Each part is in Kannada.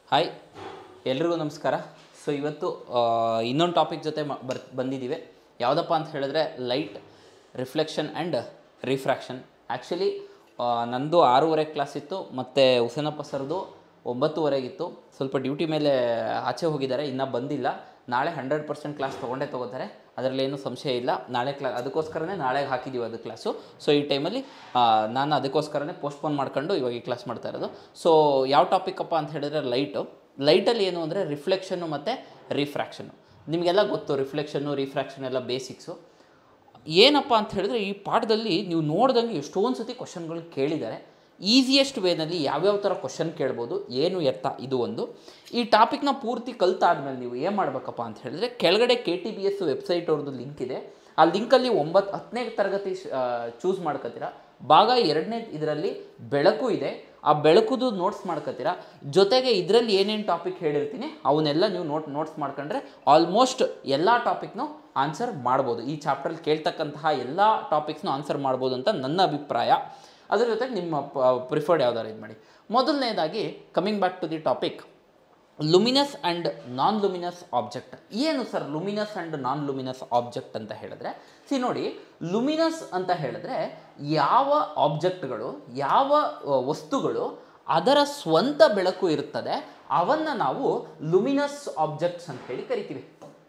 ಹಾಯ್ ಎಲ್ರಿಗೂ ನಮಸ್ಕಾರ ಸೊ ಇವತ್ತು ಇನ್ನೊಂದು ಟಾಪಿಕ್ ಜೊತೆ ಮ- ಬರ್ ಬಂದಿದ್ದೀವಿ ಯಾವುದಪ್ಪ ಅಂತ ಹೇಳಿದ್ರೆ light reflection and refraction actually ನಂದು ಆರೂವರೆ ಕ್ಲಾಸ್ ಇತ್ತು ಮತ್ತು ಹುಸೇನಪ್ಪ ಸರ್ದು ಒಂಬತ್ತುವರೆಗಿತ್ತು ಸ್ವಲ್ಪ ಡ್ಯೂಟಿ ಮೇಲೆ ಆಚೆ ಹೋಗಿದ್ದಾರೆ ಇನ್ನೂ ಬಂದಿಲ್ಲ ನಾಳೆ ಹಂಡ್ರೆಡ್ ಪರ್ಸೆಂಟ್ ಕ್ಲಾಸ್ ತೊಗೊಂಡೇ ತೊಗೋತಾರೆ ಅದರಲ್ಲಿ ಏನೂ ಸಂಶಯ ಇಲ್ಲ ನಾಳೆ ಕ್ಲಾ ಅದಕ್ಕೋಸ್ಕರನೇ ನಾಳೆಗೆ ಹಾಕಿದ್ದೀವಿ ಅದು ಕ್ಲಾಸು ಸೊ ಈ ಟೈಮಲ್ಲಿ ನಾನು ಅದಕ್ಕೋಸ್ಕರನೇ ಪೋಸ್ಟ್ಪೋನ್ ಮಾಡ್ಕೊಂಡು ಇವಾಗ ಈ ಕ್ಲಾಸ್ ಮಾಡ್ತಾ ಇರೋದು ಸೊ ಯಾವ ಟಾಪಿಕಪ್ಪ ಅಂತ ಹೇಳಿದ್ರೆ ಲೈಟು ಲೈಟಲ್ಲಿ ಏನು ಅಂದರೆ ರಿಫ್ಲೆಕ್ಷನ್ನು ಮತ್ತು ರಿಫ್ರಾಕ್ಷನ್ನು ನಿಮಗೆಲ್ಲ ಗೊತ್ತು ರಿಫ್ಲೆಕ್ಷನ್ನು ರಿಫ್ರಾಕ್ಷನ್ ಎಲ್ಲ ಬೇಸಿಕ್ಸು ಏನಪ್ಪ ಅಂತ ಹೇಳಿದ್ರೆ ಈ ಪಾಠದಲ್ಲಿ ನೀವು ನೋಡ್ದಂಗೆ ಎಷ್ಟೊಂದು ಸತಿ ಕ್ವಶನ್ಗಳು ಕೇಳಿದ್ದಾರೆ ಈಸಿಯೆಸ್ಟ್ ವೇನಲ್ಲಿ ಯಾವ್ಯಾವ ಥರ ಕ್ವಶನ್ ಕೇಳ್ಬೋದು ಏನು ಎತ್ತ ಇದು ಒಂದು ಈ ಟಾಪಿಕ್ನ ಪೂರ್ತಿ ಕಲ್ತಾದ್ಮೇಲೆ ನೀವು ಏನು ಮಾಡಬೇಕಪ್ಪ ಅಂತ ಹೇಳಿದ್ರೆ ಕೆಳಗಡೆ K T B S website ಅವ್ರದ್ದು ಲಿಂಕ್ ಇದೆ ಆ ಲಿಂಕಲ್ಲಿ ಒಂಬತ್ತು ಹತ್ತನೇ ತರಗತಿ ಚೂಸ್ ಮಾಡ್ಕೊತೀರಾ ಭಾಗ ಎರಡನೇ ಇದರಲ್ಲಿ ಬೆಳಕು ಇದೆ ಆ ಬೆಳಕುದು ನೋಟ್ಸ್ ಮಾಡ್ಕೊತೀರಾ ಜೊತೆಗೆ ಇದರಲ್ಲಿ ಏನೇನು ಟಾಪಿಕ್ ಹೇಳಿರ್ತೀನಿ ಅವನ್ನೆಲ್ಲ ನೀವು ನೋಟ್ ನೋಟ್ಸ್ ಮಾಡ್ಕೊಂಡ್ರೆ ಆಲ್ಮೋಸ್ಟ್ ಎಲ್ಲ ಟಾಪಿಕ್ನು ಆನ್ಸರ್ ಮಾಡ್ಬೋದು ಈ ಚಾಪ್ಟ್ರಲ್ಲಿ ಕೇಳ್ತಕ್ಕಂತಹ ಎಲ್ಲ ಟಾಪಿಕ್ಸ್ನು ಆನ್ಸರ್ ಮಾಡ್ಬೋದು ಅಂತ ನನ್ನ ಅಭಿಪ್ರಾಯ ಅದ್ರ ಜೊತೆಗೆ ನಿಮ್ಮ ಪ್ರಿಫರ್ಡ್ ಯಾವ್ದಾರು ಇದು ಮಾಡಿ ಮೊದಲನೇದಾಗಿ coming back to the topic luminous and non luminous object ಏನು sir luminous and non luminous object ಅಂತ ಹೇಳಿದ್ರೆ ಸಿ ನೋಡಿ ಲುಮಿನಸ್ ಅಂತ ಹೇಳಿದ್ರೆ ಯಾವ ಆಬ್ಜೆಕ್ಟ್ಗಳು ಯಾವ ಆ, ವಸ್ತುಗಳು ಅದರ ಸ್ವಂತ ಬೆಳಕು ಇರುತ್ತದೆ ಅವನ್ನು ನಾವು ಲುಮಿನಸ್ ಆಬ್ಜೆಕ್ಟ್ಸ್ ಅಂತ ಹೇಳಿ ಕರಿತೀವಿ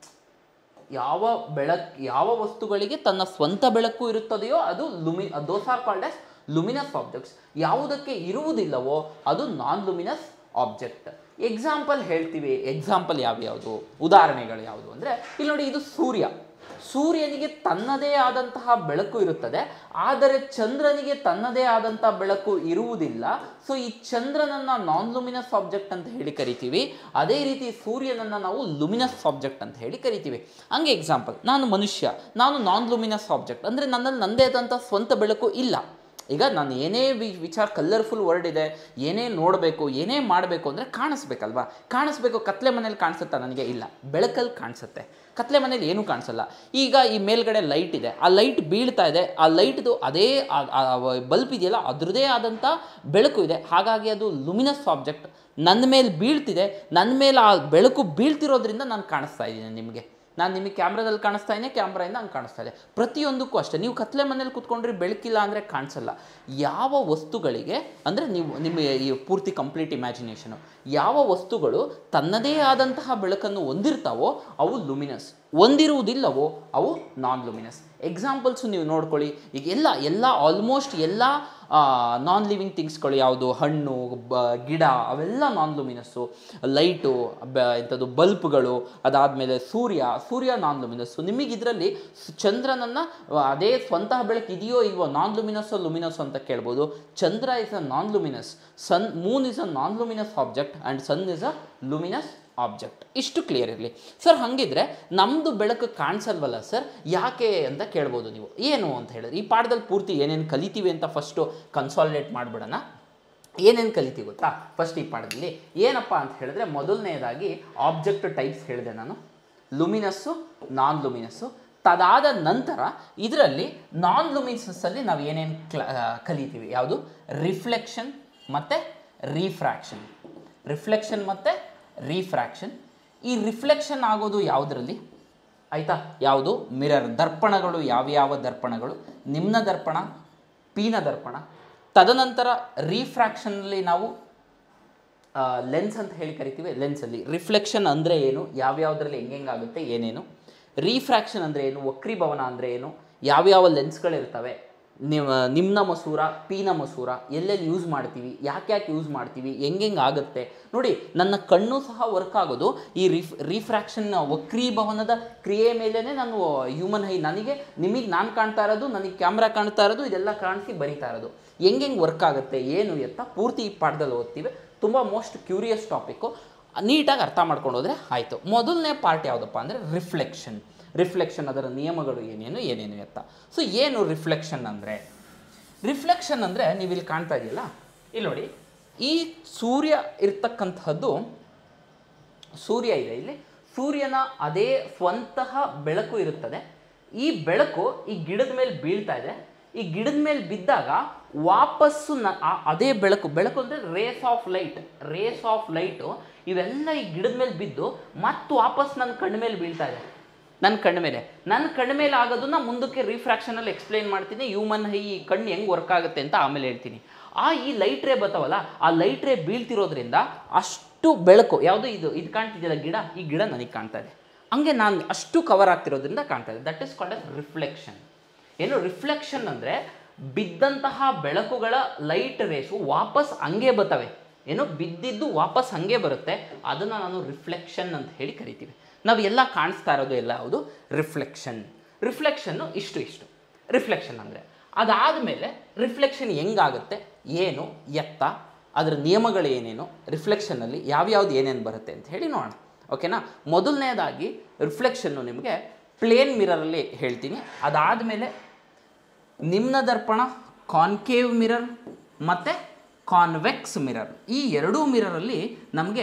ಯಾವ ಬೆಳಕ್ ಯಾವ ವಸ್ತುಗಳಿಗೆ ತನ್ನ ಸ್ವಂತ ಬೆಳಕು ಇರುತ್ತದೆಯೋ ಅದು ಲುಮಿ those are called as luminous objects ಯಾವುದಕ್ಕೆ ಇರುವುದಿಲ್ಲವೋ ಅದು ನಾನ್ ಲುಮಿನಸ್ ಆಬ್ಜೆಕ್ಟ್ ಎಕ್ಸಾಂಪಲ್ ಹೇಳ್ತೀವಿ ಎಕ್ಸಾಂಪಲ್ ಯಾವ್ಯಾವುದು ಉದಾಹರಣೆಗಳು ಯಾವುದು ಅಂದರೆ ಇಲ್ಲಿ ನೋಡಿ ಇದು ಸೂರ್ಯ ಸೂರ್ಯನಿಗೆ ತನ್ನದೇ ಆದಂತಹ ಬೆಳಕು ಇರುತ್ತದೆ ಆದರೆ ಚಂದ್ರನಿಗೆ ತನ್ನದೇ ಆದಂತಹ ಬೆಳಕು ಇರುವುದಿಲ್ಲ ಸೊ ಈ ಚಂದ್ರನನ್ನ ನಾನ್ ಲುಮಿನಸ್ ಆಬ್ಜೆಕ್ಟ್ ಅಂತ ಹೇಳಿ ಕರಿತೀವಿ ಅದೇ ರೀತಿ ಸೂರ್ಯನನ್ನ ನಾವು ಲುಮಿನಸ್ ಆಬ್ಜೆಕ್ಟ್ ಅಂತ ಹೇಳಿ ಕರಿತೀವಿ ಹಂಗೆ ಎಕ್ಸಾಂಪಲ್ ನಾನು ಮನುಷ್ಯ ನಾನು ನಾನ್ ಲುಮಿನಸ್ ಆಬ್ಜೆಕ್ಟ್ ಅಂದರೆ ನನ್ನಲ್ಲಿ ನನ್ನದೇ ಆದಂಥ ಸ್ವಂತ ಬೆಳಕು ಇಲ್ಲ ಈಗ ನಾನು ಏನೇ ವಿ ವಿಚಾರ ಕಲರ್ಫುಲ್ ವರ್ಡ್ ಇದೆ ಏನೇ ನೋಡಬೇಕು ಏನೇ ಮಾಡಬೇಕು ಅಂದರೆ ಕಾಣಿಸ್ಬೇಕಲ್ವಾ ಕಾಣಿಸ್ಬೇಕು ಕತ್ಲೆ ಮನೇಲಿ ಕಾಣಿಸುತ್ತಾ ನನಗೆ ಇಲ್ಲ ಬೆಳಕಲ್ಲಿ ಕಾಣಿಸುತ್ತೆ ಕತ್ಲೆ ಮನೇಲಿ ಏನೂ ಕಾಣಿಸಲ್ಲ ಈಗ ಈ ಮೇಲ್ಗಡೆ ಲೈಟ್ ಇದೆ ಆ ಲೈಟ್ ಬೀಳ್ತಾ ಇದೆ ಆ ಲೈಟ್ದು ಅದೇ ಬಲ್ಬ್ ಇದೆಯಲ್ಲ ಅದ್ರದ್ದೇ ಆದಂಥ ಬೆಳಕು ಇದೆ ಹಾಗಾಗಿ ಅದು ಲುಮಿನಸ್ ಆಬ್ಜೆಕ್ಟ್ ನನ್ನ ಮೇಲೆ ಬೀಳ್ತಿದೆ ನನ್ನ ಮೇಲೆ ಆ ಬೆಳಕು ಬೀಳ್ತಿರೋದ್ರಿಂದ ನಾನು ಕಾಣಿಸ್ತಾ ಇದ್ದೀನಿ ನಿಮಗೆ ನಾನು ನಿಮಗೆ ಕ್ಯಾಮ್ರಾದಲ್ಲಿ ಕಾಣಿಸ್ತಾ ಇದ್ದೀನಿ ಕ್ಯಾಮ್ರಾಯಿಂದ ಹಂಗೆ ಕಾಣಿಸ್ತಾ ಇದೆ ಪ್ರತಿಯೊಂದಕ್ಕೂ ಅಷ್ಟೇ ನೀವು ಕತ್ಲೆ ಮನೇಲಿ ಕೂತ್ಕೊಂಡ್ರೆ ಬೆಳಕಿಲ್ಲ ಅಂದರೆ ಕಾಣಿಸಲ್ಲ ಯಾವ ವಸ್ತುಗಳಿಗೆ ಅಂದರೆ ನೀವು ನಿಮ್ಮ ಈ ಪೂರ್ತಿ ಕಂಪ್ಲೀಟ್ ಇಮ್ಯಾಜಿನೇಷನು ಯಾವ ವಸ್ತುಗಳು ತನ್ನದೇ ಆದಂತಹ ಬೆಳಕನ್ನು ಹೊಂದಿರ್ತಾವೋ ಅವು ಲುಮಿನಸ್ ಹೊಂದಿರುವುದಿಲ್ಲವೋ ಅವು ನಾನ್ ಲುಮಿನಸ್ ಎಕ್ಸಾಂಪಲ್ಸು ನೀವು ನೋಡ್ಕೊಳ್ಳಿ ಈಗ ಎಲ್ಲ ಎಲ್ಲ ಆಲ್ಮೋಸ್ಟ್ ಎಲ್ಲ ನಾನ್ ಲಿವಿಂಗ್ ಥಿಂಗ್ಸ್ಗಳು ಯಾವುದು ಹಣ್ಣು ಬ ಗಿಡ ಅವೆಲ್ಲ ನಾನ್ ಲುಮಿನಸ್ಸು ಲೈಟು ಬ ಇಂಥದ್ದು ಬಲ್ಪ್ಗಳು ಅದಾದಮೇಲೆ ಸೂರ್ಯ ಸೂರ್ಯ ನಾನ್ ಲುಮಿನಸ್ಸು ನಿಮಗೆ ಇದರಲ್ಲಿ ಚಂದ್ರನನ್ನು ಅದೇ ಸ್ವಂತಹ ಬೆಳಕು ಇದೆಯೋ ಇಲ್ವೋ ನಾನ್ ಲುಮಿನಸ್ಸೋ ಲುಮಿನಸ್ ಅಂತ ಕೇಳ್ಬೋದು ಚಂದ್ರ is a non luminous sun moon is a non luminous object and sun is a luminous object ಇಷ್ಟು ಕ್ಲಿಯರ್ ಇರಲಿ ಸರ್ ಹಾಗಿದ್ರೆ ನಮ್ಮದು ಬೆಳಕು ಕಾಣಿಸಲ್ವಲ್ಲ ಸರ್ ಯಾಕೆ ಅಂತ ಕೇಳ್ಬೋದು ನೀವು ಏನು ಅಂತ ಹೇಳಿದ್ರೆ ಈ ಪಾಠದಲ್ಲಿ ಪೂರ್ತಿ ಏನೇನು ಕಲಿತೀವಿ ಅಂತ ಫಸ್ಟು ಕನ್ಸಾಲಿಡೇಟ್ ಮಾಡಿಬಿಡೋಣ ಏನೇನು ಕಲಿತೀವಿ ಗೊತ್ತಾ ಫಸ್ಟ್ ಈ ಪಾಠದಲ್ಲಿ ಏನಪ್ಪ ಅಂತ ಹೇಳಿದ್ರೆ ಮೊದಲನೇದಾಗಿ ಆಬ್ಜೆಕ್ಟ್ ಟೈಪ್ಸ್ ಹೇಳಿದೆ ನಾನು ಲುಮಿನಸ್ಸು ನಾನ್ ಲುಮಿನಸ್ಸು ತದಾದ ನಂತರ ಇದರಲ್ಲಿ ನಾನ್ ಲುಮಿನಸ್ಸಲ್ಲಿ ನಾವು ಏನೇನು ಕ್ಲ ಕಲಿತೀವಿ ಯಾವುದು ರಿಫ್ಲೆಕ್ಷನ್ ಮತ್ತು ರೀಫ್ರಾಕ್ಷನ್ ರಿಫ್ಲೆಕ್ಷನ್ ಮತ್ತು ರೀಫ್ರಾಕ್ಷನ್ ಈ ರಿಫ್ಲೆಕ್ಷನ್ ಆಗೋದು ಯಾವುದರಲ್ಲಿ ಆಯಿತಾ ಯಾವುದು ಮಿರರ್ ದರ್ಪಣಗಳು ಯಾವ್ಯಾವ ದರ್ಪಣಗಳು ನಿಮ್ನ ದರ್ಪಣ ಪೀನ ದರ್ಪಣ ತದನಂತರ ರೀಫ್ರಾಕ್ಷನಲ್ಲಿ ನಾವು ಲೆನ್ಸ್ ಅಂತ ಹೇಳಿ ಕರಿತೀವಿ ಲೆನ್ಸಲ್ಲಿ ರಿಫ್ಲೆಕ್ಷನ್ ಅಂದರೆ ಏನು ಯಾವ್ಯಾವುದರಲ್ಲಿ ಹೆಂಗೆಂಗಾಗುತ್ತೆ ಏನೇನು ರೀಫ್ರಾಕ್ಷನ್ ಅಂದರೆ ಏನು ವಕ್ರೀಭವನ ಅಂದರೆ ಏನು ಯಾವ್ಯಾವ ಲೆನ್ಸ್ಗಳಿರ್ತವೆ ನಿಮ್ಮ ನಿಮ್ನ ಮಸೂರ ಪೀನ ಮಸೂರ ಎಲ್ಲೆಲ್ಲಿ ಯೂಸ್ ಮಾಡ್ತೀವಿ ಯಾಕೆ ಯಾಕೆ ಯೂಸ್ ಮಾಡ್ತೀವಿ ಹೆಂಗೆಂಗೆ ಆಗುತ್ತೆ ನೋಡಿ ನನ್ನ ಕಣ್ಣು ಸಹ ವರ್ಕ್ ಆಗೋದು ಈ ರಿಫ್ ರೀಫ್ರಾಕ್ಷನ್ ವಕ್ರೀಭವನದ ಕ್ರಿಯೆ ಮೇಲೇ ನಾನು ಹ್ಯೂಮನ್ ಹೈ ನನಗೆ ನಿಮಗೆ ನಾನು ಕಾಣ್ತಾ ಇರೋದು ನನಗೆ ಕ್ಯಾಮ್ರಾ ಕಾಣ್ತಾ ಇರೋದು ಇದೆಲ್ಲ ಕಾಣಿಸಿ ಬರಿತಾ ಇರೋದು ಹೆಂಗೆಂಗೆ ವರ್ಕ್ ಆಗುತ್ತೆ ಏನು ಎತ್ತ ಪೂರ್ತಿ ಈ ಪಾಠದಲ್ಲಿ ಓದ್ತೀವಿ ತುಂಬ ಮೋಸ್ಟ್ ಕ್ಯೂರಿಯಸ್ ಟಾಪಿಕ್ಕು ನೀಟಾಗಿ ಅರ್ಥ ಮಾಡ್ಕೊಂಡು ಹೋದರೆ ಆಯಿತು ಮೊದಲನೇ ಪಾರ್ಟ್ ಯಾವುದಪ್ಪ ಅಂದರೆ ರಿಫ್ಲೆಕ್ಷನ್ ರಿಫ್ಲೆಕ್ಷನ್ ಅದರ ನಿಯಮಗಳು ಏನೇನು ಏನೇನು ಎತ್ತ ಸೊ ಏನು ರಿಫ್ಲೆಕ್ಷನ್ ಅಂದರೆ ರಿಫ್ಲೆಕ್ಷನ್ ಅಂದರೆ ನೀವು ಇಲ್ಲಿ ಕಾಣ್ತಾ ಇದೆಯಲ್ಲ ಇಲ್ಲಿ ನೋಡಿ ಈ ಸೂರ್ಯ ಇರ್ತಕ್ಕಂಥದ್ದು ಸೂರ್ಯ ಇದೆ ಇಲ್ಲಿ ಸೂರ್ಯನ ಅದೇ ಸ್ವಂತಹ ಬೆಳಕು ಇರುತ್ತದೆ ಈ ಬೆಳಕು ಈ ಗಿಡದ ಮೇಲೆ ಬೀಳ್ತಾ ಇದೆ ಈ ಗಿಡದ ಮೇಲೆ ಬಿದ್ದಾಗ ವಾಪಸ್ಸು ನ ಆ- ಅದೇ ಬೆಳಕು ಬೆಳಕು ಅಂದರೆ rays of light rays of light ಇವೆಲ್ಲ ಈ ಗಿಡದ ಮೇಲೆ ಬಿದ್ದು ಮತ್ತೆ ವಾಪಸ್ ನನ್ನ ಕಣ್ಣ ಮೇಲೆ ಬೀಳ್ತಾ ಇದೆ ನನ್ನ ಕಣ್ಣ ಮೇಲೆ ನನ್ನ ಕಣ್ಣ ಮೇಲೆ ಆಗೋದನ್ನ ಮುಂದಕ್ಕೆ ರಿಫ್ರಾಕ್ಷನಲ್ಲಿ ಎಕ್ಸ್ಪ್ಲೈನ್ ಮಾಡ್ತೀನಿ ಹ್ಯೂಮನ್ ಈ ಕಣ್ಣು ಹೆಂಗೆ ವರ್ಕ್ ಆಗುತ್ತೆ ಅಂತ ಆಮೇಲೆ ಹೇಳ್ತೀನಿ ಆ ಈ ಲೈಟ್ ರೇ ಬರ್ತಾವಲ್ಲ ಆ ಲೈಟ್ ರೇ ಬೀಳ್ತಿರೋದ್ರಿಂದ ಅಷ್ಟು ಬೆಳಕು ಯಾವುದು ಇದು ಇದು ಕಾಣ್ತಿದೆಯಲ್ಲ ಗಿಡ ಈ ಗಿಡ ನನಗೆ ಕಾಣ್ತಾ ಇದೆ ಹಂಗೆ ನಾನು ಅಷ್ಟು ಕವರ್ ಆಗ್ತಿರೋದ್ರಿಂದ ಕಾಣ್ತಾ ಇದೆ that is called as reflection ಏನು ರಿಫ್ಲೆಕ್ಷನ್ ಅಂದರೆ ಬಿದ್ದಂತಹ ಬೆಳಕುಗಳ ಲೈಟ್ ರೇಸು ವಾಪಸ್ ಹಂಗೆ ಬರ್ತವೆ ಏನು ಬಿದ್ದಿದ್ದು ವಾಪಸ್ ಹಂಗೆ ಬರುತ್ತೆ ಅದನ್ನು ನಾನು ರಿಫ್ಲೆಕ್ಷನ್ ಅಂತ ಹೇಳಿ ಕರಿತೀವಿ ನಾವು ಎಲ್ಲ ಕಾಣಿಸ್ತಾ ಇರೋದು ಎಲ್ಲ ಯಾವುದು ರಿಫ್ಲೆಕ್ಷನ್ ರಿಫ್ಲೆಕ್ಷನ್ನು ಇಷ್ಟು ಇಷ್ಟು ರಿಫ್ಲೆಕ್ಷನ್ ಅಂದರೆ ಅದಾದಮೇಲೆ ರಿಫ್ಲೆಕ್ಷನ್ ಹೆಂಗಾಗುತ್ತೆ ಏನು ಎತ್ತ ಅದರ ನಿಯಮಗಳು ಏನೇನು ರಿಫ್ಲೆಕ್ಷನಲ್ಲಿ ಯಾವ್ಯಾವ್ದು ಏನೇನು ಬರುತ್ತೆ ಅಂತ ಹೇಳಿ ನೋಡೋಣ ಓಕೆನಾ ಮೊದಲನೇದಾಗಿ ರಿಫ್ಲೆಕ್ಷನ್ನು ನಿಮಗೆ ಪ್ಲೇನ್ ಮಿರರಲ್ಲಿ ಹೇಳ್ತೀನಿ ಅದಾದಮೇಲೆ ನಿಮ್ನ ದರ್ಪಣ ಕಾನ್ಕೇವ್ ಮಿರರ್ ಮತ್ತು ಕಾನ್ವೆಕ್ಸ್ ಮಿರರ್ ಈ ಎರಡೂ ಮಿರರಲ್ಲಿ ನಮಗೆ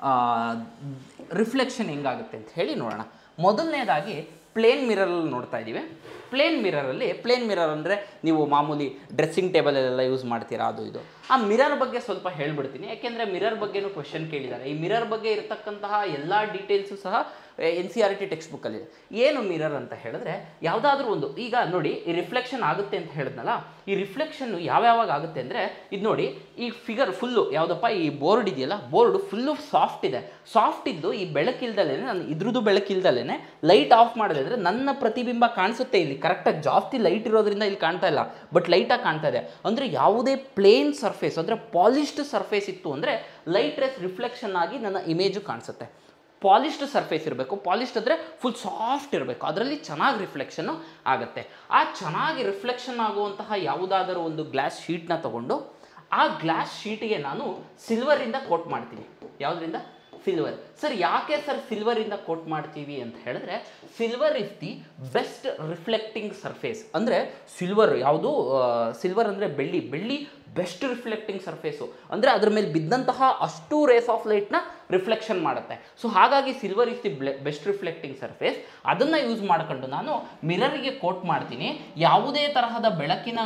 ರಿಫ್ಲೆಕ್ಷನ್ ಹೆಂಗಾಗುತ್ತೆ ಅಂತ ಹೇಳಿ ನೋಡೋಣ ಮೊದಲನೇದಾಗಿ ಪ್ಲೇನ್ ಮಿರರಲ್ಲಿ ನೋಡ್ತಾ ಇದ್ದೀವಿ ಪ್ಲೇನ್ ಮಿರರಲ್ಲಿ ಪ್ಲೇನ್ ಮಿರರ್ ಅಂದರೆ ನೀವು ಮಾಮೂಲಿ ಡ್ರೆಸ್ಸಿಂಗ್ ಟೇಬಲಲ್ಲೆಲ್ಲ ಯೂಸ್ ಮಾಡ್ತೀರಾ ಅದು ಇದು ಆ ಮಿರರ್ ಬಗ್ಗೆ ಸ್ವಲ್ಪ ಹೇಳ್ಬಿಡ್ತೀನಿ ಯಾಕೆಂದರೆ ಮಿರರ್ ಬಗ್ಗೆನೂ ಕ್ವೆಶನ್ ಕೇಳಿದ್ದಾರೆ ಈ ಮಿರರ್ ಬಗ್ಗೆ ಇರತಕ್ಕಂತಹ ಎಲ್ಲ ಡೀಟೇಲ್ಸು ಸಹ N C R T text ಬುಕ್ಕಲ್ಲಿದೆ ಏನು ಮಿರರ್ ಅಂತ ಹೇಳಿದ್ರೆ ಯಾವುದಾದ್ರೂ ಒಂದು ಈಗ ನೋಡಿ ಈ ರಿಫ್ಲೆಕ್ಷನ್ ಆಗುತ್ತೆ ಅಂತ ಹೇಳಿದ್ನಲ್ಲ ಈ ರಿಫ್ಲೆಕ್ಷನ್ನು ಯಾವ್ಯಾವಾಗ ಆಗುತ್ತೆ ಅಂದರೆ ಇದು ನೋಡಿ ಈ ಫಿಗರ್ ಫುಲ್ಲು ಯಾವುದಪ್ಪ ಈ ಬೋರ್ಡ್ ಇದೆಯಲ್ಲ ಬೋರ್ಡು ಫುಲ್ಲು ಸಾಫ್ಟ್ ಇದೆ ಸಾಫ್ಟ್ ಇದ್ದು ಈ ಬೆಳಕಿಲ್ದಲೇ ನಾನು ಇದ್ರದ್ದು ಬೆಳಕಿಲ್ದಲೇ ಲೈಟ್ ಆಫ್ ಮಾಡಿದ್ರೆ ನನ್ನ ಪ್ರತಿಬಿಂಬ ಕಾಣಿಸುತ್ತೆ ಇಲ್ಲಿ ಕರೆಕ್ಟಾಗಿ ಜಾಸ್ತಿ ಲೈಟ್ ಇರೋದ್ರಿಂದ ಇಲ್ಲಿ ಕಾಣ್ತಾ ಇಲ್ಲ ಬಟ್ ಲೈಟಾಗಿ ಕಾಣ್ತಾ ಇದೆ ಅಂದರೆ ಯಾವುದೇ ಪ್ಲೇನ್ ಸರ್ಫೇಸ್ ಅಂದರೆ ಪಾಲಿಶ್ಡ್ ಸರ್ಫೇಸ್ ಇತ್ತು ಅಂದರೆ ಲೈಟ್ ರೇಸ್ ರಿಫ್ಲೆಕ್ಷನ್ ಆಗಿ ನನ್ನ ಇಮೇಜು ಕಾಣಿಸುತ್ತೆ ಪಾಲಿಶ್ಡ್ ಸರ್ಫೇಸ್ ಇರಬೇಕು ಪಾಲಿಶ್ಡ್ ಅಂದರೆ ಫುಲ್ ಸಾಫ್ಟ್ ಇರಬೇಕು ಅದರಲ್ಲಿ ಚೆನ್ನಾಗಿ ರಿಫ್ಲೆಕ್ಷನ್ನು ಆಗುತ್ತೆ ಆ ಚೆನ್ನಾಗಿ ರಿಫ್ಲೆಕ್ಷನ್ ಆಗುವಂತಹ ಯಾವುದಾದರೂ ಒಂದು ಗ್ಲಾಸ್ ಶೀಟ್ನ ತಗೊಂಡು ಆ ಗ್ಲಾಸ್ ಶೀಟಿಗೆ ನಾನು ಸಿಲ್ವರಿಂದ ಕೋಟ್ ಮಾಡ್ತೀನಿ ಯಾವುದರಿಂದ ಸಿಲ್ವರ್ ಸರ್ ಯಾಕೆ ಸರ್ ಸಿಲ್ವರಿಂದ ಕೋಟ್ ಮಾಡ್ತೀವಿ ಅಂತ ಹೇಳಿದ್ರೆ silver is the best reflecting surface ಅಂದರೆ ಸಿಲ್ವರ್ ಯಾವುದು ಸಿಲ್ವರ್ ಅಂದರೆ ಬೆಳ್ಳಿ ಬೆಳ್ಳಿ ಬೆಸ್ಟ್ ರಿಫ್ಲೆಕ್ಟಿಂಗ್ ಸರ್ಫೇಸು ಅಂದರೆ ಅದ್ರ ಮೇಲೆ ಬಿದ್ದಂತಹ ಅಷ್ಟು ರೇಸ್ ಆಫ್ ಲೈಟ್ನ ರಿಫ್ಲೆಕ್ಷನ್ ಮಾಡುತ್ತೆ ಸೊ ಹಾಗಾಗಿ silver is the best reflecting surface ಅದನ್ನು ಯೂಸ್ ಮಾಡ್ಕೊಂಡು ನಾನು ಮಿರರಿಗೆ ಕೋಟ್ ಮಾಡ್ತೀನಿ ಯಾವುದೇ ತರಹದ ಬೆಳಕಿನ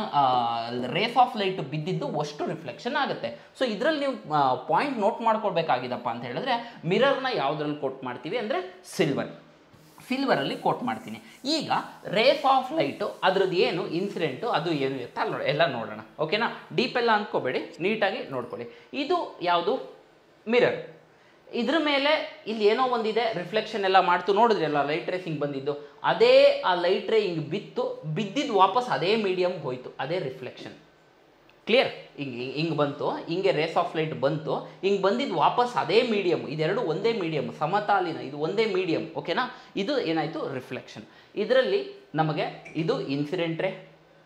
ರೇಸ್ ಆಫ್ ಲೈಟ್ ಬಿದ್ದಿದ್ದು ಅಷ್ಟು ರಿಫ್ಲೆಕ್ಷನ್ ಆಗುತ್ತೆ ಸೊ ಇದರಲ್ಲಿ ನೀವು ಪಾಯಿಂಟ್ ನೋಟ್ ಮಾಡ್ಕೊಳ್ಬೇಕಾಗಿದಪ್ಪ ಅಂತ ಹೇಳಿದ್ರೆ ಮಿರರ್ನ ಯಾವುದ್ರಲ್ಲಿ ಕೋಟ್ ಮಾಡ್ತೀವಿ ಅಂದರೆ ಸಿಲ್ವರ್ ಸಿಲ್ವರಲ್ಲಿ ಕೋಟ್ ಮಾಡ್ತೀನಿ ಈಗ ರೇಸ್ ಆಫ್ ಲೈಟು ಅದ್ರದ್ದು ಏನು ಇನ್ಸಿಡೆಂಟು ಅದು ಏನು ಇರುತ್ತೆ ಅಲ್ಲಿ ನೋಡಿ ಎಲ್ಲ ನೋಡೋಣ ಓಕೆನಾ ಡೀಪ್ ಎಲ್ಲ ಅಂದ್ಕೋಬೇಡಿ ನೀಟಾಗಿ ನೋಡ್ಕೊಳ್ಳಿ ಇದು ಯಾವುದು ಮಿರರ್ ಇದ್ರ ಮೇಲೆ ಇಲ್ಲಿ ಏನೋ ಒಂದಿದೆ ರಿಫ್ಲೆಕ್ಷನ್ ಎಲ್ಲ ಮಾಡ್ತು ನೋಡಿದ್ರಿ ಅಲ್ಲ ಲೈಟ್ ರೇಸ್ ಹಿಂಗೆ ಬಂದಿದ್ದು ಅದೇ ಆ ಲೈಟ್ ರೇ ಹಿಂಗೆ ಬಿತ್ತು ಬಿದ್ದಿದ್ದು ವಾಪಸ್ ಅದೇ ಮೀಡಿಯಮ್ಗೆ ಹೋಯ್ತು ಅದೇ ರಿಫ್ಲೆಕ್ಷನ್ ಕ್ಲಿಯರ್ ಹಿಂಗೆ ಹಿಂಗೆ ಬಂತು ಹಿಂಗೆ ರೇಸ್ ಆಫ್ ಲೈಟ್ ಬಂತು ಹಿಂಗೆ ಬಂದಿದ್ದು ವಾಪಸ್ ಅದೇ ಮೀಡಿಯಮ್ ಇದೆರಡು ಒಂದೇ ಮೀಡಿಯಮ್ ಸಮತಾಲಿನ ಇದು ಒಂದೇ ಮೀಡಿಯಮ್ ಓಕೆನಾ ಇದು ಏನಾಯಿತು ರಿಫ್ಲೆಕ್ಷನ್ ಇದರಲ್ಲಿ ನಮಗೆ ಇದು ಇನ್ಸಿಡೆಂಟ್ ರೇ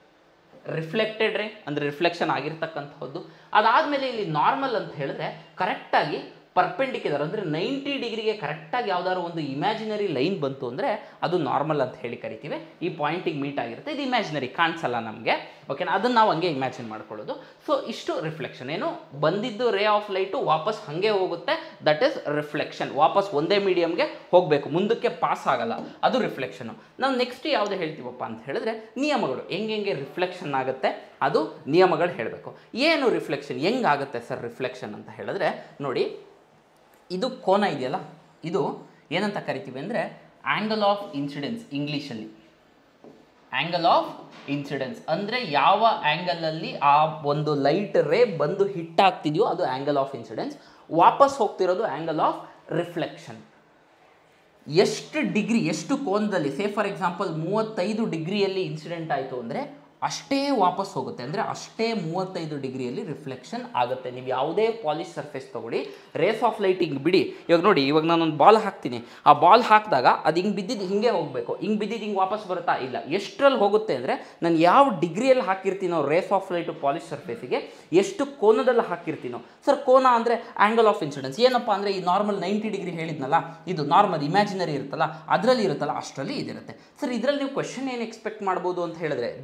ರಿಫ್ಲೆಕ್ಟೆಡ್ ರೇ ಅಂದರೆ ರಿಫ್ಲೆಕ್ಷನ್ ಆಗಿರ್ತಕ್ಕಂಥದ್ದು ಅದಾದಮೇಲೆ ಇಲ್ಲಿ ನಾರ್ಮಲ್ ಅಂತ ಹೇಳಿದ್ರೆ ಕರೆಕ್ಟಾಗಿ ಪರ್ಪೆಂಡಿಕ್ಯುಲರ್ ಅಂದರೆ ನೈಂಟಿ ಡಿಗ್ರಿಗೆ ಕರೆಕ್ಟಾಗಿ ಯಾವ್ದಾದ್ರು ಒಂದು ಇಮ್ಯಾಜಿನರಿ ಲೈನ್ ಬಂತು ಅಂದರೆ ಅದು ನಾರ್ಮಲ್ ಅಂತ ಹೇಳಿ ಕರಿತೀವಿ ಈ ಪಾಯಿಂಟಿಗೆ ಮೀಟ್ ಆಗಿರುತ್ತೆ ಇದು ಇಮ್ಯಾಜಿನರಿ ಕಾಣಿಸಲ್ಲ ನಮಗೆ ಓಕೆನಾ ಅದನ್ನು ನಾವು ಹಂಗೆ ಇಮ್ಯಾಜಿನ್ ಮಾಡ್ಕೊಳ್ಳೋದು ಸೊ ಇಷ್ಟು ರಿಫ್ಲೆಕ್ಷನ್ ಏನು ಬಂದಿದ್ದು ರೇ ಆಫ್ ಲೈಟು ವಾಪಸ್ ಹಾಗೆ ಹೋಗುತ್ತೆ ದಟ್ ಈಸ್ ರಿಫ್ಲೆಕ್ಷನ್ ವಾಪಸ್ ಒಂದೇ ಮೀಡಿಯಮ್ಗೆ ಹೋಗಬೇಕು ಮುಂದಕ್ಕೆ ಪಾಸ್ ಆಗಲ್ಲ ಅದು ರಿಫ್ಲೆಕ್ಷನು ನಾವು ನೆಕ್ಸ್ಟ್ ಯಾವುದು ಹೇಳ್ತೀವಪ್ಪ ಅಂತ ಹೇಳಿದ್ರೆ ನಿಯಮಗಳು ಹೆಂಗೆ ಹೆಂಗೆ ರಿಫ್ಲೆಕ್ಷನ್ ಆಗುತ್ತೆ ಅದು ನಿಯಮಗಳು ಹೇಳಬೇಕು ಏನು ರಿಫ್ಲೆಕ್ಷನ್ ಹೆಂಗಾಗುತ್ತೆ ಸರ್ ರಿಫ್ಲೆಕ್ಷನ್ ಅಂತ ಹೇಳಿದ್ರೆ ನೋಡಿ ಇದು ಕೋನ ಇದೆಯಲ್ಲ ಇದು ಏನಂತ ಕರಿತೀವಿ ಅಂದರೆ ಆ್ಯಂಗಲ್ ಆಫ್ ಇನ್ಸಿಡೆನ್ಸ್ ಇಂಗ್ಲೀಷಲ್ಲಿ ಆ್ಯಂಗಲ್ ಆಫ್ ಇನ್ಸಿಡೆನ್ಸ್ ಅಂದರೆ ಯಾವ ಆ್ಯಂಗಲಲ್ಲಿ ಆ ಒಂದು ಲೈಟ್ ರೇ ಬಂದು ಹಿಟ್ ಆಗ್ತಿದೆಯೋ ಅದು ಆ್ಯಂಗಲ್ ಆಫ್ ಇನ್ಸಿಡೆನ್ಸ್ ವಾಪಸ್ ಹೋಗ್ತಿರೋದು ಆ್ಯಂಗಲ್ ಆಫ್ ರಿಫ್ಲೆಕ್ಷನ್ ಎಷ್ಟು ಡಿಗ್ರಿ ಎಷ್ಟು ಕೋನದಲ್ಲಿ ಸೇ ಫಾರ್ ಎಕ್ಸಾಂಪಲ್ ಮೂವತ್ತೈದು ಡಿಗ್ರಿಯಲ್ಲಿ ಇನ್ಸಿಡೆಂಟ್ ಆಯಿತು ಅಂದರೆ ಅಷ್ಟೇ ವಾಪಸ್ ಹೋಗುತ್ತೆ ಅಂದರೆ ಅಷ್ಟೇ ಮೂವತ್ತೈದು ಡಿಗ್ರಿಯಲ್ಲಿ ರಿಫ್ಲೆಕ್ಷನ್ ಆಗುತ್ತೆ ನೀವು ಯಾವುದೇ ಪಾಲಿಶ್ ಸರ್ಫೇಸ್ ತೊಗೊಳ್ಳಿ ರೇಸ್ ಆಫ್ ಲೈಟ್ ಹಿಂಗೆ ಬಿಡಿ ಇವಾಗ ನೋಡಿ ಇವಾಗ ನಾನೊಂದು ಬಾಲ್ ಹಾಕ್ತೀನಿ ಆ ಬಾಲ್ ಹಾಕಿದಾಗ ಅದು ಹಿಂಗೆ ಬಿದ್ದಿದ್ದು ಹಿಂಗೆ ಹೋಗಬೇಕು ಹಿಂಗೆ ಬಿದ್ದಿದ್ದು ಹಿಂಗೆ ವಾಪಸ್ ಬರುತ್ತಾ ಇಲ್ಲ ಎಷ್ಟರಲ್ಲಿ ಹೋಗುತ್ತೆ ಅಂದರೆ ನಾನು ಯಾವ ಡಿಗ್ರಿಯಲ್ಲಿ ಹಾಕಿರ್ತೀನೋ ರೇಸ್ ಆಫ್ ಲೈಟು ಪಾಲಿಶ್ ಸರ್ಫೇಸಿಗೆ ಎಷ್ಟು ಕೋನದಲ್ಲಿ ಹಾಕಿರ್ತೀನೋ ಸರ್ ಕೋನ ಅಂದರೆ ಆ್ಯಂಗಲ್ ಆಫ್ ಇನ್ಸಿಡೆನ್ಸ್ ಏನಪ್ಪ ಅಂದರೆ ಈ ನಾರ್ಮಲ್ ನೈಂಟಿ ಡಿಗ್ರಿ ಹೇಳಿದ್ನಲ್ಲ ಇದು ನಾರ್ಮಲ್ ಇಮ್ಯಾಜಿನರಿ ಇರುತ್ತಲ್ಲ ಅದರಲ್ಲಿ ಇರುತ್ತಲ್ಲ ಅಷ್ಟರಲ್ಲಿ ಇದಿರುತ್ತೆ ಸರ್ ಇದರಲ್ಲಿ ನೀವು ಕ್ವೆಶನ್ ಏನು ಎಕ್ಸ್ಪೆಕ್ಟ್ ಮಾಡ್ಬೋದು ಅಂತ ಹೇಳಿದ್ರೆ ಡೀಪಾಗಿ ಕೇಳ್ತೀವಿ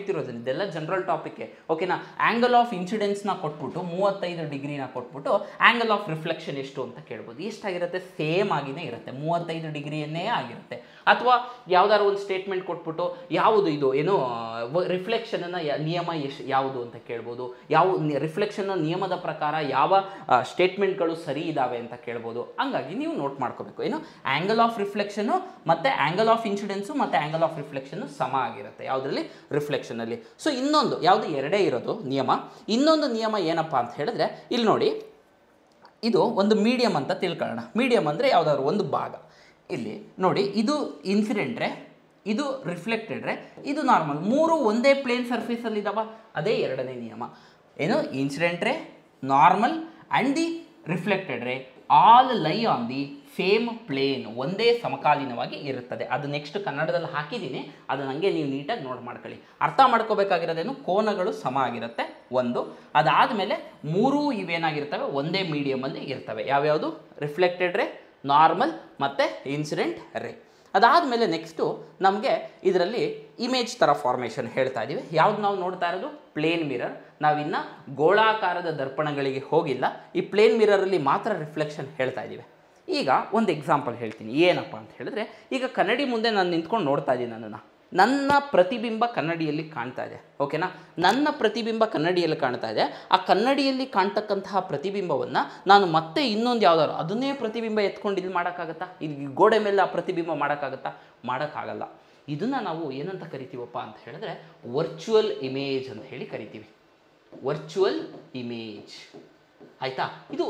ಹೇಳ್ತಿರೋದು ಇದೆಲ್ಲ ಜನರಲ್ ಟಾಪಿಕ್ಗೆ ಓಕೆನಾ ಆ್ಯಂಗಲ್ ಆಫ್ ಇನ್ಸಿಡೆನ್ಸ್ನ ಕೊಟ್ಬಿಟ್ಟು ಮೂವತ್ತೈದು ಡಿಗ್ರಿನ ಕೊಟ್ಬಿಟ್ಟು ಆ್ಯಂಗಲ್ ಆಫ್ ರಿಫ್ಲೆಕ್ಷನ್ ಎಷ್ಟು ಅಂತ ಕೇಳ್ಬೋದು ಎಷ್ಟಾಗಿರುತ್ತೆ ಸೇಮ್ ಆಗಿನೇ ಇರುತ್ತೆ ಮೂವತ್ತೈದು ಡಿಗ್ರಿಯನ್ನೇ ಆಗಿರುತ್ತೆ ಅಥವಾ ಯಾವ್ದಾದ್ರು ಒಂದು ಸ್ಟೇಟ್ಮೆಂಟ್ ಕೊಟ್ಬಿಟ್ಟು ಯಾವುದು ಇದು ಏನು ರಿಫ್ಲೆಕ್ಷನ್ನ ನಿಯಮ ಎಷ್ಟು ಯಾವುದು ಅಂತ ಕೇಳ್ಬೋದು ಯಾವ ರಿಫ್ಲೆಕ್ಷನ್ನ ನಿಯಮದ ಪ್ರಕಾರ ಯಾವ ಸ್ಟೇಟ್ಮೆಂಟ್ಗಳು ಸರಿ ಇದ್ದಾವೆ ಅಂತ ಕೇಳ್ಬೋದು ಹಂಗಾಗಿ ನೀವು ನೋಟ್ ಮಾಡ್ಕೋಬೇಕು ಏನು ಆ್ಯಂಗಲ್ ಆಫ್ ರಿಫ್ಲೆಕ್ಷನು ಮತ್ತು ಆ್ಯಂಗಲ್ ಆಫ್ ಇನ್ಸಿಡೆನ್ಸು ಮತ್ತು ಆ್ಯಂಗಲ್ ಆಫ್ ರಿಫ್ಲೆಕ್ಷನ್ನು ಸಮ ಆಗಿರುತ್ತೆ ಯಾವುದರಲ್ಲಿ ರಿಫ್ಲೆಕ್ಷನಲ್ಲಿ ಸೊ ಇನ್ನೊಂದು ಯಾವುದು ಎರಡೇ ಇರೋದು ನಿಯಮ ಇನ್ನೊಂದು ನಿಯಮ ಏನಪ್ಪ ಅಂತ ಹೇಳಿದ್ರೆ ಇಲ್ಲಿ ನೋಡಿ ಇದು ಒಂದು ಮೀಡಿಯಮ್ ಅಂತ ತಿಳ್ಕೊಳ್ಳೋಣ ಮೀಡಿಯಮ್ ಅಂದರೆ ಯಾವುದಾದ್ರು ಒಂದು ಭಾಗ ಇಲ್ಲಿ ನೋಡಿ ಇದು ಇನ್ಸಿಡೆಂಟ್ ರೇ ಇದು ರಿಫ್ಲೆಕ್ಟೆಡ್ ರೇ ಇದು ನಾರ್ಮಲ್ ಮೂರು ಒಂದೇ ಪ್ಲೇನ್ ಸರ್ಫೇಸಲ್ಲಿ ಇದಾವ ಅದೇ ಎರಡನೇ ನಿಯಮ ಏನು incident ray normal and the reflected ray all lie on the same plane ಒಂದೇ ಸಮಕಾಲೀನವಾಗಿ ಇರುತ್ತದೆ ಅದು ನೆಕ್ಸ್ಟ್ ಕನ್ನಡದಲ್ಲಿ ಹಾಕಿದ್ದೀನಿ ಅದು ನನಗೆ ನೀವು ನೀಟಾಗಿ ನೋಟ್ ಮಾಡ್ಕೊಳ್ಳಿ ಅರ್ಥ ಮಾಡ್ಕೋಬೇಕಾಗಿರೋದೇನು ಕೋನಗಳು ಸಮ ಆಗಿರುತ್ತೆ ಒಂದು ಅದಾದಮೇಲೆ ಮೂರೂ ಇವೇನಾಗಿರ್ತವೆ ಒಂದೇ ಮೀಡಿಯಮಲ್ಲಿ ಇರ್ತವೆ ಯಾವ್ಯಾವುದು ರಿಫ್ಲೆಕ್ಟೆಡ್ ರೇ ನಾರ್ಮಲ್ ಮತ್ತು ಇನ್ಸಿಡೆಂಟ್ ರೇ ಅದಾದಮೇಲೆ ನೆಕ್ಸ್ಟು ನಮಗೆ ಇದರಲ್ಲಿ ಇಮೇಜ್ ಥರ ಫಾರ್ಮೇಷನ್ ಹೇಳ್ತಾ ಇದ್ದೀವಿ ಯಾವ್ದು ನಾವು ನೋಡ್ತಾ ಇರೋದು ಪ್ಲೇನ್ ಮಿರರ್ ನಾವಿನ್ನು ಗೋಳಾಕಾರದ ದರ್ಪಣಗಳಿಗೆ ಹೋಗಿಲ್ಲ ಈ ಪ್ಲೇನ್ ಮಿರರಲ್ಲಿ ಮಾತ್ರ ರಿಫ್ಲೆಕ್ಷನ್ ಹೇಳ್ತಾ ಇದ್ದೀವಿ ಈಗ ಒಂದು ಎಕ್ಸಾಂಪಲ್ ಹೇಳ್ತೀನಿ ಏನಪ್ಪ ಅಂತ ಹೇಳಿದ್ರೆ ಈಗ ಕನ್ನಡಿ ಮುಂದೆ ನಾನು ನಿಂತ್ಕೊಂಡು ನೋಡ್ತಾ ಇದ್ದೀನಿ ನನ್ನನ್ನು ನನ್ನ ಪ್ರತಿಬಿಂಬ ಕನ್ನಡಿಯಲ್ಲಿ ಕಾಣ್ತಾ ಇದೆ ಓಕೆನಾ ನನ್ನ ಪ್ರತಿಬಿಂಬ ಕನ್ನಡಿಯಲ್ಲಿ ಕಾಣ್ತಾ ಇದೆ ಆ ಕನ್ನಡಿಯಲ್ಲಿ ಕಾಣ್ತಕ್ಕಂತಹ ಪ್ರತಿಬಿಂಬವನ್ನು ನಾನು ಮತ್ತೆ ಇನ್ನೊಂದು ಯಾವ್ದಾದ್ರು ಅದನ್ನೇ ಪ್ರತಿಬಿಂಬ ಎತ್ಕೊಂಡು ಇಲ್ಲಿ ಮಾಡೋಕ್ಕಾಗತ್ತಾ ಇಲ್ಲಿ ಗೋಡೆ ಮೇಲೆ ಆ ಪ್ರತಿಬಿಂಬ ಮಾಡೋಕ್ಕಾಗತ್ತಾ ಮಾಡೋಕ್ಕಾಗಲ್ಲ ಇದನ್ನು ನಾವು ಏನಂತ ಕರಿತೀವಪ್ಪ ಅಂತ ಹೇಳಿದ್ರೆ ವರ್ಚುವಲ್ ಇಮೇಜ್ ಅಂತ ಹೇಳಿ ಕರಿತೀವಿ ವರ್ಚುವಲ್ ಇಮೇಜ್ ಆಯಿತಾ ಇದು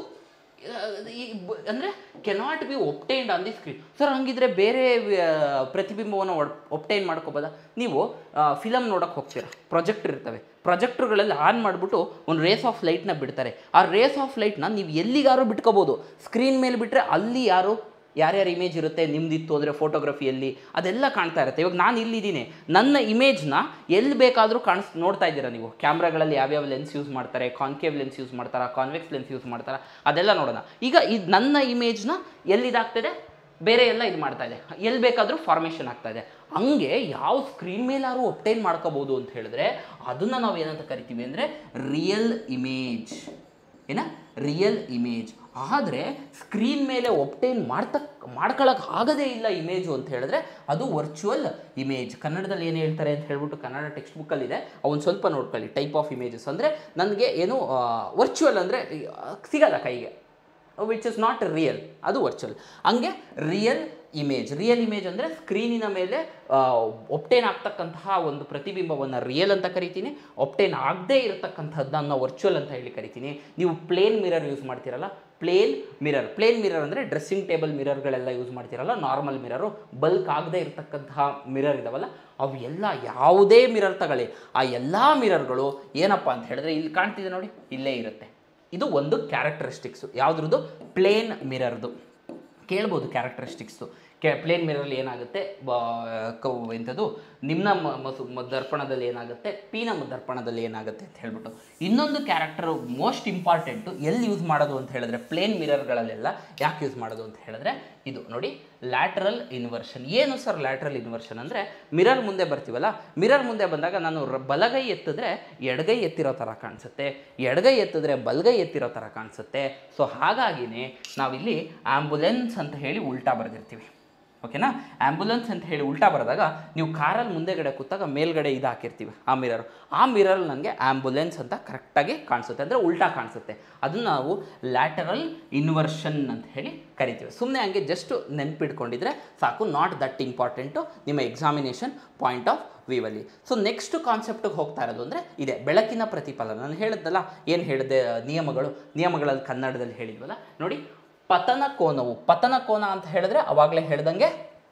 ಅಂದರೆ cannot be obtained on the screen sir ಹಂಗಿದ್ರೆ ಬೇರೆ ಪ್ರತಿಬಿಂಬವನ್ನು ಒಪ್ಟೈನ್ ಮಾಡ್ಕೋಬೋದಾ ನೀವು ಫಿಲಮ್ ನೋಡೋಕೆ ಹೋಗ್ತೀರಾ ಪ್ರೊಜೆಕ್ಟರ್ ಇರ್ತವೆ ಪ್ರೊಜೆಕ್ಟರ್ಗಳಲ್ಲಿ ಆನ್ ಮಾಡಿಬಿಟ್ಟು ಒಂದು ರೇಸ್ ಆಫ್ ಲೈಟ್ನ ಬಿಡ್ತಾರೆ ಆ ರೇಸ್ ಆಫ್ ಲೈಟ್ನ ನೀವು ಎಲ್ಲಿಗಾರು ಬಿಟ್ಕೋಬೋದು ಸ್ಕ್ರೀನ್ ಮೇಲೆ ಬಿಟ್ಟರೆ ಅಲ್ಲಿ ಯಾರು ಯಾರ್ಯಾರ ಇಮೇಜ್ ಇರುತ್ತೆ ನಿಮ್ದಿತ್ತು ಅಂದರೆ ಫೋಟೋಗ್ರಫಿಯಲ್ಲಿ ಅದೆಲ್ಲ ಕಾಣ್ತಾ ಇರುತ್ತೆ ಇವಾಗ ನಾನು ಇಲ್ಲಿದ್ದೀನಿ ನನ್ನ ಇಮೇಜ್ನ ಎಲ್ಲಿ ಬೇಕಾದರೂ ಕಾಣಿಸ್ ನೋಡ್ತಾ ಇದ್ದೀರಾ ನೀವು ಕ್ಯಾಮ್ರಾಗಳಲ್ಲಿ ಯಾವ್ಯಾವ ಲೆನ್ಸ್ ಯೂಸ್ ಮಾಡ್ತಾರೆ ಕಾನ್ಕೇವ್ ಲೆನ್ಸ್ ಯೂಸ್ ಮಾಡ್ತಾರೆ ಕಾನ್ವೆಕ್ಸ್ ಲೆನ್ಸ್ ಯೂಸ್ ಮಾಡ್ತಾರೆ ಅದೆಲ್ಲ ನೋಡೋಣ ಈಗ ಇದು ನನ್ನ ಇಮೇಜ್ನ ಎಲ್ಲಿದಾಗ್ತದೆ ಬೇರೆ ಎಲ್ಲ ಇದು ಮಾಡ್ತಾ ಇದೆ ಎಲ್ಲಿ ಬೇಕಾದರೂ ಫಾರ್ಮೇಷನ್ ಆಗ್ತಾ ಇದೆ ಹಂಗೆ ಯಾವ ಸ್ಕ್ರೀನ್ ಮೇಲಾದ್ರೂ ಒಪ್ಟೈನ್ ಮಾಡ್ಕೋಬೋದು ಅಂತ ಹೇಳಿದ್ರೆ ಅದನ್ನು ನಾವು ಏನಂತ ಕರಿತೀವಿ ಅಂದರೆ ರಿಯಲ್ ಇಮೇಜ್ ಏನ ರಿಯಲ್ ಇಮೇಜ್ ಆದರೆ ಸ್ಕ್ರೀನ್ ಮೇಲೆ ಒಪ್ಟೈನ್ ಮಾಡ್ತಕ್ ಮಾಡ್ಕೊಳಕ್ಕೆ ಆಗದೇ ಇಲ್ಲ ಇಮೇಜು ಅಂತ ಹೇಳಿದ್ರೆ ಅದು ವರ್ಚುವಲ್ ಇಮೇಜ್ ಕನ್ನಡದಲ್ಲಿ ಏನು ಹೇಳ್ತಾರೆ ಅಂತ ಹೇಳ್ಬಿಟ್ಟು ಕನ್ನಡ ಟೆಕ್ಸ್ಟ್ ಬುಕ್ಕಲ್ಲಿದೆ ಅವನು ಸ್ವಲ್ಪ ನೋಡ್ಕೊಳ್ಳಿ ಟೈಪ್ ಆಫ್ ಇಮೇಜಸ್ ಅಂದರೆ ನನಗೆ ಏನು ವರ್ಚುವಲ್ ಅಂದರೆ ಸಿಗಲ್ಲ ಕೈಗೆ ವಿಚ್ ಇಸ್ ನಾಟ್ ರಿಯಲ್ ಅದು ವರ್ಚುವಲ್ ಹಂಗೆ ರಿಯಲ್ ಇಮೇಜ್ ರಿಯಲ್ ಇಮೇಜ್ ಅಂದರೆ ಸ್ಕ್ರೀನಿನ ಮೇಲೆ ಒಪ್ಟೇನ್ ಆಗ್ತಕ್ಕಂತಹ ಒಂದು ಪ್ರತಿಬಿಂಬವನ್ನು ರಿಯಲ್ ಅಂತ ಕರಿತೀನಿ ಒಪ್ಟೇನ್ ಆಗದೇ ಇರತಕ್ಕಂಥದ್ದನ್ನು ವರ್ಚುವಲ್ ಅಂತ ಹೇಳಿ ಕರಿತೀನಿ ನೀವು ಪ್ಲೇನ್ ಮಿರರ್ ಯೂಸ್ ಮಾಡ್ತೀರಲ್ಲ ಪ್ಲೇನ್ ಮಿರರ್ ಪ್ಲೇನ್ ಮಿರರ್ ಅಂದರೆ ಡ್ರೆಸ್ಸಿಂಗ್ ಟೇಬಲ್ ಮಿರರ್ಗಳೆಲ್ಲ ಯೂಸ್ ಮಾಡ್ತೀರಲ್ಲ ನಾರ್ಮಲ್ ಮಿರರು ಬಲ್ಕ್ ಆಗದೇ ಇರತಕ್ಕಂತಹ ಮಿರರ್ ಇದಾವಲ್ಲ ಅವು ಎಲ್ಲ ಯಾವುದೇ ಮಿರರ್ ತಗೊಳ್ಳಿ ಆ ಎಲ್ಲ ಮಿರರ್ಗಳು ಏನಪ್ಪ ಅಂತ ಹೇಳಿದ್ರೆ ಇಲ್ಲಿ ಕಾಣ್ತಿದೆ ನೋಡಿ ಇಲ್ಲೇ ಇರುತ್ತೆ ಇದು ಒಂದು ಕ್ಯಾರೆಕ್ಟರಿಸ್ಟಿಕ್ಸು ಯಾವುದ್ರದ್ದು ಪ್ಲೇನ್ ಮಿರರ್ದು ಕೇಳ್ಬೋದು ಕ್ಯಾರೆಕ್ಟರಿಸ್ಟಿಕ್ಸು ಕೆ ಪ್ಲೇನ್ ಮಿರರಲ್ಲಿ ಏನಾಗುತ್ತೆ ಬ ಕವ್ ಎಂಥದ್ದು ನಿಮ್ನ ಮ- ಮಸು ಮ- ದರ್ಪಣದಲ್ಲಿ ಏನಾಗುತ್ತೆ ಪೀನ ಮ- ದರ್ಪಣದಲ್ಲಿ ಏನಾಗುತ್ತೆ ಅಂತ ಹೇಳ್ಬಿಟ್ಟು ಇನ್ನೊಂದು ಕ್ಯಾರೆಕ್ಟರ್ ಮೋಸ್ಟ್ ಇಂಪಾರ್ಟೆಂಟು ಎಲ್ಲಿ ಯೂಸ್ ಮಾಡೋದು ಅಂತ ಹೇಳಿದ್ರೆ ಪ್ಲೇನ್ ಮಿರರ್ಗಳಲ್ಲೆಲ್ಲ ಯಾಕೆ ಯೂಸ್ ಮಾಡೋದು ಅಂತ ಹೇಳಿದ್ರೆ ಇದು ನೋಡಿ ಲ್ಯಾಟ್ರಲ್ ಇನ್ವರ್ಷನ್ ಏನು ಸರ್ ಲ್ಯಾಟ್ರಲ್ ಇನ್ವರ್ಷನ್ ಅಂದರೆ ಮಿರರ್ ಮುಂದೆ ಬರ್ತೀವಲ್ಲ ಮಿರರ್ ಮುಂದೆ ಬಂದಾಗ ನಾನು ರ- ಬಲಗೈ ಎತ್ತಿದ್ರೆ ಎಡಗೈ ಎತ್ತಿರೋ ಥರ ಕಾಣಿಸುತ್ತೆ ಎಡಗೈ ಎತ್ತಿದ್ರೆ ಬಲಗೈ ಎತ್ತಿರೋ ಥರ ಕಾಣಿಸುತ್ತೆ ಸೊ ಹಾಗಾಗಿನೇ ನಾವಿಲ್ಲಿ ಆ್ಯಂಬುಲೆನ್ಸ್ ಅಂತ ಹೇಳಿ ಉಲ್ಟಾ ಬರೆದಿರ್ತೀವಿ ಓಕೆನಾ ಆ್ಯಂಬುಲೆನ್ಸ್ ಅಂತ ಹೇಳಿ ಉಲ್ಟಾ ಬರೆದಾಗ ನೀವು ಕಾರಲ್ಲಿ ಮುಂದೆಗಡೆ ಕೂತಾಗ ಮೇಲ್ಗಡೆ ಇದು ಹಾಕಿರ್ತೀವಿ ಆ ಮಿರರ್ ಆ ಮಿರರ್ ನನಗೆ ಆ್ಯಂಬುಲೆನ್ಸ್ ಅಂತ ಕರೆಕ್ಟಾಗಿ ಕಾಣಿಸುತ್ತೆ ಅಂದರೆ ಉಲ್ಟಾ ಕಾಣಿಸುತ್ತೆ ಅದನ್ನು ನಾವು ಲ್ಯಾಟರಲ್ ಇನ್ವರ್ಷನ್ ಅಂತ ಹೇಳಿ ಕರಿತೀವಿ ಸುಮ್ಮನೆ ಹಂಗೆ ಜಸ್ಟ್ ನೆನ್ಪಿಟ್ಕೊಂಡಿದ್ರೆ ಸಾಕು ನಾಟ್ ದಟ್ ಇಂಪಾರ್ಟೆಂಟು ನಿಮ್ಮ ಎಕ್ಸಾಮಿನೇಷನ್ ಪಾಯಿಂಟ್ ಆಫ್ ವ್ಯೂವಲ್ಲಿ ಸೊ ನೆಕ್ಸ್ಟ್ ಕಾನ್ಸೆಪ್ಟಿಗೆ ಹೋಗ್ತಾ ಇರೋದು ಅಂದರೆ ಇದೆ ಬೆಳಕಿನ ಪ್ರತಿಫಲನ ನಾನು ಹೇಳಿದ್ದಲ್ಲ ಏನು ಹೇಳಿದೆ ನಿಯಮಗಳು ನಿಯಮಗಳಲ್ಲಿ ಕನ್ನಡದಲ್ಲಿ ಹೇಳಿದ್ವಲ್ಲ ನೋಡಿ ಪತನ ಕೋನವು ಪತನ ಕೋನ ಅಂತ ಹೇಳಿದ್ರೆ ಅವಾಗಲೇ ಹೇಳ್ದಂಗೆ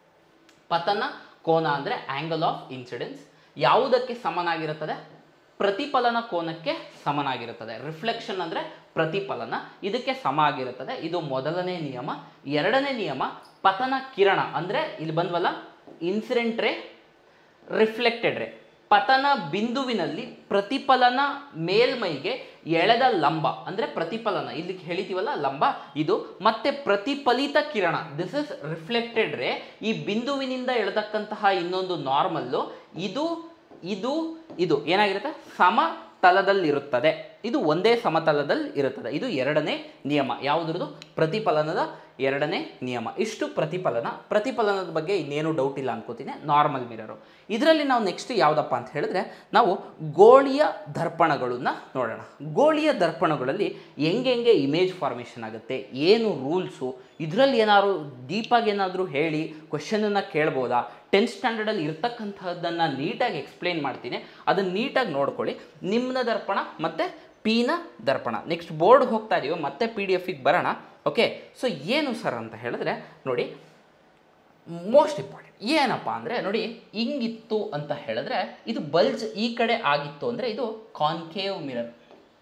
ಪತನ ಕೋನ ಅಂದರೆ ಆ್ಯಂಗಲ್ ಆಫ್ ಇನ್ಸಿಡೆನ್ಸ್ ಯಾವುದಕ್ಕೆ ಸಮನಾಗಿರುತ್ತದೆ ಪ್ರತಿಫಲನ ಕೋನಕ್ಕೆ ಸಮನಾಗಿರುತ್ತದೆ ರಿಫ್ಲೆಕ್ಷನ್ ಅಂದರೆ ಪ್ರತಿಫಲನ ಇದಕ್ಕೆ ಸಮ ಆಗಿರುತ್ತದೆ ಇದು ಮೊದಲನೇ ನಿಯಮ ಎರಡನೇ ನಿಯಮ ಪತನ ಕಿರಣ ಅಂದರೆ ಇಲ್ಲಿ ಬಂದ್ವಲ್ಲ ಇನ್ಸಿಡೆಂಟ್ ರೇ ರಿಫ್ಲೆಕ್ಟೆಡ್ ರೇ ಪತನ ಬಿಂದುವಿನಲ್ಲಿ ಪ್ರತಿಫಲನ ಮೇಲ್ಮೈಗೆ ಎಳೆದ ಲಂಬ ಅಂದರೆ ಪ್ರತಿಫಲನ ಇಲ್ಲಿ ಹೇಳಿತೀವಲ್ಲ ಲಂಬ ಇದು ಮತ್ತೆ ಪ್ರತಿಫಲಿತ ಕಿರಣ ದಿಸ್ ಇಸ್ ರಿಫ್ಲೆಕ್ಟೆಡ್ ರೇ ಈ ಬಿಂದುವಿನಿಂದ ಎಳೆದಕ್ಕಂತಹ ಇನ್ನೊಂದು ನಾರ್ಮಲ್ಲು ಇದು ಇದು ಇದು ಏನಾಗಿರುತ್ತೆ ಸಮತಲದಲ್ಲಿರುತ್ತದೆ ಇದು ಒಂದೇ ಸಮತಲದಲ್ಲಿ ಇರುತ್ತದೆ ಇದು ಎರಡನೇ ನಿಯಮ ಯಾವುದ್ರದ್ದು ಪ್ರತಿಫಲನದ ಎರಡನೇ ನಿಯಮ ಇಷ್ಟು ಪ್ರತಿಫಲನ ಪ್ರತಿಫಲನದ ಬಗ್ಗೆ ಇನ್ನೇನು ಡೌಟ್ ಇಲ್ಲ ಅನ್ಕೋತೀನಿ ನಾರ್ಮಲ್ ಮಿರರು ಇದರಲ್ಲಿ ನಾವು ನೆಕ್ಸ್ಟ್ ಯಾವುದಪ್ಪ ಅಂತ ಹೇಳಿದ್ರೆ ನಾವು ಗೋಳಿಯ ದರ್ಪಣಗಳನ್ನ ನೋಡೋಣ ಗೋಳಿಯ ದರ್ಪಣಗಳಲ್ಲಿ ಹೆಂಗೆ ಹೆಂಗೆ ಇಮೇಜ್ ಫಾರ್ಮೇಷನ್ ಆಗುತ್ತೆ ಏನು ರೂಲ್ಸು ಇದರಲ್ಲಿ ಏನಾದ್ರು ಡೀಪಾಗಿ ಏನಾದರೂ ಹೇಳಿ ಕ್ವಶನನ್ನು ಕೇಳ್ಬೋದಾ ಟೆಂತ್ ಸ್ಟ್ಯಾಂಡರ್ಡಲ್ಲಿ ಇರ್ತಕ್ಕಂಥದ್ದನ್ನು ನೀಟಾಗಿ ಎಕ್ಸ್ಪ್ಲೇನ್ ಮಾಡ್ತೀನಿ ಅದನ್ನು ನೀಟಾಗಿ ನೋಡ್ಕೊಳ್ಳಿ ನಿಮ್ನ ದರ್ಪಣ ಮತ್ತು ಪೀನ ದರ್ಪಣ ನೆಕ್ಸ್ಟ್ ಬೋರ್ಡ್ ಹೋಗ್ತಾ ಇದೀವಿ ಮತ್ತೆ ಪಿ ಡಿ ಎಫಿಗೆ ಬರೋಣ ಓಕೆ ಸೊ ಏನು ಸರ್ ಅಂತ ಹೇಳಿದ್ರೆ ನೋಡಿ ಮೋಸ್ಟ್ ಇಂಪಾರ್ಟೆಂಟ್ ಏನಪ್ಪ ಅಂದರೆ ನೋಡಿ ಹಿಂಗಿತ್ತು ಅಂತ ಹೇಳಿದ್ರೆ ಇದು ಬಲ್ಜ್ ಈ ಕಡೆ ಆಗಿತ್ತು ಅಂದರೆ ಇದು ಕಾನ್ಕೇವ್ ಮಿರರ್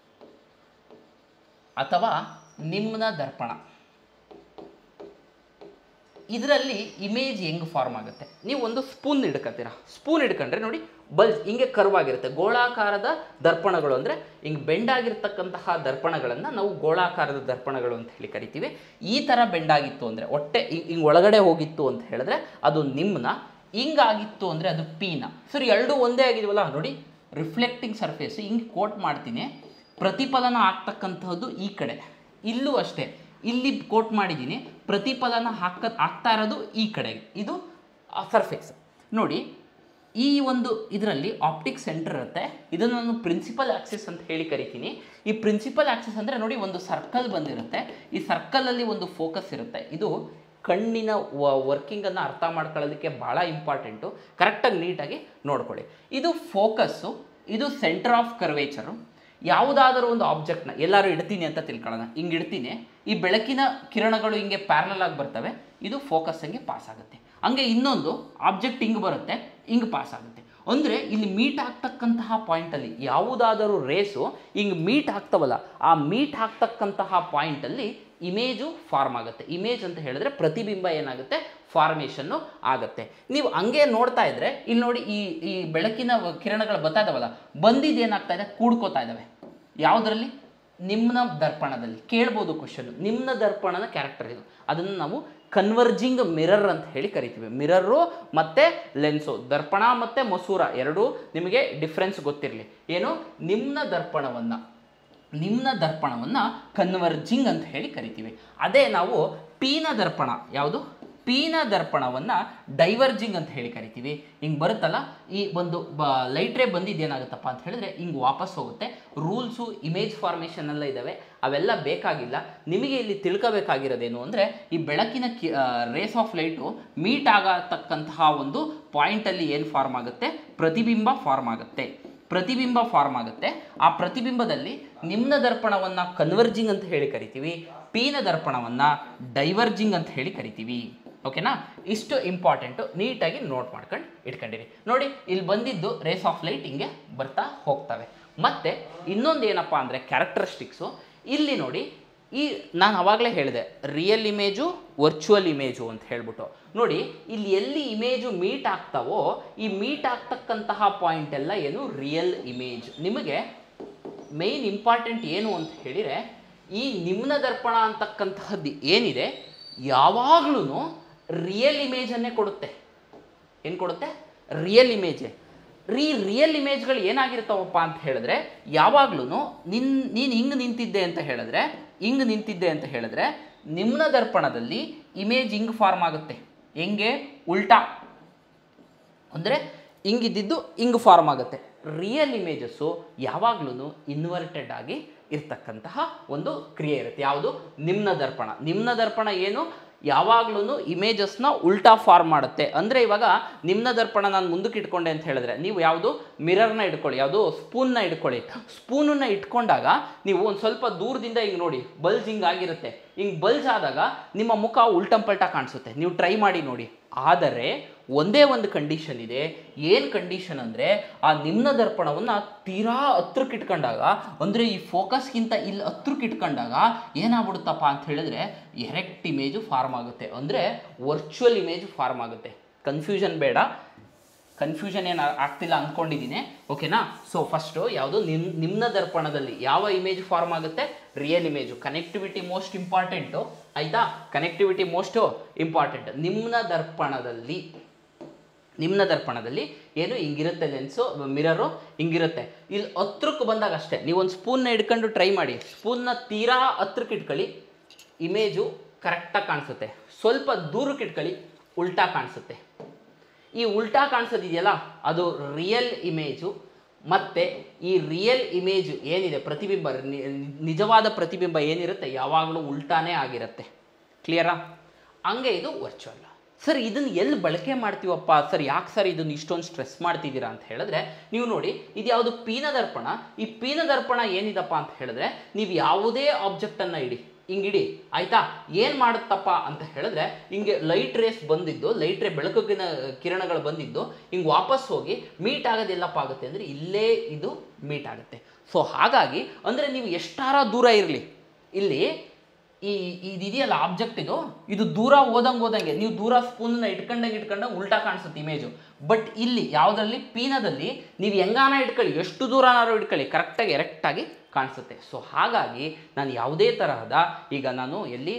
ಅಥವಾ ನಿಮ್ನ ದರ್ಪಣ ಇದರಲ್ಲಿ ಇಮೇಜ್ ಹೆಂಗೆ ಫಾರ್ಮ್ ಆಗುತ್ತೆ ನೀವು ಒಂದು ಸ್ಪೂನ್ ಹಿಡ್ಕೊತೀರಾ ಸ್ಪೂನ್ ಹಿಡ್ಕೊಂಡ್ರೆ ನೋಡಿ ಬಲ್ಜ್ ಹಿಂಗೆ ಕರ್ವ್ ಆಗಿರುತ್ತೆ ಗೋಳಾಕಾರದ ದರ್ಪಣಗಳು ಅಂದರೆ ಹಿಂಗೆ ಬೆಂಡಾಗಿರ್ತಕ್ಕಂತಹ ದರ್ಪಣಗಳನ್ನು ನಾವು ಗೋಳಾಕಾರದ ದರ್ಪಣಗಳು ಅಂತ ಹೇಳಿ ಕರಿತೀವಿ ಈ ಥರ ಬೆಂಡಾಗಿತ್ತು ಅಂದರೆ ಹೊಟ್ಟೆ ಹಿಂಗೆ ಒಳಗಡೆ ಹೋಗಿತ್ತು ಅಂತ ಹೇಳಿದ್ರೆ ಅದು ನಿಮ್ನ ಹಿಂಗಾಗಿತ್ತು ಅಂದರೆ ಅದು ಪೀನ ಸರಿ ಎರಡು ಒಂದೇ ಆಗಿದವಲ್ಲ ನೋಡಿ ರಿಫ್ಲೆಕ್ಟಿಂಗ್ ಸರ್ಫೇಸ್ ಹಿಂಗೆ ಕೋಟ್ ಮಾಡ್ತೀನಿ ಪ್ರತಿಫಲನ ಆಗ್ತಕ್ಕಂಥದ್ದು ಈ ಕಡೆ ಇಲ್ಲೂ ಅಷ್ಟೇ ಇಲ್ಲಿ ಕೋಟ್ ಮಾಡಿದ್ದೀನಿ ಪ್ರತಿಫಲನ ಹಾಕ ಆಗ್ತಾ ಇರೋದು ಈ ಕಡೆಗೆ ಇದು ಸರ್ಫೇಸ್ ನೋಡಿ ಈ ಒಂದು ಇದರಲ್ಲಿ ಆಪ್ಟಿಕ್ ಸೆಂಟರ್ ಇರುತ್ತೆ ಇದನ್ನು ನಾನು ಪ್ರಿನ್ಸಿಪಲ್ ಆಕ್ಸಿಸ್ ಅಂತ ಹೇಳಿ ಕರಿತೀನಿ ಈ ಪ್ರಿನ್ಸಿಪಲ್ ಆಕ್ಸಿಸ್ ಅಂದರೆ ನೋಡಿ ಒಂದು ಸರ್ಕಲ್ ಬಂದಿರುತ್ತೆ ಈ ಸರ್ಕಲಲ್ಲಿ ಒಂದು ಫೋಕಸ್ ಇರುತ್ತೆ ಇದು ಕಣ್ಣಿನ ವರ್ಕಿಂಗನ್ನು ಅರ್ಥ ಮಾಡ್ಕೊಳ್ಳೋದಕ್ಕೆ ಭಾಳ ಇಂಪಾರ್ಟೆಂಟು ಕರೆಕ್ಟಾಗಿ ನೀಟಾಗಿ ನೋಡ್ಕೊಳ್ಳಿ ಇದು ಫೋಕಸ್ಸು ಇದು ಸೆಂಟರ್ ಆಫ್ ಕರ್ವೇಚರು ಯಾವುದಾದರೂ ಒಂದು ಆಬ್ಜೆಕ್ಟ್ನ ಎಲ್ಲರೂ ಇಡ್ತೀನಿ ಅಂತ ತಿಳ್ಕೊಳ್ಳೋಣ ಹಿಂಗೆ ಇಡ್ತೀನಿ ಈ ಬೆಳಕಿನ ಕಿರಣಗಳು ಹಿಂಗೆ ಪ್ಯಾರಲಲ್ ಆಗಿ ಬರ್ತವೆ ಇದು ಫೋಕಸ್ ಹಂಗೆ ಪಾಸ್ ಆಗುತ್ತೆ ಹಂಗೆ ಇನ್ನೊಂದು ಆಬ್ಜೆಕ್ಟ್ ಹಿಂಗೆ ಬರುತ್ತೆ ಹಿಂಗೆ ಪಾಸ್ ಆಗುತ್ತೆ ಅಂದರೆ ಇಲ್ಲಿ ಮೀಟ್ ಆಗ್ತಕ್ಕಂತಹ ಪಾಯಿಂಟಲ್ಲಿ ಯಾವುದಾದರೂ ರೇಸು ಹಿಂಗೆ ಮೀಟ್ ಆಗ್ತವಲ್ಲ ಆ ಮೀಟ್ ಆಗ್ತಕ್ಕಂತಹ ಪಾಯಿಂಟಲ್ಲಿ ಇಮೇಜು ಫಾರ್ಮ್ ಆಗುತ್ತೆ ಇಮೇಜ್ ಅಂತ ಹೇಳಿದ್ರೆ ಪ್ರತಿಬಿಂಬ ಏನಾಗುತ್ತೆ ಫಾರ್ಮೇಷನ್ನು ಆಗುತ್ತೆ ನೀವು ಹಂಗೆ ನೋಡ್ತಾ ಇದ್ರೆ ಇಲ್ಲಿ ನೋಡಿ ಈ ಈ ಬೆಳಕಿನ ವ- ಕಿರಣಗಳು ಬರ್ತಾ ಇದಾವಲ್ಲ ಬಂದಿದ್ದು ಏನಾಗ್ತಾ ಇದೆ ಕೂಡ್ಕೋತಾ ಇದ್ದಾವೆ ಯಾವುದರಲ್ಲಿ ನಿಮ್ನ ದರ್ಪಣದಲ್ಲಿ ಕೇಳ್ಬೋದು ಕ್ವಶನ್ ನಿಮ್ನ ದರ್ಪಣದ ಕ್ಯಾರೆಕ್ಟರ್ ಇದು ಅದನ್ನು ನಾವು ಕನ್ವರ್ಜಿಂಗ್ ಮಿರರ್ ಅಂತ ಹೇಳಿ ಕರಿತೀವಿ ಮಿರರು ಮತ್ತು ಲೆನ್ಸು ದರ್ಪಣ ಮತ್ತು ಮಸೂರ ಎರಡೂ ನಿಮಗೆ ಡಿಫ್ರೆನ್ಸ್ ಗೊತ್ತಿರಲಿ ಏನು ನಿಮ್ನ ದರ್ಪಣವನ್ನು ನಿಮ್ನ ದರ್ಪಣವನ್ನು ಕನ್ವರ್ಜಿಂಗ್ ಅಂತ ಹೇಳಿ ಕರಿತೀವಿ ಅದೇ ನಾವು ಪೀನ ದರ್ಪಣ ಯಾವುದು ಪೀನ ದರ್ಪಣವನ್ನು ಡೈವರ್ಜಿಂಗ್ ಅಂತ ಹೇಳಿ ಕರಿತೀವಿ ಹಿಂಗೆ ಬರುತ್ತಲ್ಲ ಈ ಒಂದು ಬ ಲೈಟ್ ರೇ ಬಂದಿದ್ದೇನಾಗುತ್ತಪ್ಪ ಅಂತ ಹೇಳಿದ್ರೆ ಹಿಂಗೆ ವಾಪಸ್ ಹೋಗುತ್ತೆ ರೂಲ್ಸು ಇಮೇಜ್ ಫಾರ್ಮೇಷನ್ ಎಲ್ಲ ಇದ್ದಾವೆ ಅವೆಲ್ಲ ಬೇಕಾಗಿಲ್ಲ ನಿಮಗೆ ಇಲ್ಲಿ ತಿಳ್ಕೋಬೇಕಾಗಿರೋದೇನು ಅಂದರೆ ಈ ಬೆಳಕಿನ ಕಿ ರೇಸ್ ಆಫ್ ಲೈಟು ಮೀಟ್ ಆಗತಕ್ಕಂತಹ ಒಂದು ಪಾಯಿಂಟಲ್ಲಿ ಏನು ಫಾರ್ಮ್ ಆಗುತ್ತೆ ಪ್ರತಿಬಿಂಬ ಫಾರ್ಮ್ ಆಗುತ್ತೆ ಪ್ರತಿಬಿಂಬ ಫಾರ್ಮ್ ಆಗುತ್ತೆ ಆ ಪ್ರತಿಬಿಂಬದಲ್ಲಿ ನಿಮ್ನ ದರ್ಪಣವನ್ನು ಕನ್ವರ್ಜಿಂಗ್ ಅಂತ ಹೇಳಿ ಕರಿತೀವಿ ಪೀನ ದರ್ಪಣವನ್ನು ಡೈವರ್ಜಿಂಗ್ ಅಂತ ಹೇಳಿ ಕರಿತೀವಿ ಓಕೆನಾ ಇಷ್ಟು ಇಂಪಾರ್ಟೆಂಟು ನೀಟಾಗಿ ನೋಟ್ ಮಾಡ್ಕೊಂಡು ಇಟ್ಕೊಂಡಿರಿ ನೋಡಿ ಇಲ್ಲಿ ಬಂದಿದ್ದು ರೇಸ್ ಆಫ್ ಲೈಟ್ ಹಿಂಗೆ ಬರ್ತಾ ಹೋಗ್ತವೆ ಮತ್ತು ಇನ್ನೊಂದು ಏನಪ್ಪ ಅಂದರೆ ಕ್ಯಾರೆಕ್ಟರಿಸ್ಟಿಕ್ಸು ಇಲ್ಲಿ ನೋಡಿ ಈ ನಾನು ಅವಾಗಲೇ ಹೇಳಿದೆ ರಿಯಲ್ ಇಮೇಜು ವರ್ಚುವಲ್ ಇಮೇಜು ಅಂತ ಹೇಳ್ಬಿಟ್ಟು ನೋಡಿ ಇಲ್ಲಿ ಎಲ್ಲಿ ಇಮೇಜು ಮೀಟ್ ಆಗ್ತಾವೋ ಈ ಮೀಟ್ ಆಗ್ತಕ್ಕಂತಹ ಪಾಯಿಂಟ್ ಎಲ್ಲ ಏನು ರಿಯಲ್ ಇಮೇಜ್ ನಿಮಗೆ ಮೇಯ್ನ್ ಇಂಪಾರ್ಟೆಂಟ್ ಏನು ಅಂತ ಹೇಳಿದರೆ ಈ ನಿಮ್ನ ದರ್ಪಣ ಅಂತಕ್ಕಂತಹದ್ದು ಏನಿದೆ ಯಾವಾಗ್ಲೂ ರಿಯಲ್ ಇಮೇಜನ್ನೇ ಕೊಡುತ್ತೆ ಏನು ಕೊಡುತ್ತೆ ರಿಯಲ್ ಇಮೇಜೇ ರೀ ರಿಯಲ್ ಇಮೇಜ್ಗಳು ಏನಾಗಿರ್ತಾವಪ್ಪ ಅಂತ ಹೇಳಿದ್ರೆ ಯಾವಾಗ್ಲೂ ನಿನ್ ನೀನು ಹಿಂಗೆ ನಿಂತಿದ್ದೆ ಅಂತ ಹೇಳಿದ್ರೆ ಹಿಂಗೆ ನಿಂತಿದ್ದೆ ಅಂತ ಹೇಳಿದ್ರೆ ನಿಮ್ನ ದರ್ಪಣದಲ್ಲಿ ಇಮೇಜ್ ಹಿಂಗೆ ಫಾರ್ಮ್ ಆಗುತ್ತೆ ಹೆಂಗೆ ಉಲ್ಟಾ ಅಂದರೆ ಹಿಂಗಿದ್ದಿದ್ದು ಹಿಂಗೆ ಫಾರ್ಮ್ ಆಗುತ್ತೆ ರಿಯಲ್ ಇಮೇಜಸ್ಸು ಯಾವಾಗ್ಲೂ ಇನ್ವರ್ಟೆಡ್ ಆಗಿ ಇರ್ತಕ್ಕಂತಹ ಒಂದು ಕ್ರಿಯೆ ಇರುತ್ತೆ ಯಾವುದು ನಿಮ್ನ ದರ್ಪಣ ನಿಮ್ನ ದರ್ಪಣ ಏನು ಯಾವಾಗ್ಲೂ ಇಮೇಜಸ್ನ ಉಲ್ಟಾ ಫಾರ್ಮ್ ಮಾಡುತ್ತೆ ಅಂದರೆ ಇವಾಗ ನಿಮ್ನ ದರ್ಪಣ ನಾನು ಮುಂದಕ್ಕೆ ಇಟ್ಕೊಂಡೆ ಅಂತ ಹೇಳಿದ್ರೆ ನೀವು ಯಾವುದು ಮಿರರ್ನ ಇಟ್ಕೊಳ್ಳಿ ಯಾವುದು ಸ್ಪೂನ್ನ ಇಟ್ಕೊಳ್ಳಿ ಸ್ಪೂನನ್ನ ಇಟ್ಕೊಂಡಾಗ ನೀವು ಒಂದು ಸ್ವಲ್ಪ ದೂರದಿಂದ ಹಿಂಗೆ ನೋಡಿ ಬಲ್ಜ್ ಹಿಂಗೆ ಆಗಿರುತ್ತೆ ಹಿಂಗೆ ಬಲ್ಜ್ ಆದಾಗ ನಿಮ್ಮ ಮುಖ ಉಲ್ಟಂಪಲ್ಟ ಕಾಣಿಸುತ್ತೆ ನೀವು ಟ್ರೈ ಮಾಡಿ ನೋಡಿ ಆದರೆ ಒಂದೇ ಒಂದು ಕಂಡೀಷನ್ ಇದೆ ಏನು ಕಂಡೀಷನ್ ಅಂದರೆ ಆ ನಿಮ್ನ ದರ್ಪಣವನ್ನು ತೀರಾ ಹತ್ರಕ್ಕೆ ಇಟ್ಕೊಂಡಾಗ ಅಂದರೆ ಈ ಫೋಕಸ್ಗಿಂತ ಇಲ್ಲಿ ಹತ್ರಕ್ಕೆ ಇಟ್ಕೊಂಡಾಗ ಏನಾಗ್ಬಿಡುತ್ತಪ್ಪ ಅಂತ ಹೇಳಿದ್ರೆ ಎರೆಕ್ಟ್ ಇಮೇಜು ಫಾರ್ಮ್ ಆಗುತ್ತೆ ಅಂದರೆ ವರ್ಚುವಲ್ ಇಮೇಜ್ ಫಾರ್ಮ್ ಆಗುತ್ತೆ ಕನ್ಫ್ಯೂಷನ್ ಬೇಡ ಕನ್ಫ್ಯೂಷನ್ ಏನು ಆಗ್ತಿಲ್ಲ ಅಂದ್ಕೊಂಡಿದ್ದೀನಿ ಓಕೆನಾ ಸೊ ಫಸ್ಟು ಯಾವುದು ನಿಮ್ ನಿಮ್ನ ದರ್ಪಣದಲ್ಲಿ ಯಾವ ಇಮೇಜ್ ಫಾರ್ಮ್ ಆಗುತ್ತೆ real image connectivity most important ಆಯಿತಾ ಕನೆಕ್ಟಿವಿಟಿ ಮೋಸ್ಟು ಇಂಪಾರ್ಟೆಂಟ್ ನಿಮ್ನ ದರ್ಪಣದಲ್ಲಿ ನಿಮ್ನ ದರ್ಪಣದಲ್ಲಿ ಏನು ಹಿಂಗಿರುತ್ತೆ ಲೆನ್ಸು ಮಿರರು ಹಿಂಗಿರುತ್ತೆ ಇಲ್ಲಿ ಹತ್ರಕ್ಕೆ ಬಂದಾಗ ಅಷ್ಟೇ ನೀವು ಒಂದು ಸ್ಪೂನ್ನ ಹಿಡ್ಕೊಂಡು ಟ್ರೈ ಮಾಡಿ ಸ್ಪೂನ್ನ ತೀರಾ ಹತ್ರಕ್ಕೆ ಇಟ್ಕೊಳ್ಳಿ ಇಮೇಜು ಕರೆಕ್ಟಾಗಿ ಕಾಣಿಸುತ್ತೆ ಸ್ವಲ್ಪ ದೂರಕ್ಕೆ ಇಟ್ಕೊಳ್ಳಿ ಉಲ್ಟಾ ಕಾಣಿಸುತ್ತೆ ಈ ಉಲ್ಟಾ ಕಾಣಿಸೋದಿದೆಯಲ್ಲ ಅದು ರಿಯಲ್ ಇಮೇಜು ಮತ್ತು ಈ ರಿಯಲ್ ಇಮೇಜ್ ಏನಿದೆ ಪ್ರತಿಬಿಂಬ ನಿ- ನಿಜವಾದ ಪ್ರತಿಬಿಂಬ ಏನಿರುತ್ತೆ ಯಾವಾಗಲೂ ಉಲ್ಟಾನೇ ಆಗಿರುತ್ತೆ ಕ್ಲಿಯರಾ ಹಂಗೆ ಇದು ವರ್ಚುವಲ್ ಸರ್ ಇದನ್ನು ಎಲ್ಲಿ ಬಳಕೆ ಮಾಡ್ತೀವಪ್ಪ ಸರ್ ಯಾಕೆ ಸರ್ ಇದನ್ನು ಇಷ್ಟೊಂದು ಸ್ಟ್ರೆಸ್ ಮಾಡ್ತಿದ್ದೀರಾ ಅಂತ ಹೇಳಿದ್ರೆ ನೀವು ನೋಡಿ ಇದು ಯಾವುದು ಪೀನ ದರ್ಪಣ ಈ ಪೀನ ದರ್ಪಣ ಏನಿದಪ್ಪ ಅಂತ ಹೇಳಿದ್ರೆ ನೀವು ಯಾವುದೇ ಆಬ್ಜೆಕ್ಟನ್ನು ಇಡಿ ಹಿಂಗಿಡಿ ಆಯ್ತಾ ಏನು ಮಾಡುತ್ತಪ್ಪ ಅಂತ ಹೇಳಿದ್ರೆ ಹಿಂಗೆ ಲೈಟ್ ರೇಸ್ ಬಂದಿದ್ದು ಲೈಟ್ ರೇ ಬೆಳಕಿನ ಕಿರಣಗಳು ಬಂದಿದ್ದು ಹಿಂಗೆ ವಾಪಸ್ ಹೋಗಿ ಮೀಟ್ ಆಗೋದೆಲ್ಲಪ್ಪ ಆಗುತ್ತೆ ಅಂದರೆ ಇಲ್ಲೇ ಇದು ಮೀಟ್ ಆಗುತ್ತೆ ಸೊ ಹಾಗಾಗಿ ಅಂದರೆ ನೀವು ಎಷ್ಟಾರ ದೂರ ಇರಲಿ ಇಲ್ಲಿ ಈ ಇದೆಯಲ್ಲ ಆಬ್ಜೆಕ್ಟ್ ಇದು ಇದು ದೂರ ಹೋದಂಗೆ ಹೋದಂಗೆ ನೀವು ದೂರ ಸ್ಪೂನ್ನ ಇಟ್ಕೊಂಡಂಗೆ ಇಟ್ಕೊಂಡಂಗೆ ಉಲ್ಟಾ ಕಾಣಿಸುತ್ತೆ ಇಮೇಜು ಬಟ್ ಇಲ್ಲಿ ಯಾವುದರಲ್ಲಿ ಪೀನದಲ್ಲಿ ನೀವು ಹೆಂಗಾನ ಇಟ್ಕೊಳ್ಳಿ ಎಷ್ಟು ದೂರನಾರು ಇಟ್ಕೊಳ್ಳಿ ಕರೆಕ್ಟಾಗಿ ಎರೆಕ್ಟಾಗಿ ಕಾಣಿಸುತ್ತೆ ಸೊ ಹಾಗಾಗಿ ನಾನು ಯಾವುದೇ ತರಹದ ಈಗ ನಾನು ಎಲ್ಲಿ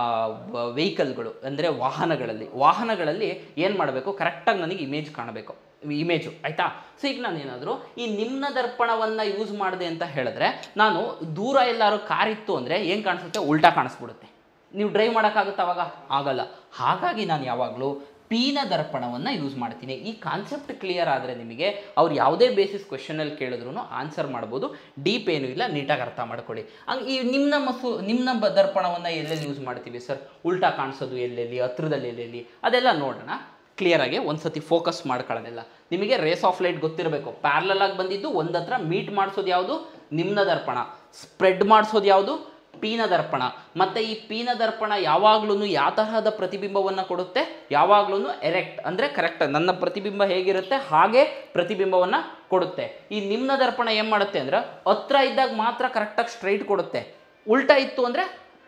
ವೆಹಿಕಲ್ಗಳು ಅಂದರೆ ವಾಹನಗಳಲ್ಲಿ ವಾಹನಗಳಲ್ಲಿ ಏನು ಮಾಡಬೇಕು ಕರೆಕ್ಟಾಗಿ ನನಗೆ ಇಮೇಜ್ ಕಾಣಬೇಕು ಇಮೇಜು ಆಯಿತಾ ಸೊ ಈಗ ನಾನು ಏನಾದರೂ ಈ ನಿಮ್ನ ದರ್ಪಣವನ್ನು ಯೂಸ್ ಮಾಡಿದೆ ಅಂತ ಹೇಳಿದ್ರೆ ನಾನು ದೂರ ಎಲ್ಲಾರು ಕಾರ್ ಇತ್ತು ಅಂದರೆ ಏನು ಕಾಣಿಸುತ್ತೆ ಉಲ್ಟಾ ಕಾಣಿಸ್ಬಿಡುತ್ತೆ ನೀವು ಡ್ರೈವ್ ಮಾಡೋಕ್ಕಾಗುತ್ತೆ ಅವಾಗ ಆಗಲ್ಲ ಹಾಗಾಗಿ ನಾನು ಯಾವಾಗಲೂ ಪೀನ ದರ್ಪಣವನ್ನು ಯೂಸ್ ಮಾಡ್ತೀನಿ ಈ ಕಾನ್ಸೆಪ್ಟ್ ಕ್ಲಿಯರ್ ಆದರೆ ನಿಮಗೆ ಅವ್ರು ಯಾವುದೇ ಬೇಸಿಸ್ ಕ್ವೆಶನಲ್ಲಿ ಕೇಳಿದ್ರು ಆನ್ಸರ್ ಮಾಡ್ಬೋದು ಡೀಪ್ ಏನೂ ಇಲ್ಲ ನೀಟಾಗಿ ಅರ್ಥ ಮಾಡ್ಕೊಳ್ಳಿ ಹಂಗೆ ಈ ನಿಮ್ನ ಮಸು ನಿಮ್ನ ಬ ದರ್ಪಣವನ್ನು ಎಲ್ಲೆಲ್ಲಿ ಯೂಸ್ ಮಾಡ್ತೀವಿ ಸರ್ ಉಲ್ಟಾ ಕಾಣಿಸೋದು ಎಲ್ಲೆಲ್ಲಿ ಹತ್ರದಲ್ಲಿ ಎಲ್ಲೆಲ್ಲಿ ಅದೆಲ್ಲ ನೋಡೋಣ ಕ್ಲಿಯರಾಗಿ ಒಂದು ಸತಿ ಫೋಕಸ್ ಮಾಡ್ಕೊಳ್ಳೋದಿಲ್ಲ ನಿಮಗೆ ರೇಸ್ ಆಫ್ ಲೈಟ್ ಗೊತ್ತಿರಬೇಕು ಪ್ಯಾರ್ಲಲ್ ಆಗಿ ಬಂದಿದ್ದು ಒಂದು ಹತ್ರ ಮೀಟ್ ಮಾಡಿಸೋದು ಯಾವುದು ನಿಮ್ನ ದರ್ಪಣ ಸ್ಪ್ರೆಡ್ ಮಾಡಿಸೋದು ಯಾವುದು ಪೀನ ದರ್ಪಣ ಮತ್ತು ಈ ಪೀನ ದರ್ಪಣ ಯಾವಾಗ್ಲೂ ಯಾವ ತರಹದ ಪ್ರತಿಬಿಂಬವನ್ನು ಕೊಡುತ್ತೆ ಯಾವಾಗ್ಲೂ ಎರೆಕ್ಟ್ ಅಂದರೆ ಕರೆಕ್ಟ್ ನನ್ನ ಪ್ರತಿಬಿಂಬ ಹೇಗಿರುತ್ತೆ ಹಾಗೆ ಪ್ರತಿಬಿಂಬವನ್ನು ಕೊಡುತ್ತೆ ಈ ನಿಮ್ನ ದರ್ಪಣ ಏನು ಮಾಡುತ್ತೆ ಅಂದರೆ ಹತ್ರ ಇದ್ದಾಗ ಮಾತ್ರ ಕರೆಕ್ಟಾಗಿ ಸ್ಟ್ರೈಟ್ ಕೊಡುತ್ತೆ ಉಲ್ಟಾ ಇತ್ತು ಅಂದರೆ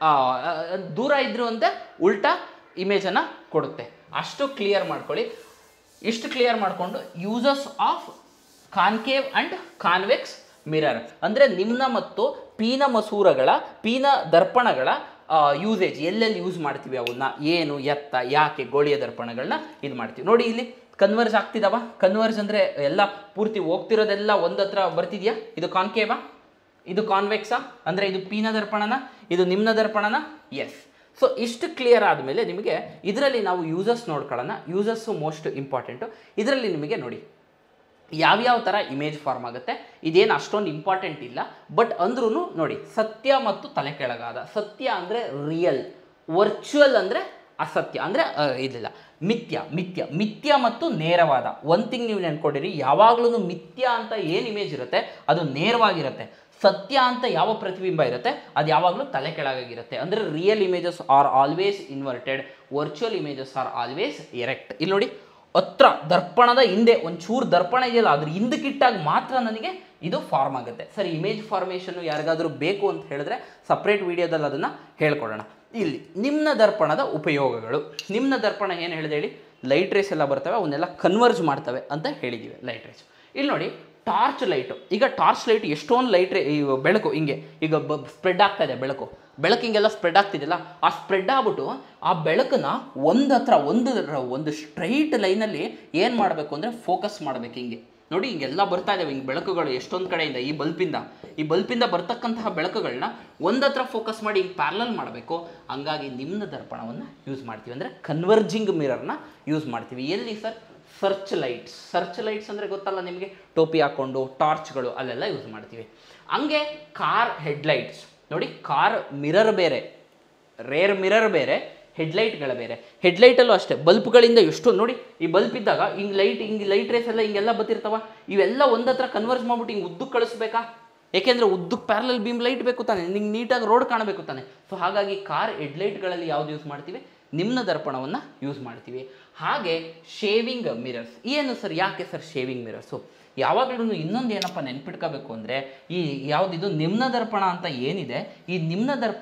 ದೂರ ಇದ್ರು ಅಂದರೆ ಉಲ್ಟಾ ಇಮೇಜನ್ನು ಕೊಡುತ್ತೆ ಅಷ್ಟು ಕ್ಲಿಯರ್ ಮಾಡ್ಕೊಳ್ಳಿ ಇಷ್ಟು ಕ್ಲಿಯರ್ ಮಾಡಿಕೊಂಡು uses of concave and convex mirror ಅಂದರೆ ನಿಮ್ನ ಮತ್ತು ಪೀನ ಮಸೂರಗಳ ಪೀನ ದರ್ಪಣಗಳ ಯೂಸೇಜ್ ಎಲ್ಲೆಲ್ಲಿ ಯೂಸ್ ಮಾಡ್ತೀವಿ ಅವನ್ನ ಏನು ಎತ್ತ ಯಾಕೆ ಗೋಳಿಯ ದರ್ಪಣಗಳನ್ನ ಇದು ಮಾಡ್ತೀವಿ ನೋಡಿ ಇಲ್ಲಿ ಕನ್ವರ್ಜ್ ಆಗ್ತಿದಾವ ಕನ್ವರ್ಜ್ ಅಂದರೆ ಎಲ್ಲ ಪೂರ್ತಿ ಹೋಗ್ತಿರೋದೆಲ್ಲ ಒಂದು ಹತ್ರ ಬರ್ತಿದ್ಯಾ ಇದು ಕಾನ್ಕೇವಾ ಇದು ಕಾನ್ವೆಕ್ಸಾ ಅಂದರೆ ಇದು ಪೀನ ದರ್ಪಣನ ಇದು ನಿಮ್ನ ದರ್ಪಣನ ಎಸ್ ಸೊ ಇಷ್ಟು ಕ್ಲಿಯರ್ ಆದಮೇಲೆ ನಿಮಗೆ ಇದರಲ್ಲಿ ನಾವು ಯೂಸಸ್ ನೋಡ್ಕೊಳ್ಳೋಣ ಯೂಸಸ್ಸು ಮೋಸ್ಟ್ ಇಂಪಾರ್ಟೆಂಟು ಇದರಲ್ಲಿ ನಿಮಗೆ ನೋಡಿ ಯಾವ್ಯಾವ ಥರ ಇಮೇಜ್ ಫಾರ್ಮ್ ಆಗುತ್ತೆ ಇದೇನು ಅಷ್ಟೊಂದು ಇಂಪಾರ್ಟೆಂಟ್ ಇಲ್ಲ ಬಟ್ ಅಂದ್ರೂ ನೋಡಿ ಸತ್ಯ ಮತ್ತು ತಲೆ ಕೆಳಗಾದ ಸತ್ಯ ಅಂದರೆ ರಿಯಲ್ ವರ್ಚುವಲ್ ಅಂದರೆ ಅಸತ್ಯ ಅಂದರೆ ಇದಿಲ್ಲ ಮಿಥ್ಯ ಮಿಥ್ಯ ಮಿಥ್ಯ ಮತ್ತು ನೇರವಾದ ಒಂದು ಥಿಂಗ್ ನೀವು ನೆನ್ಕೊಂಡಿರಿ ಯಾವಾಗಲೂ ಮಿಥ್ಯ ಅಂತ ಏನು ಇಮೇಜ್ ಇರುತ್ತೆ ಅದು ನೇರವಾಗಿರುತ್ತೆ ಸತ್ಯ ಅಂತ ಯಾವ ಪ್ರತಿಬಿಂಬ ಇರುತ್ತೆ ಅದು ಯಾವಾಗಲೂ ತಲೆ ಕೆಳಗಾಗಿರುತ್ತೆ ಅಂದರೆ real images are always inverted virtual images are always erect ಇಲ್ಲಿ ನೋಡಿ ಹತ್ರ ದರ್ಪಣದ ಹಿಂದೆ ಒಂಚೂರು ದರ್ಪಣ ಇದೆಯಲ್ಲ ಅದ್ರ ಹಿಂದಕ್ಕಿಟ್ಟಾಗ ಮಾತ್ರ ನನಗೆ ಇದು ಫಾರ್ಮ್ ಆಗುತ್ತೆ ಸರ್ ಇಮೇಜ್ ಫಾರ್ಮೇಷನ್ನು ಯಾರಿಗಾದರೂ ಬೇಕು ಅಂತ ಹೇಳಿದ್ರೆ ಸಪ್ರೇಟ್ ವಿಡಿಯೋದಲ್ಲಿ ಅದನ್ನು ಹೇಳ್ಕೊಡೋಣ ಇಲ್ಲಿ ನಿಮ್ನ ದರ್ಪಣದ ಉಪಯೋಗಗಳು ನಿಮ್ನ ದರ್ಪಣ ಏನು ಹೇಳಿದೆ ಹೇಳಿ ಲೈಟ್ ರೇಸ್ ಎಲ್ಲ ಬರ್ತವೆ ಅವನ್ನೆಲ್ಲ ಕನ್ವರ್ಜ್ ಮಾಡ್ತವೆ ಅಂತ ಹೇಳಿದ್ದೀವಿ ಲೈಟ್ ರೇಸ್ ಇಲ್ಲಿ ನೋಡಿ ಟಾರ್ಚ್ ಲೈಟು ಈಗ ಟಾರ್ಚ್ ಲೈಟ್ ಎಷ್ಟೊಂದು ಲೈಟ್ ರೇ ಈ ಬೆಳಕು ಹಿಂಗೆ ಈಗ ಬ ಸ್ಪ್ರೆಡ್ ಆಗ್ತಾ ಇದೆ ಬೆಳಕು ಬೆಳಕು ಹಿಂಗೆಲ್ಲ ಸ್ಪ್ರೆಡ್ ಆಗ್ತಿದೆಯಲ್ಲ ಆ ಸ್ಪ್ರೆಡ್ ಆಗ್ಬಿಟ್ಟು ಆ ಬೆಳಕನ್ನ ಒಂದು ಹತ್ರ ಒಂದು ರ- ಒಂದು ಸ್ಟ್ರೈಟ್ ಲೈನಲ್ಲಿ ಏನು ಮಾಡಬೇಕು ಅಂದರೆ ಫೋಕಸ್ ಮಾಡಬೇಕು ಹಿಂಗೆ ನೋಡಿ ಹಿಂಗೆಲ್ಲ ಬರ್ತಾ ಇದ್ದಾವೆ ಹಿಂಗೆ ಬೆಳಕುಗಳು ಎಷ್ಟೊಂದು ಕಡೆಯಿಂದ ಈ ಬಲ್ಪಿಂದ ಈ ಬಲ್ಪಿಂದ ಬರ್ತಕ್ಕಂತಹ ಬೆಳಕುಗಳನ್ನ ಒಂದು ಹತ್ರ ಫೋಕಸ್ ಮಾಡಿ ಹಿಂಗೆ ಪ್ಯಾರಲಲ್ ಮಾಡಬೇಕು ಹಂಗಾಗಿ ನಿಮ್ನ ದರ್ಪಣವನ್ನು ಯೂಸ್ ಮಾಡ್ತೀವಿ ಅಂದರೆ ಕನ್ವರ್ಜಿಂಗ್ ಮಿರರ್ನ ಯೂಸ್ ಮಾಡ್ತೀವಿ ಎಲ್ಲಿ sir search lights search lights ಅಂದರೆ ಗೊತ್ತಲ್ಲ ನಿಮಗೆ ಟೋಪಿ ಹಾಕ್ಕೊಂಡು ಟಾರ್ಚ್ಗಳು ಅಲ್ಲೆಲ್ಲ ಯೂಸ್ ಮಾಡ್ತೀವಿ ಹಂಗೆ ಕಾರ್ ಹೆಡ್ಲೈಟ್ಸ್ ನೋಡಿ ಕಾರ್ ಮಿರರ್ ಬೇರೆ ರೇರ್ ಮಿರರ್ ಬೇರೆ ಹೆಡ್ಲೈಟ್ಗಳ ಬೇರೆ ಹೆಡ್ಲೈಟಲ್ಲೂ ಅಷ್ಟೇ ಬಲ್ಪ್ಗಳಿಂದ ಎಷ್ಟು ನೋಡಿ ಈ ಬಲ್ಪ್ ಇದ್ದಾಗ ಹಿಂಗೆ ಲೈಟ್ ಹಿಂಗೆ ಲೈಟ್ ರೇಸ್ ಎಲ್ಲ ಹಿಂಗೆಲ್ಲ ಬರ್ತಿರ್ತಾವ ಇವೆಲ್ಲ ಒಂದು ಹತ್ರ ಕನ್ವರ್ಸ್ ಮಾಡ್ಬಿಟ್ಟು ಹಿಂಗೆ ಉದ್ದಕ್ಕೆ ಕಳಿಸ್ಬೇಕಾ ಏಕೆಂದರೆ ಉದ್ದಕ್ಕೆ ಪ್ಯಾರಲಲ್ ಬೀಮ್ ಲೈಟ್ ಬೇಕು ತಾನೆ ನಿಂಗೆ ನೀಟಾಗಿ ರೋಡ್ ಕಾಣಬೇಕು ತಾನೆ ಸೊ ಹಾಗಾಗಿ ಕಾರ್ ಹೆಡ್ಲೈಟ್ಗಳಲ್ಲಿ ಯಾವ್ದು ಯೂಸ್ ಮಾಡ್ತೀವಿ ನಿಮ್ನ ದರ್ಪಣವನ್ನು ಯೂಸ್ ಮಾಡ್ತೀವಿ ಹಾಗೆ ಶೇವಿಂಗ್ ಮಿರರ್ಸ್ ಏನು ಸರ್ ಯಾಕೆ ಸರ್ ಶೇವಿಂಗ್ ಮಿರರ್ಸು ಯಾವಾಗಲೂ ಇನ್ನೊಂದು ಏನಪ್ಪ ನೆನ್ಪಿಟ್ಕೋಬೇಕು ಅಂದರೆ ಈ ಯಾವುದಿದು ನಿಮ್ನ ದರ್ಪಣ ಅಂತ ಏನಿದೆ ಈ ನಿಮ್ನ ದರ್ಪಣ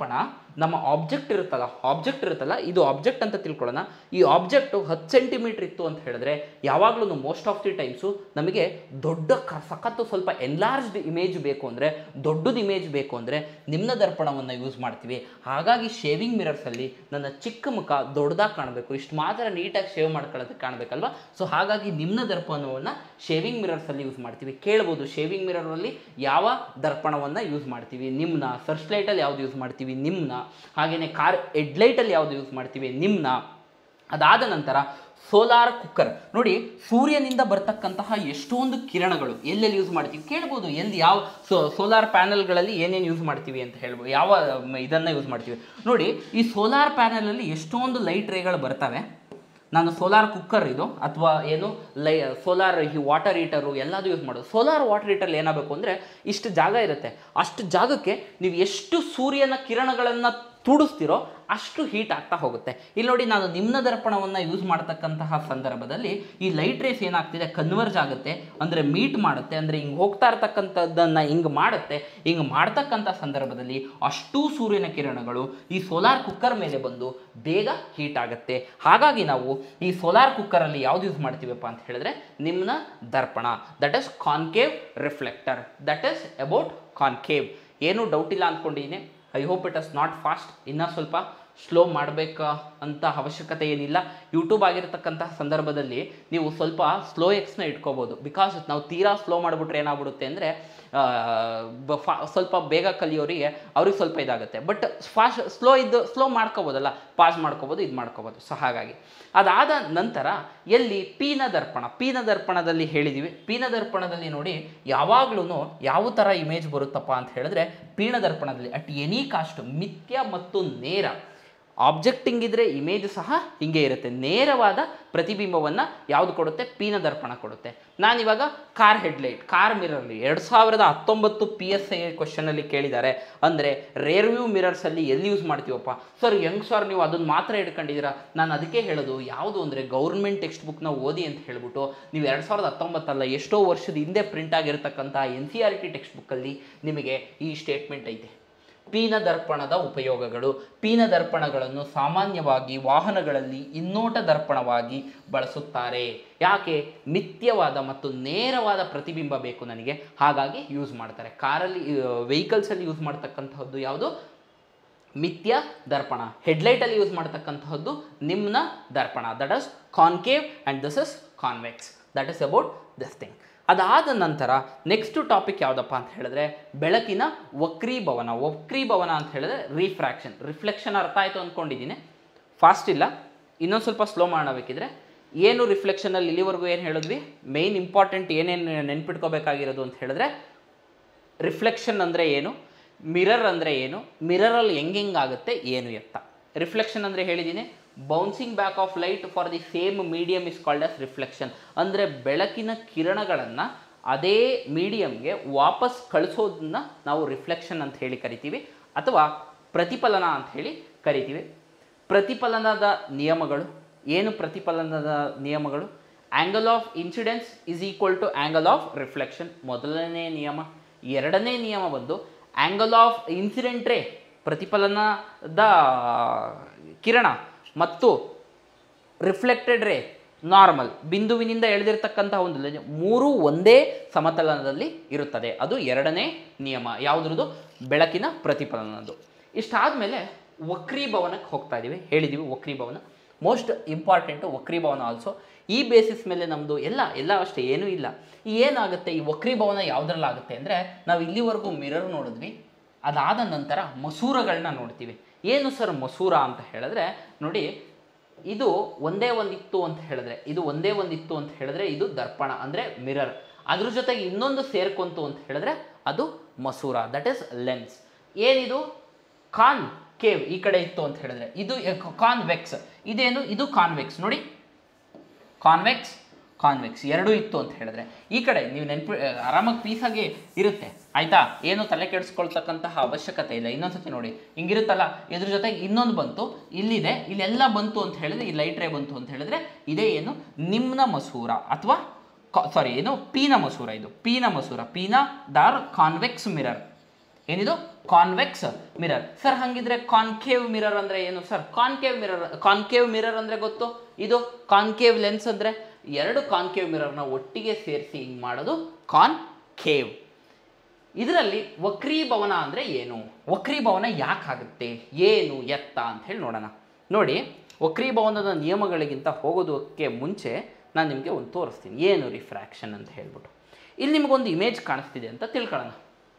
ನಮ್ಮ ಆಬ್ಜೆಕ್ಟ್ ಇರುತ್ತಲ್ಲ ಆಬ್ಜೆಕ್ಟ್ ಇರುತ್ತಲ್ಲ ಇದು ಆಬ್ಜೆಕ್ಟ್ ಅಂತ ತಿಳ್ಕೊಳ್ಳೋಣ ಈ ಆಬ್ಜೆಕ್ಟು ಹತ್ತು ಸೆಂಟಿಮೀಟ್ರ್ ಇತ್ತು ಅಂತ ಹೇಳಿದ್ರೆ ಯಾವಾಗಲೂ ಮೋಸ್ಟ್ ಆಫ್ ದಿ ಟೈಮ್ಸು ನಮಗೆ ದೊಡ್ಡ ಕ ಸಖತ್ತು ಸ್ವಲ್ಪ ಎನ್ಲಾರ್ಜ್ಡ್ ಇಮೇಜ್ ಬೇಕು ಅಂದರೆ ದೊಡ್ಡದು ಇಮೇಜ್ ಬೇಕು ಅಂದರೆ ನಿಮ್ನ ದರ್ಪಣವನ್ನು ಯೂಸ್ ಮಾಡ್ತೀವಿ ಹಾಗಾಗಿ ಶೇವಿಂಗ್ ಮಿರರ್ಸಲ್ಲಿ ನನ್ನ ಚಿಕ್ಕ ಮುಖ ದೊಡ್ಡದಾಗಿ ಕಾಣಬೇಕು ಇಷ್ಟು ಮಾತ್ರ ನೀಟಾಗಿ ಶೇವ್ ಮಾಡ್ಕೊಳ್ಳೋದಕ್ಕೆ ಕಾಣಬೇಕಲ್ವಾ ಸೊ ಹಾಗಾಗಿ ನಿಮ್ನ ದರ್ಪಣವನ್ನು ಶೇವಿಂಗ್ ಮಿರರ್ಸಲ್ಲಿ ಯೂಸ್ ಮಾಡ್ತೀವಿ ಕೇಳ್ಬೋದು ಶೇವಿಂಗ್ ಮಿರರಲ್ಲಿ ಯಾವ ದರ್ಪಣವನ್ನು ಯೂಸ್ ಮಾಡ್ತೀವಿ ನಿಮ್ನ ಸರ್ಚ್ ಲೈಟಲ್ಲಿ ಯಾವ್ದು ಯೂಸ್ ಮಾಡ್ತೀವಿ ನಿಮ್ನ ಹಾಗೆಯೇ ಕಾರ್ ಹೆಡ್ಲೈಟಲ್ಲಿ ಯಾವುದು ಯೂಸ್ ಮಾಡ್ತೀವಿ ನಿಮ್ನ ಅದಾದ ನಂತರ ಸೋಲಾರ್ ಕುಕ್ಕರ್ ನೋಡಿ ಸೂರ್ಯನಿಂದ ಬರ್ತಕ್ಕಂತಹ ಎಷ್ಟೊಂದು ಕಿರಣಗಳು ಎಲ್ಲೆಲ್ಲಿ ಯೂಸ್ ಮಾಡ್ತೀವಿ ಕೇಳ್ಬೋದು ಎಲ್ಲಿ ಯಾವ ಸೊ ಸೋಲಾರ್ ಪ್ಯಾನಲ್ಗಳಲ್ಲಿ ಏನೇನು ಯೂಸ್ ಮಾಡ್ತೀವಿ ಅಂತ ಹೇಳ್ಬೋದು ಯಾವ ಮ್, ಇದನ್ನು ಯೂಸ್ ಮಾಡ್ತೀವಿ ನೋಡಿ ಈ ಸೋಲಾರ್ ಪ್ಯಾನಲಲ್ಲಿ ಎಷ್ಟೊಂದು ಲೈಟ್ ರೇಗಳು ಬರ್ತವೆ ನಾನು ಸೋಲಾರ್ ಕುಕ್ಕರ್ ಇದು ಅಥವಾ ಏನು ಲೈ ಸೋಲಾರ್ ಈ ವಾಟರ್ ಹೀಟರು ಎಲ್ಲದೂ ಯೂಸ್ ಮಾಡೋದು ಸೋಲಾರ್ ವಾಟರ್ ಹೀಟರ್ಲಿ ಏನಾಗಬೇಕು ಅಂದರೆ ಇಷ್ಟು ಜಾಗ ಇರುತ್ತೆ ಅಷ್ಟು ಜಾಗಕ್ಕೆ ನೀವು ಎಷ್ಟು ಸೂರ್ಯನ ಕಿರಣಗಳನ್ನು ತುಡಿಸ್ತಿರೋ ಅಷ್ಟು ಹೀಟ್ ಆಗ್ತಾ ಹೋಗುತ್ತೆ ಇಲ್ಲಿ ನೋಡಿ ನಾನು ನಿಮ್ನ ದರ್ಪಣವನ್ನು ಯೂಸ್ ಮಾಡ್ತಕ್ಕಂತಹ ಸಂದರ್ಭದಲ್ಲಿ ಈ ಲೈಟ್ ರೇಸ್ ಏನಾಗ್ತಿದೆ ಕನ್ವರ್ಜ್ ಆಗುತ್ತೆ ಅಂದರೆ ಮೀಟ್ ಮಾಡುತ್ತೆ ಅಂದರೆ ಹಿಂಗೆ ಹೋಗ್ತಾ ಇರ್ತಕ್ಕಂಥದ್ದನ್ನು ಹಿಂಗೆ ಮಾಡುತ್ತೆ ಹಿಂಗೆ ಮಾಡ್ತಕ್ಕಂಥ ಸಂದರ್ಭದಲ್ಲಿ ಅಷ್ಟೂ ಸೂರ್ಯನ ಕಿರಣಗಳು ಈ ಸೋಲಾರ್ ಕುಕ್ಕರ್ ಮೇಲೆ ಬಂದು ಬೇಗ ಹೀಟ್ ಆಗುತ್ತೆ ಹಾಗಾಗಿ ನಾವು ಈ ಸೋಲಾರ್ ಕುಕ್ಕರಲ್ಲಿ ಯಾವ್ದು ಯೂಸ್ ಮಾಡ್ತೀವಪ್ಪ ಅಂತ ಹೇಳಿದ್ರೆ ನಿಮ್ನ ದರ್ಪಣ that is concave reflector that is about concave ಏನೂ ಡೌಟ್ ಇಲ್ಲ ಅಂದ್ಕೊಂಡಿದ್ದೀನಿ I hope it is not fast ಇನ್ನೂ ಸ್ವಲ್ಪ ಸ್ಲೋ ಮಾಡಬೇಕಾ ಅಂತ ಅವಶ್ಯಕತೆ ಏನಿಲ್ಲ ಯೂಟ್ಯೂಬ್ ಆಗಿರ್ತಕ್ಕಂತಹ ಸಂದರ್ಭದಲ್ಲಿ ನೀವು ಸ್ವಲ್ಪ ಸ್ಲೋ ಎಕ್ಸ್ನ ಇಟ್ಕೋಬೋದು ಬಿಕಾಸ್ ನಾವು ತೀರಾ ಸ್ಲೋ ಮಾಡಿಬಿಟ್ರೆ ಏನಾಗ್ಬಿಡುತ್ತೆ ಅಂದರೆ ಸ್ವಲ್ಪ ಬೇಗ ಕಲಿಯೋರಿಗೆ ಅವ್ರಿಗೆ ಸ್ವಲ್ಪ ಇದಾಗುತ್ತೆ ಬಟ್ ಫಾಸ್ಟ್ ಸ್ಲೋ ಇದ್ದು ಸ್ಲೋ ಮಾಡ್ಕೋಬೋದಲ್ಲ ಪಾಸ್ ಮಾಡ್ಕೋಬೋದು ಇದು ಮಾಡ್ಕೋಬೋದು ಸೊ ಹಾಗಾಗಿ ಅದಾದ ನಂತರ ಎಲ್ಲಿ ಪೀನ ದರ್ಪಣ ಪೀನ ದರ್ಪಣದಲ್ಲಿ ಹೇಳಿದ್ದೀವಿ ಪೀನ ದರ್ಪಣದಲ್ಲಿ ನೋಡಿ ಯಾವಾಗ್ಲೂ ಯಾವ ಥರ ಇಮೇಜ್ ಬರುತ್ತಪ್ಪ ಅಂತ ಹೇಳಿದ್ರೆ ಪೀನ ದರ್ಪಣದಲ್ಲಿ ಅಟ್ ಎನಿ ಕಾಸ್ಟ್ ಮಿಥ್ಯ ಮತ್ತು ನೇರ ಆಬ್ಜೆಕ್ಟ್ ಹಿಂಗಿದ್ರೆ ಇಮೇಜ್ ಸಹ ಹಿಂಗೆ ಇರುತ್ತೆ ನೇರವಾದ ಪ್ರತಿಬಿಂಬವನ್ನು ಯಾವುದು ಕೊಡುತ್ತೆ ಪೀನ ದರ್ಪಣ ಕೊಡುತ್ತೆ ನಾನಿವಾಗ ಕಾರ್ ಹೆಡ್ಲೈಟ್ ಕಾರ್ ಮಿರರ್ಲಿ ಎರಡು ಸಾವಿರದ ಹತ್ತೊಂಬತ್ತು ಪಿ ಎಸ್ ಐ ಕ್ವಶನಲ್ಲಿ ಕೇಳಿದ್ದಾರೆ ಅಂದರೆ ರೇರ್ ವ್ಯೂ ಮಿರರ್ಸಲ್ಲಿ ಎಲ್ಲಿ ಯೂಸ್ ಮಾಡ್ತೀವಪ್ಪ ಸರ್ ಹೆಂಗ್ ಸರ್ ನೀವು ಅದನ್ನು ಮಾತ್ರ ಹಿಡ್ಕೊಂಡಿದ್ದೀರಾ ನಾನು ಅದಕ್ಕೆ ಹೇಳೋದು ಯಾವುದು ಅಂದರೆ ಗೌರ್ಮೆಂಟ್ ಟೆಕ್ಸ್ಟ್ ಬುಕ್ನ ಓದಿ ಅಂತ ಹೇಳ್ಬಿಟ್ಟು ನೀವು ಎರಡು ಸಾವಿರದ ಹತ್ತೊಂಬತ್ತಲ್ಲ ಎಷ್ಟೋ ವರ್ಷದ ಹಿಂದೆ ಪ್ರಿಂಟ್ ಆಗಿರ್ತಕ್ಕಂಥ N C R T text ಬುಕ್ಕಲ್ಲಿ ನಿಮಗೆ ಈ ಸ್ಟೇಟ್ಮೆಂಟ್ ಐತೆ ಪೀನ ದರ್ಪಣದ ಉಪಯೋಗಗಳು ಪೀನ ದರ್ಪಣಗಳನ್ನು ಸಾಮಾನ್ಯವಾಗಿ ವಾಹನಗಳಲ್ಲಿ ಇನ್ನೋಟ ದರ್ಪಣವಾಗಿ ಬಳಸುತ್ತಾರೆ ಯಾಕೆ ನಿತ್ಯವಾದ ಮತ್ತು ನೇರವಾದ ಪ್ರತಿಬಿಂಬ ಬೇಕು ನನಗೆ ಹಾಗಾಗಿ ಯೂಸ್ ಮಾಡ್ತಾರೆ ಕಾರಲ್ಲಿ ವೆಹಿಕಲ್ಸಲ್ಲಿ ಯೂಸ್ ಮಾಡ್ತಕ್ಕಂತಹದ್ದು ಯಾವುದು ಮಿಥ್ಯ ದರ್ಪಣ ಹೆಡ್ಲೈಟಲ್ಲಿ ಯೂಸ್ ಮಾಡ್ತಕ್ಕಂತಹದ್ದು ನಿಮ್ನ ದರ್ಪಣ that is concave and this is convex that is about this thing ಅದಾದ ನಂತರ ನೆಕ್ಸ್ಟ್ ಟಾಪಿಕ್ ಯಾವುದಪ್ಪ ಅಂತ ಹೇಳಿದ್ರೆ ಬೆಳಕಿನ ವಕ್ರೀಭವನ ವಕ್ರೀಭವನ ಅಂತ ಹೇಳಿದ್ರೆ ರಿಫ್ರಾಕ್ಷನ್ ರಿಫ್ಲೆಕ್ಷನ್ ಅರ್ಥ ಆಯಿತು ಅಂದ್ಕೊಂಡಿದ್ದೀನಿ ಫಾಸ್ಟ್ ಇಲ್ಲ ಇನ್ನೊಂದು ಸ್ವಲ್ಪ ಸ್ಲೋ ಮಾಡಬೇಕಿದ್ರೆ ಏನು ರಿಫ್ಲೆಕ್ಷನಲ್ಲಿ ಇಲ್ಲಿವರೆಗೂ ಏನು ಹೇಳಿದ್ವಿ ಮೇಯ್ನ್ ಇಂಪಾರ್ಟೆಂಟ್ ಏನೇನು ನೆನ್ಪಿಟ್ಕೋಬೇಕಾಗಿರೋದು ಅಂತ ಹೇಳಿದ್ರೆ ರಿಫ್ಲೆಕ್ಷನ್ ಅಂದರೆ ಏನು ಮಿರರ್ ಅಂದರೆ ಏನು ಮಿರರಲ್ಲಿ ಹೆಂಗೆ ಆಗುತ್ತೆ ಏನು ಎತ್ತ ರಿಫ್ಲೆಕ್ಷನ್ ಅಂದರೆ ಹೇಳಿದ್ದೀನಿ bouncing back of light for the same medium is called as reflection ಅಂದರೆ ಬೆಳಕಿನ ಕಿರಣಗಳನ್ನು ಅದೇ ಮೀಡಿಯಮ್ಗೆ ವಾಪಸ್ ಕಳಿಸೋದನ್ನ ನಾವು ರಿಫ್ಲೆಕ್ಷನ್ ಅಂತ ಹೇಳಿ ಕರಿತೀವಿ ಅಥವಾ ಪ್ರತಿಫಲನ ಅಂತ ಹೇಳಿ ಕರಿತೀವಿ ಪ್ರತಿಫಲನದ ನಿಯಮಗಳು ಏನು ಪ್ರತಿಫಲನದ ನಿಯಮಗಳು angle of incidence is equal to angle of reflection ಮೊದಲನೇ ನಿಯಮ ಎರಡನೇ ನಿಯಮ ಬಂದು ಆ್ಯಂಗಲ್ ಆಫ್ ಇನ್ಸಿಡೆಂಟ್ ರೇ ಪ್ರತಿಫಲನದ ಕಿರಣ ಮತ್ತು ರಿಫ್ಲೆಕ್ಟೆಡ್ ರೇ ನಾರ್ಮಲ್ ಬಿಂದುವಿನಿಂದ ಎಳೆದಿರ್ತಕ್ಕಂತಹ ಒಂದು ಲೆನ್ಸ್ ಮೂರೂ ಒಂದೇ ಸಮತಲನದಲ್ಲಿ ಇರುತ್ತದೆ ಅದು ಎರಡನೇ ನಿಯಮ ಯಾವುದ್ರದ್ದು ಬೆಳಕಿನ ಪ್ರತಿಫಲನದ್ದು ಇಷ್ಟಾದಮೇಲೆ ವಕ್ರೀಭವನಕ್ಕೆ ಹೋಗ್ತಾ ಇದ್ದೀವಿ ಹೇಳಿದ್ದೀವಿ ವಕ್ರೀಭವನ ಮೋಸ್ಟ್ ಇಂಪಾರ್ಟೆಂಟು ವಕ್ರೀಭವನ ಆಲ್ಸೋ ಈ ಬೇಸಿಸ್ ಮೇಲೆ ನಮ್ಮದು ಎಲ್ಲ ಎಲ್ಲ ಅಷ್ಟೇ ಏನೂ ಇಲ್ಲ ಈ ಏನಾಗುತ್ತೆ ಈ ವಕ್ರೀಭವನ ಯಾವುದ್ರಲ್ಲಾಗುತ್ತೆ ಅಂದರೆ ನಾವು ಇಲ್ಲಿವರೆಗೂ ಮಿರರ್ ನೋಡಿದ್ವಿ ಅದಾದ ನಂತರ ಮಸೂರಗಳನ್ನ ನೋಡ್ತೀವಿ ಏನು ಸರ್ ಮಸೂರ ಅಂತ ಹೇಳಿದ್ರೆ ನೋಡಿ ಇದು ಒಂದೇ ಒಂದಿತ್ತು ಅಂತ ಹೇಳಿದ್ರೆ ಇದು ಒಂದೇ ಒಂದಿತ್ತು ಅಂತ ಹೇಳಿದ್ರೆ ಇದು ದರ್ಪಣ ಅಂದರೆ ಮಿರರ್ ಅದ್ರ ಜೊತೆಗೆ ಇನ್ನೊಂದು ಸೇರ್ಕೊಂತು ಅಂತ ಹೇಳಿದ್ರೆ ಅದು ಮಸೂರ ದಟ್ ಈಸ್ ಲೆನ್ಸ್ ಏನಿದು ಕಾನ್ ಕೇವ್ ಈ ಕಡೆ ಇತ್ತು ಅಂತ ಹೇಳಿದ್ರೆ ಇದು ಕಾನ್ವೆಕ್ಸ್ ಇದೇನು ಇದು ಕಾನ್ವೆಕ್ಸ್ ನೋಡಿ ಕಾನ್ವೆಕ್ಸ್ ಕಾನ್ವೆಕ್ಸ್ ಎರಡೂ ಇತ್ತು ಅಂತ ಹೇಳಿದ್ರೆ ಈ ಕಡೆ ನೀವು ನೆನಪು ಆರಾಮಾಗಿ ಪೀಸಾಗಿ ಇರುತ್ತೆ ಆಯ್ತಾ ಏನು ತಲೆ ಕೆಡಿಸ್ಕೊಳ್ತಕ್ಕಂತಹ ಅವಶ್ಯಕತೆ ಇಲ್ಲ ಇನ್ನೊಂದ್ಸತಿ ನೋಡಿ ಹಿಂಗಿರುತ್ತಲ್ಲ ಇದ್ರ ಜೊತೆಗೆ ಇನ್ನೊಂದು ಬಂತು ಇಲ್ಲಿದೆ ಇಲ್ಲೆಲ್ಲ ಬಂತು ಅಂತ ಹೇಳಿದ್ರೆ ಈ ಲೈಟ್ ರೇ ಬಂತು ಅಂತ ಹೇಳಿದ್ರೆ ಇದೇ ಏನು ನಿಮ್ನ ಮಸೂರ ಅಥವಾ ಸಾರಿ ಏನು ಪೀನ ಮಸೂರ ಇದು ಪೀನ ಮಸೂರ ಪೀನ ದಾರ್ ಕಾನ್ವೆಕ್ಸ್ ಮಿರರ್ ಏನಿದು ಕಾನ್ವೆಕ್ಸ್ ಮಿರರ್ ಸರ್ ಹಾಗಿದ್ರೆ ಕಾನ್ಕೇವ್ ಮಿರರ್ ಅಂದ್ರೆ ಏನು sir concave mirror concave mirror ಅಂದ್ರೆ ಗೊತ್ತು ಇದು ಕಾನ್ಕೇವ್ ಲೆನ್ಸ್ ಅಂದ್ರೆ ಎರಡು ಕಾನ್ಕೇವ್ ಮಿರರ್ನ ಒಟ್ಟಿಗೆ ಸೇರಿಸಿ ಹಿಂಗೆ ಮಾಡೋದು ಕಾನ್ಕೇವ್ ಇದರಲ್ಲಿ ವಕ್ರೀಭವನ ಅಂದರೆ ಏನು ವಕ್ರೀಭವನ ಯಾಕಾಗುತ್ತೆ ಏನು ಎತ್ತ ಅಂತ ಹೇಳಿ ನೋಡೋಣ ನೋಡಿ ವಕ್ರೀಭವನದ ನಿಯಮಗಳಿಗಿಂತ ಹೋಗೋದಕ್ಕೆ ಮುಂಚೆ ನಾನು ನಿಮಗೆ ಒಂದು ತೋರಿಸ್ತೀನಿ ಏನು ರಿಫ್ರಾಕ್ಷನ್ ಅಂತ ಹೇಳ್ಬಿಟ್ಟು ಇಲ್ಲಿ ನಿಮಗೊಂದು ಇಮೇಜ್ ಕಾಣಿಸ್ತಿದೆ ಅಂತ ತಿಳ್ಕೊಳ್ಳೋಣ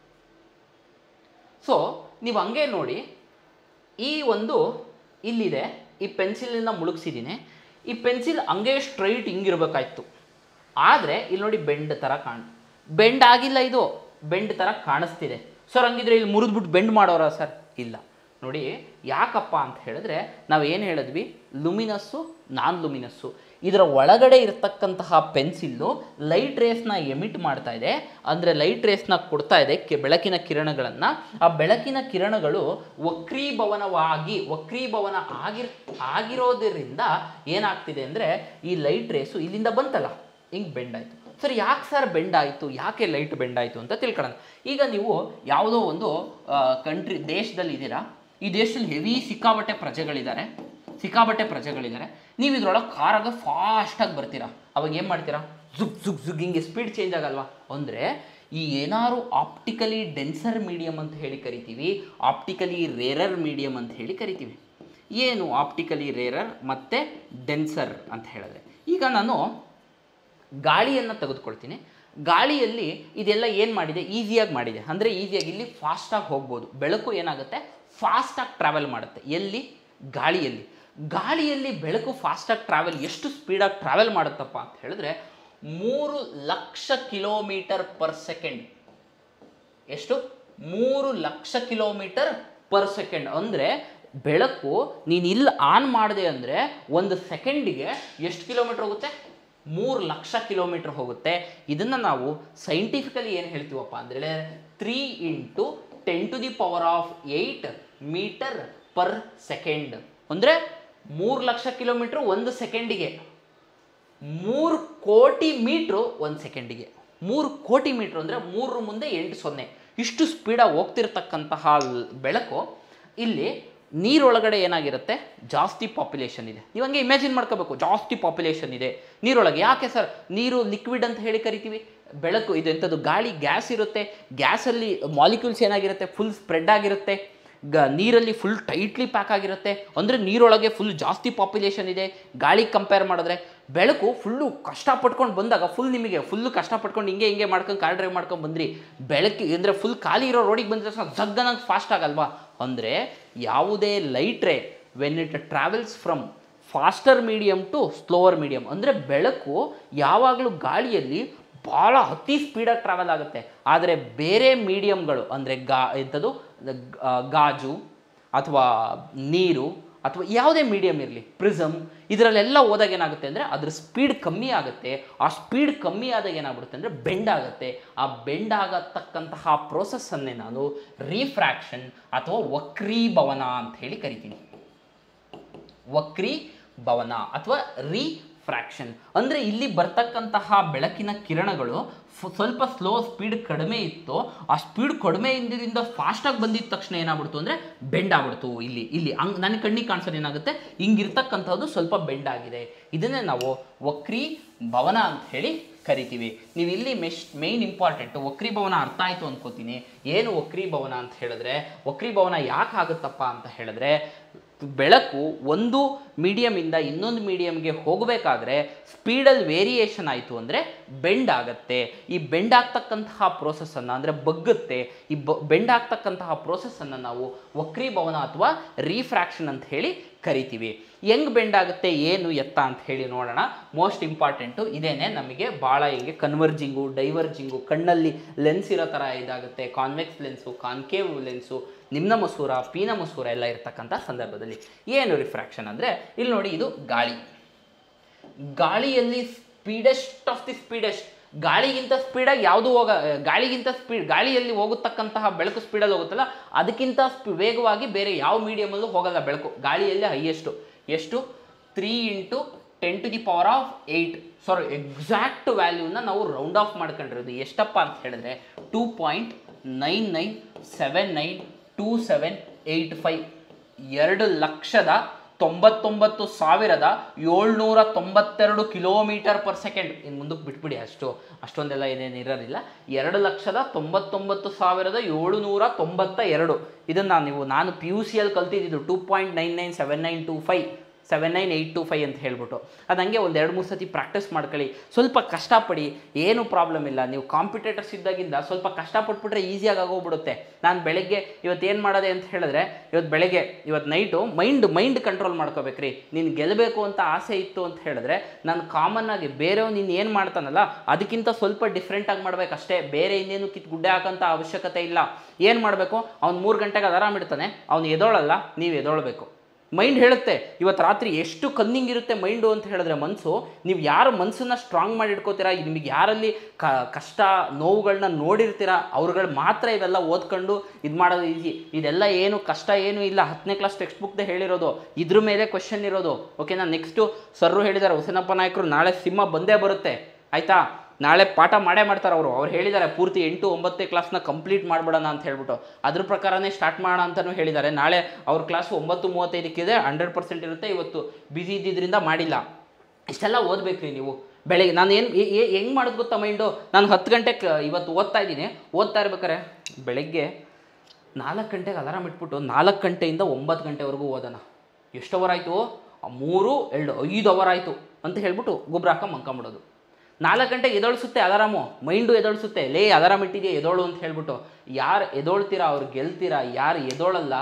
ಸೊ ನೀವು ಹಂಗೆ ನೋಡಿ ಈ ಒಂದು ಇಲ್ಲಿದೆ ಈ ಪೆನ್ಸಿಲಿಂದ ಮುಳುಗಿಸಿದ್ದೀನಿ ಈ ಪೆನ್ಸಿಲ್ ಹಂಗೆ ಸ್ಟ್ರೈಟ್ ಹಿಂಗಿರ್ಬೇಕಾಯ್ತು ಆದರೆ ಇಲ್ಲಿ ನೋಡಿ ಬೆಂಡ್ ಥರ ಕಾಣ್ ಬೆಂಡ್ ಆಗಿಲ್ಲ ಇದು ಬೆಂಡ್ ಥರ ಕಾಣಿಸ್ತಿದೆ ಸರ್ ಹಂಗಿದ್ರೆ ಇಲ್ಲಿ ಮುರಿದ್ಬಿಟ್ಟು ಬೆಂಡ್ ಮಾಡೋರ ಸರ್ ಇಲ್ಲ ನೋಡಿ ಯಾಕಪ್ಪ ಅಂತ ಹೇಳಿದ್ರೆ ನಾವು ಏನು ಹೇಳಿದ್ವಿ ಲುಮಿನಸ್ಸು ನಾನ್ ಲುಮಿನಸ್ಸು ಇದರ ಒಳಗಡೆ ಇರತಕ್ಕಂತಹ ಪೆನ್ಸಿಲ್ಲು ಲೈಟ್ ರೇಸ್ನ ಎಮಿಟ್ ಮಾಡ್ತಾ ಇದೆ ಅಂದರೆ ಲೈಟ್ ರೇಸ್ನ ಕೊಡ್ತಾ ಇದೆ ಕೆ ಬೆಳಕಿನ ಕಿರಣಗಳನ್ನು ಆ ಬೆಳಕಿನ ಕಿರಣಗಳು ವಕ್ರೀಭವನವಾಗಿ ವಕ್ರೀಭವನ ಆಗಿರ್ ಆಗಿರೋದ್ರಿಂದ ಏನಾಗ್ತಿದೆ ಅಂದರೆ ಈ ಲೈಟ್ ರೇಸು ಇಲ್ಲಿಂದ ಬಂತಲ್ಲ ಹಿಂಗೆ ಬೆಂಡ್ ಆಯಿತು ಸರ್ ಯಾಕೆ ಸರ್ ಬೆಂಡ್ ಆಯಿತು ಯಾಕೆ ಲೈಟ್ ಬೆಂಡ್ ಆಯಿತು ಅಂತ ತಿಳ್ಕೊಳ್ಳೋಣ ಈಗ ನೀವು ಯಾವುದೋ ಒಂದು ಕಂಟ್ರಿ ದೇಶದಲ್ಲಿ ಇದ್ದೀರಾ ಈ ದೇಶದಲ್ಲಿ ಹೆವಿ ಸಿಕ್ಕಾಬಟ್ಟೆ ಪ್ರಜೆಗಳಿದ್ದಾರೆ ಸಿಕ್ಕಾಬಟ್ಟೆ ಪ್ರಜೆಗಳಿದ್ದಾರೆ ನೀವು ಇದ್ರೊಳಗೆ ಕಾರಾಗ ಫಾಸ್ಟಾಗಿ ಬರ್ತೀರಾ ಅವಾಗ ಏನು ಮಾಡ್ತೀರಾ ಜುಗ್ ಜುಗ್ ಜುಗ್ ಹಿಂಗೆ ಸ್ಪೀಡ್ ಚೇಂಜ್ ಆಗಲ್ವಾ ಅಂದರೆ ಈ ಏನಾರು ಆಪ್ಟಿಕಲಿ ಡೆನ್ಸರ್ ಮೀಡಿಯಮ್ ಅಂತ ಹೇಳಿ ಕರಿತೀವಿ ಆಪ್ಟಿಕಲಿ ರೇರರ್ ಮೀಡಿಯಮ್ ಅಂತ ಹೇಳಿ ಕರಿತೀವಿ ಏನು ಆಪ್ಟಿಕಲಿ ರೇರರ್ ಮತ್ತು ಡೆನ್ಸರ್ ಅಂತ ಹೇಳಿದ್ರೆ ಈಗ ನಾನು ಗಾಳಿಯನ್ನು ತೆಗೆದುಕೊಳ್ತೀನಿ ಗಾಳಿಯಲ್ಲಿ ಇದೆಲ್ಲ ಏನು ಮಾಡಿದೆ ಈಸಿಯಾಗಿ ಮಾಡಿದೆ ಅಂದರೆ ಈಸಿಯಾಗಿ ಇಲ್ಲಿ ಫಾಸ್ಟಾಗಿ ಹೋಗ್ಬೋದು ಬೆಳಕು ಏನಾಗುತ್ತೆ ಫಾಸ್ಟಾಗಿ ಟ್ರಾವೆಲ್ ಮಾಡುತ್ತೆ ಎಲ್ಲಿ ಗಾಳಿಯಲ್ಲಿ ಗಾಳಿಯಲ್ಲಿ ಬೆಳಕು ಫಾಸ್ಟಾಗಿ ಟ್ರಾವೆಲ್ ಎಷ್ಟು ಸ್ಪೀಡಾಗಿ ಟ್ರಾವೆಲ್ ಮಾಡುತ್ತಪ್ಪ ಅಂತ ಹೇಳಿದ್ರೆ ಮೂರು ಲಕ್ಷ ಕಿಲೋಮೀಟರ್ ಪರ್ ಸೆಕೆಂಡ್ ಎಷ್ಟು ಮೂರು ಲಕ್ಷ ಕಿಲೋಮೀಟರ್ ಪರ್ ಸೆಕೆಂಡ್ ಅಂದರೆ ಬೆಳಕು ನೀನು ಇಲ್ಲಿ ಆನ್ ಮಾಡಿದೆ ಅಂದರೆ ಒಂದು ಸೆಕೆಂಡಿಗೆ ಎಷ್ಟು ಕಿಲೋಮೀಟ್ರ್ ಹೋಗುತ್ತೆ ಮೂರು ಲಕ್ಷ ಕಿಲೋಮೀಟ್ರ್ ಹೋಗುತ್ತೆ ಇದನ್ನು ನಾವು ಸೈಂಟಿಫಿಕಲಿ ಏನು ಹೇಳ್ತೀವಪ್ಪ ಅಂದರೆ three into ten to the power of eight meter per second ಅಂದರೆ ಮೂರು ಲಕ್ಷ ಕಿಲೋಮೀಟ್ರ್ ಒಂದು ಸೆಕೆಂಡಿಗೆ ಮೂರು ಕೋಟಿ ಮೀಟ್ರು ಒಂದು ಸೆಕೆಂಡಿಗೆ ಮೂರು ಕೋಟಿ ಮೀಟ್ರ್ ಅಂದರೆ ಮೂರರ ಮುಂದೆ ಎಂಟು ಸೊನ್ನೆ ಇಷ್ಟು ಸ್ಪೀಡಾಗಿ ಹೋಗ್ತಿರ್ತಕ್ಕಂತಹ ಲ್- ಬೆಳಕು ಇಲ್ಲಿ ನೀರೊಳಗಡೆ ಏನಾಗಿರುತ್ತೆ ಜಾಸ್ತಿ ಪಾಪ್ಯುಲೇಷನ್ ಇದೆ ನೀವು ಹಂಗೆ ಇಮ್ಯಾಜಿನ್ ಮಾಡ್ಕೋಬೇಕು ಜಾಸ್ತಿ ಪಾಪ್ಯುಲೇಷನ್ ಇದೆ ನೀರೊಳಗೆ ಯಾಕೆ ಸರ್ ನೀರು ಲಿಕ್ವಿಡ್ ಅಂತ ಹೇಳಿ ಕರಿತೀವಿ ಬೆಳಕು ಇದು ಎಂಥದ್ದು ಗಾಳಿ ಗ್ಯಾಸ್ ಇರುತ್ತೆ ಗ್ಯಾಸಲ್ಲಿ ಮಾಲಿಕ್ಯೂಲ್ಸ್ ಏನಾಗಿರುತ್ತೆ ಫುಲ್ ಸ್ಪ್ರೆಡ್ ಆಗಿರುತ್ತೆ ಗ ನೀರಲ್ಲಿ ಫುಲ್ ಟೈಟ್ಲಿ ಪ್ಯಾಕ್ ಆಗಿರುತ್ತೆ ಅಂದರೆ ನೀರೊಳಗೆ ಫುಲ್ ಜಾಸ್ತಿ ಪಾಪ್ಯುಲೇಷನ್ ಇದೆ ಗಾಳಿಗೆ ಕಂಪೇರ್ ಮಾಡಿದ್ರೆ ಬೆಳಕು ಫುಲ್ಲು ಕಷ್ಟಪಟ್ಕೊಂಡು ಬಂದಾಗ ಫುಲ್ ನಿಮಗೆ ಫುಲ್ಲು ಕಷ್ಟಪಟ್ಕೊಂಡು ಹಿಂಗೆ ಹಿಂಗೆ ಮಾಡ್ಕೊಂಡು ಕಾರ್ ಡ್ರೈವ್ ಮಾಡ್ಕೊಂಡು ಬಂದ್ರಿ ಬೆಳಕು ಅಂದರೆ ಫುಲ್ ಖಾಲಿ ಇರೋ ರೋಡಿಗೆ ಬಂದ ತಕ್ಷಣ ಜಗ್ಗನಂಗೆ ಫಾಸ್ಟ್ ಆಗಲ್ವಾ ಅಂದರೆ ಯಾವುದೇ light ray when it travels from faster medium to slower medium ಅಂದರೆ ಬೆಳಕು ಯಾವಾಗಲೂ ಗಾಳಿಯಲ್ಲಿ ಭಾಳ ಅತಿ ಸ್ಪೀಡಾಗಿ ಟ್ರಾವೆಲ್ ಆಗುತ್ತೆ ಆದರೆ ಬೇರೆ ಮೀಡಿಯಮ್ಗಳು ಅಂದರೆ ಗಾ ಎಂಥದ್ದು ಆ, ಗಾಜು ಅಥವಾ ನೀರು ಅಥವಾ ಯಾವುದೇ ಮೀಡಿಯಮ್ ಇರಲಿ ಪ್ರಿಸಮ್ ಇದರಲ್ಲೆಲ್ಲ ಹೋದಾಗ ಏನಾಗುತ್ತೆ ಅಂದರೆ ಅದ್ರ ಸ್ಪೀಡ್ ಕಮ್ಮಿ ಆಗುತ್ತೆ ಆ ಸ್ಪೀಡ್ ಕಮ್ಮಿ ಆದಾಗ ಏನಾಗ್ಬಿಡುತ್ತೆ ಅಂದರೆ ಬೆಂಡ್ ಆಗುತ್ತೆ ಆ ಬೆಂಡ್ ಆಗತಕ್ಕಂತಹ ಪ್ರೋಸೆಸ್ಸನ್ನೇ ನಾನು ರೀಫ್ರಾಕ್ಷನ್ ಅಥವಾ ವಕ್ರೀಭವನ ಅಂತ ಹೇಳಿ ಕರಿತೀನಿ ವಕ್ರೀಭವನ ಅಥವಾ ರೀಫ್ರಾಕ್ಷನ್ ಅಂದರೆ ಇಲ್ಲಿ ಬರ್ತಕ್ಕಂತಹ ಬೆಳಕಿನ ಕಿರಣಗಳು ಫು- ಸ್ವಲ್ಪ ಸ್ಲೋ ಸ್ಪೀಡ್ ಕಡಿಮೆ ಇತ್ತು ಆ ಸ್ಪೀಡ್ ಕಡಿಮೆ ಇಂದಿದಿಂದ ಫಾಸ್ಟಾಗಿ ಬಂದಿದ್ದ ತಕ್ಷಣ ಏನಾಗ್ಬಿಡ್ತು ಅಂದರೆ ಬೆಂಡ್ ಆಗ್ಬಿಡ್ತು ಇಲ್ಲಿ ಇಲ್ಲಿ ಹಂಗ್ ನನ್ನ ಕಣ್ಣಿಗೆ ಕಾಣಿಸೋದು ಏನಾಗುತ್ತೆ ಹಿಂಗಿರ್ತಕ್ಕಂಥದ್ದು ಸ್ವಲ್ಪ ಬೆಂಡ್ ಆಗಿದೆ ಇದನ್ನೇ ನಾವು ವಕ್ರೀ ಭವನ ಅಂತ ಹೇಳಿ ಕರಿತೀವಿ ನೀವು ಇಲ್ಲಿ ಮೆಶ್ ಮೇಯ್ನ್ ಇಂಪಾರ್ಟೆಂಟ್ ವಕ್ರೀಭವನ ಅರ್ಥ ಆಯಿತು ಅನ್ಕೋತೀನಿ ಏನು ವಕ್ರೀಭವನ ಅಂತ ಹೇಳಿದ್ರೆ ವಕ್ರೀಭವನ ಯಾಕೆ ಆಗುತ್ತಪ್ಪ ಅಂತ ಹೇಳಿದ್ರೆ ಬೆಳಕು ಒಂದು ಮೀಡಿಯಮಿಂದ ಇನ್ನೊಂದು ಮೀಡಿಯಮ್ಗೆ ಹೋಗಬೇಕಾದ್ರೆ ಸ್ಪೀಡಲ್ಲಿ ವೇರಿಯೇಷನ್ ಆಯಿತು ಅಂದರೆ ಬೆಂಡ್ ಆಗುತ್ತೆ ಈ ಬೆಂಡ್ ಆಗ್ತಕ್ಕಂತಹ ಪ್ರೋಸೆಸ್ಸನ್ನು ಅಂದರೆ ಬಗ್ಗುತ್ತೆ ಈ ಬ ಬೆಂಡ್ ಆಗ್ತಕ್ಕಂತಹ ಪ್ರೋಸೆಸ್ಸನ್ನು ನಾವು ವಕ್ರೀಭವನ ಅಥವಾ ರೀಫ್ರಾಕ್ಷನ್ ಅಂತ ಹೇಳಿ ಕರಿತೀವಿ ಹೆಂಗ್ ಬೆಂಡ್ ಆಗುತ್ತೆ ಏನು ಎತ್ತ ಅಂತ ಹೇಳಿ ನೋಡೋಣ ಮೋಸ್ಟ್ ಇಂಪಾರ್ಟೆಂಟು ಇದೇನೆ ನಮಗೆ ಭಾಳ ಹಿಂಗೆ ಕನ್ವರ್ಜಿಂಗು ಡೈವರ್ಜಿಂಗು ಕಣ್ಣಲ್ಲಿ ಲೆನ್ಸ್ ಇರೋ ಥರ ಇದಾಗುತ್ತೆ ಕಾನ್ವೆಕ್ಸ್ ಲೆನ್ಸು ಕಾನ್ಕೇವ್ ಲೆನ್ಸು ನಿಮ್ನ ಮಸೂರ ಪೀನ ಮಸೂರ ಎಲ್ಲ ಇರ್ತಕ್ಕಂಥ ಸಂದರ್ಭದಲ್ಲಿ ಏನು ರಿಫ್ರಾಕ್ಷನ್ ಅಂದರೆ ಇಲ್ಲಿ ನೋಡಿ ಇದು ಗಾಳಿ ಗಾಳಿಯಲ್ಲಿ ಸ್ಪೀಡೆಸ್ಟ್ ಆಫ್ ದಿ ಸ್ಪೀಡೆಸ್ಟ್ ಗಾಳಿಗಿಂತ ಸ್ಪೀಡಾಗಿ ಯಾವುದು ಹೋಗ ಗಾಳಿಗಿಂತ ಸ್ಪೀಡ್ ಗಾಳಿಯಲ್ಲಿ ಹೋಗತಕ್ಕಂತಹ ಬೆಳಕು ಸ್ಪೀಡಲ್ಲಿ ಹೋಗುತ್ತಲ್ಲ ಅದಕ್ಕಿಂತ ಸ್ಪಿ- ವೇಗವಾಗಿ ಬೇರೆ ಯಾವ ಮೀಡಿಯಮಲ್ಲೂ ಹೋಗಲ್ಲ ಬೆಳಕು ಗಾಳಿಯಲ್ಲಿ ಹೈಯೆಸ್ಟು ಎಷ್ಟು three into ten to the power of eight sorry exact ವ್ಯಾಲ್ಯೂನ ನಾವು ರೌಂಡ್ ಆಫ್ ಮಾಡ್ಕೊಂಡಿರೋದು ಎಷ್ಟಪ್ಪ ಅಂತ ಹೇಳಿದ್ರೆ two point nine nine seven nine two seven eight five ಎರಡು ಲಕ್ಷದ ತೊಂಬತ್ತೊಂಬತ್ತು ಸಾವಿರದ ಏಳ್ನೂರ ತೊಂಬತ್ತೆರಡು ಕಿಲೋಮೀಟರ್ ಪರ್ ಸೆಕೆಂಡ್ ಇನ್ನು ಮುಂದಕ್ಕೆ ಬಿಟ್ಬಿಡಿ ಅಷ್ಟು ಅಷ್ಟೊಂದೆಲ್ಲ ಏನೇನು ಇರೋದಿಲ್ಲ ಎರಡು ಲಕ್ಷದ ತೊಂಬತ್ತೊಂಬತ್ತು ಸಾವಿರದ ಏಳುನೂರ ತೊಂಬತ್ತ ಎರಡು ಇದನ್ನು ನೀವು ನಾನು ಪಿ ಯು ಸಿಯಲ್ಲಿ ಕಲ್ತಿದ್ದು two point nine nine seven nine two five seven nine eight two five ಅಂತ ಹೇಳ್ಬಿಟ್ಟು ಅದು ಹಂಗೆ ಒಂದು ಎರಡು ಮೂರು ಸತಿ ಪ್ರಾಕ್ಟೀಸ್ ಮಾಡ್ಕೊಳ್ಳಿ ಸ್ವಲ್ಪ ಕಷ್ಟಪಡಿ ಏನು ಪ್ರಾಬ್ಲಮ್ ಇಲ್ಲ ನೀವು ಕಾಂಪಿಟೇಟರ್ಸ್ ಇದ್ದಾಗಿಂದ ಸ್ವಲ್ಪ ಕಷ್ಟಪಟ್ಬಿಟ್ರೆ ಈಸಿಯಾಗಿ ಆಗೋಗ್ಬಿಡುತ್ತೆ ನಾನು ಬೆಳಗ್ಗೆ ಇವತ್ತು ಏನು ಮಾಡೋದೆ ಅಂತ ಹೇಳಿದ್ರೆ ಇವತ್ತು ಬೆಳಗ್ಗೆ ಇವತ್ತು ನೈಟು ಮೈಂಡ್ ಮೈಂಡ್ ಕಂಟ್ರೋಲ್ ಮಾಡ್ಕೋಬೇಕ್ರಿ ನೀನು ಗೆಲ್ಲಬೇಕು ಅಂತ ಆಸೆ ಇತ್ತು ಅಂತ ಹೇಳಿದ್ರೆ ನಾನು ಕಾಮನ್ ಆಗಿ ಬೇರೆಯವ್ ನೀನು ಏನು ಮಾಡ್ತಾನಲ್ಲ ಅದಕ್ಕಿಂತ ಸ್ವಲ್ಪ ಡಿಫ್ರೆಂಟಾಗಿ ಮಾಡ್ಬೇಕಷ್ಟೇ ಬೇರೆ ಇನ್ನೇನು ಕಿತ್ತು ಗುಡ್ಡೆ ಹಾಕೋಂಥ ಅವಶ್ಯಕತೆ ಇಲ್ಲ ಏನು ಮಾಡಬೇಕು ಅವ್ನು ಮೂರು ಗಂಟೆಗೆ ಅಲಾರಾಮ್ ಇಡ್ತಾನೆ ಅವ್ನು ಎದೋಳಲ್ಲ ನೀವು ಎದೊಳ್ಬೇಕು ಮೈಂಡ್ ಹೇಳುತ್ತೆ ಇವತ್ತು ರಾತ್ರಿ ಎಷ್ಟು ಕನ್ನಿಂಗ್ ಇರುತ್ತೆ ಮೈಂಡು ಅಂತ ಹೇಳಿದ್ರೆ ಮನಸ್ಸು ನೀವು ಯಾರು ಮನಸ್ಸನ್ನ ಸ್ಟ್ರಾಂಗ್ ಮಾಡಿ ಇಟ್ಕೋತೀರಾ ನಿಮಗೆ ಯಾರಲ್ಲಿ ಕ ಕಷ್ಟ ನೋವುಗಳನ್ನ ನೋಡಿರ್ತೀರಾ ಅವ್ರುಗಳು ಮಾತ್ರ ಇವೆಲ್ಲ ಓದ್ಕೊಂಡು ಇದು ಮಾಡೋದು ಈಸಿ ಇದೆಲ್ಲ ಏನು ಕಷ್ಟ ಏನು ಇಲ್ಲ ಹತ್ತನೇ ಕ್ಲಾಸ್ ಟೆಕ್ಸ್ಟ್ ಬುಕ್ದೇ ಹೇಳಿರೋದು ಇದ್ರ ಮೇಲೆ ಕ್ವಶನ್ ಇರೋದು ಓಕೆನಾ ನೆಕ್ಸ್ಟು ಸರ್ರು ಹೇಳಿದ್ದಾರೆ ಹುಸೇನಪ್ಪ ನಾಯಕರು ನಾಳೆ ಸಿಂಹ ಬಂದೇ ಬರುತ್ತೆ ಆಯಿತಾ ನಾಳೆ ಪಾಠ ಮಾಡೇ ಮಾಡ್ತಾರೆ ಅವರು ಅವ್ರು ಹೇಳಿದ್ದಾರೆ ಪೂರ್ತಿ ಎಂಟು ಒಂಬತ್ತನೇ ಕ್ಲಾಸ್ನ ಕಂಪ್ಲೀಟ್ ಮಾಡಿಬಿಡೋಣ ಅಂತ ಹೇಳ್ಬಿಟ್ಟು ಅದ್ರ ಪ್ರಕಾರನೇ ಸ್ಟಾರ್ಟ್ ಮಾಡೋಣ ಅಂತಲೂ ಹೇಳಿದ್ದಾರೆ ನಾಳೆ ಅವ್ರ ಕ್ಲಾಸ್ ಒಂಬತ್ತು ಮೂವತ್ತೈದಕ್ಕಿದೆ ಹಂಡ್ರೆಡ್ ಪರ್ಸೆಂಟ್ ಇರುತ್ತೆ ಇವತ್ತು ಬ್ಯುಸಿ ಇದ್ದಿದ್ದರಿಂದ ಮಾಡಿಲ್ಲ ಇಷ್ಟೆಲ್ಲ ಓದ್ಬೇಕ್ರಿ ನೀವು ಬೆಳಗ್ಗೆ ನಾನು ಏನು ಹೆಂಗೆ ಮಾಡೋದು ಗೊತ್ತಾ ಮೈಂಡು ನಾನು ಹತ್ತು ಗಂಟೆಗೆ ಇವತ್ತು ಓದ್ತಾ ಇದ್ದೀನಿ ಓದ್ತಾ ಇರ್ಬೇಕಾರೆ ಬೆಳಗ್ಗೆ ನಾಲ್ಕು ಗಂಟೆಗೆ ಅಲಾರಾಮ್ ಇಟ್ಬಿಟ್ಟು ನಾಲ್ಕು ಗಂಟೆಯಿಂದ ಒಂಬತ್ತು ಗಂಟೆವರೆಗೂ ಓದೋಣ ಎಷ್ಟು ಅವರ್ ಆಯಿತು ಮೂರು ಎರಡು ಐದು ಅವರ್ ಆಯಿತು ಅಂತ ಹೇಳ್ಬಿಟ್ಟು ಗೊಬ್ಬರ ಹಾಕ ಮಂಕೊಂಬಿಡೋದು ನಾಲ್ಕು ಗಂಟೆಗೆ ಎದೊಳಿಸುತ್ತೆ ಅಲಾರಾಮು ಮೈಂಡು ಎದೊಳಿಸುತ್ತೆ ಲೇ ಅಲಾರಾಮ್ ಇಟ್ಟಿದೆಯಾ ಎದೋಳು ಅಂತ ಹೇಳ್ಬಿಟ್ಟು ಯಾರು ಎದೊಳ್ತೀರಾ ಅವ್ರು ಗೆಲ್ತೀರಾ ಯಾರು ಎದೋಳಲ್ಲ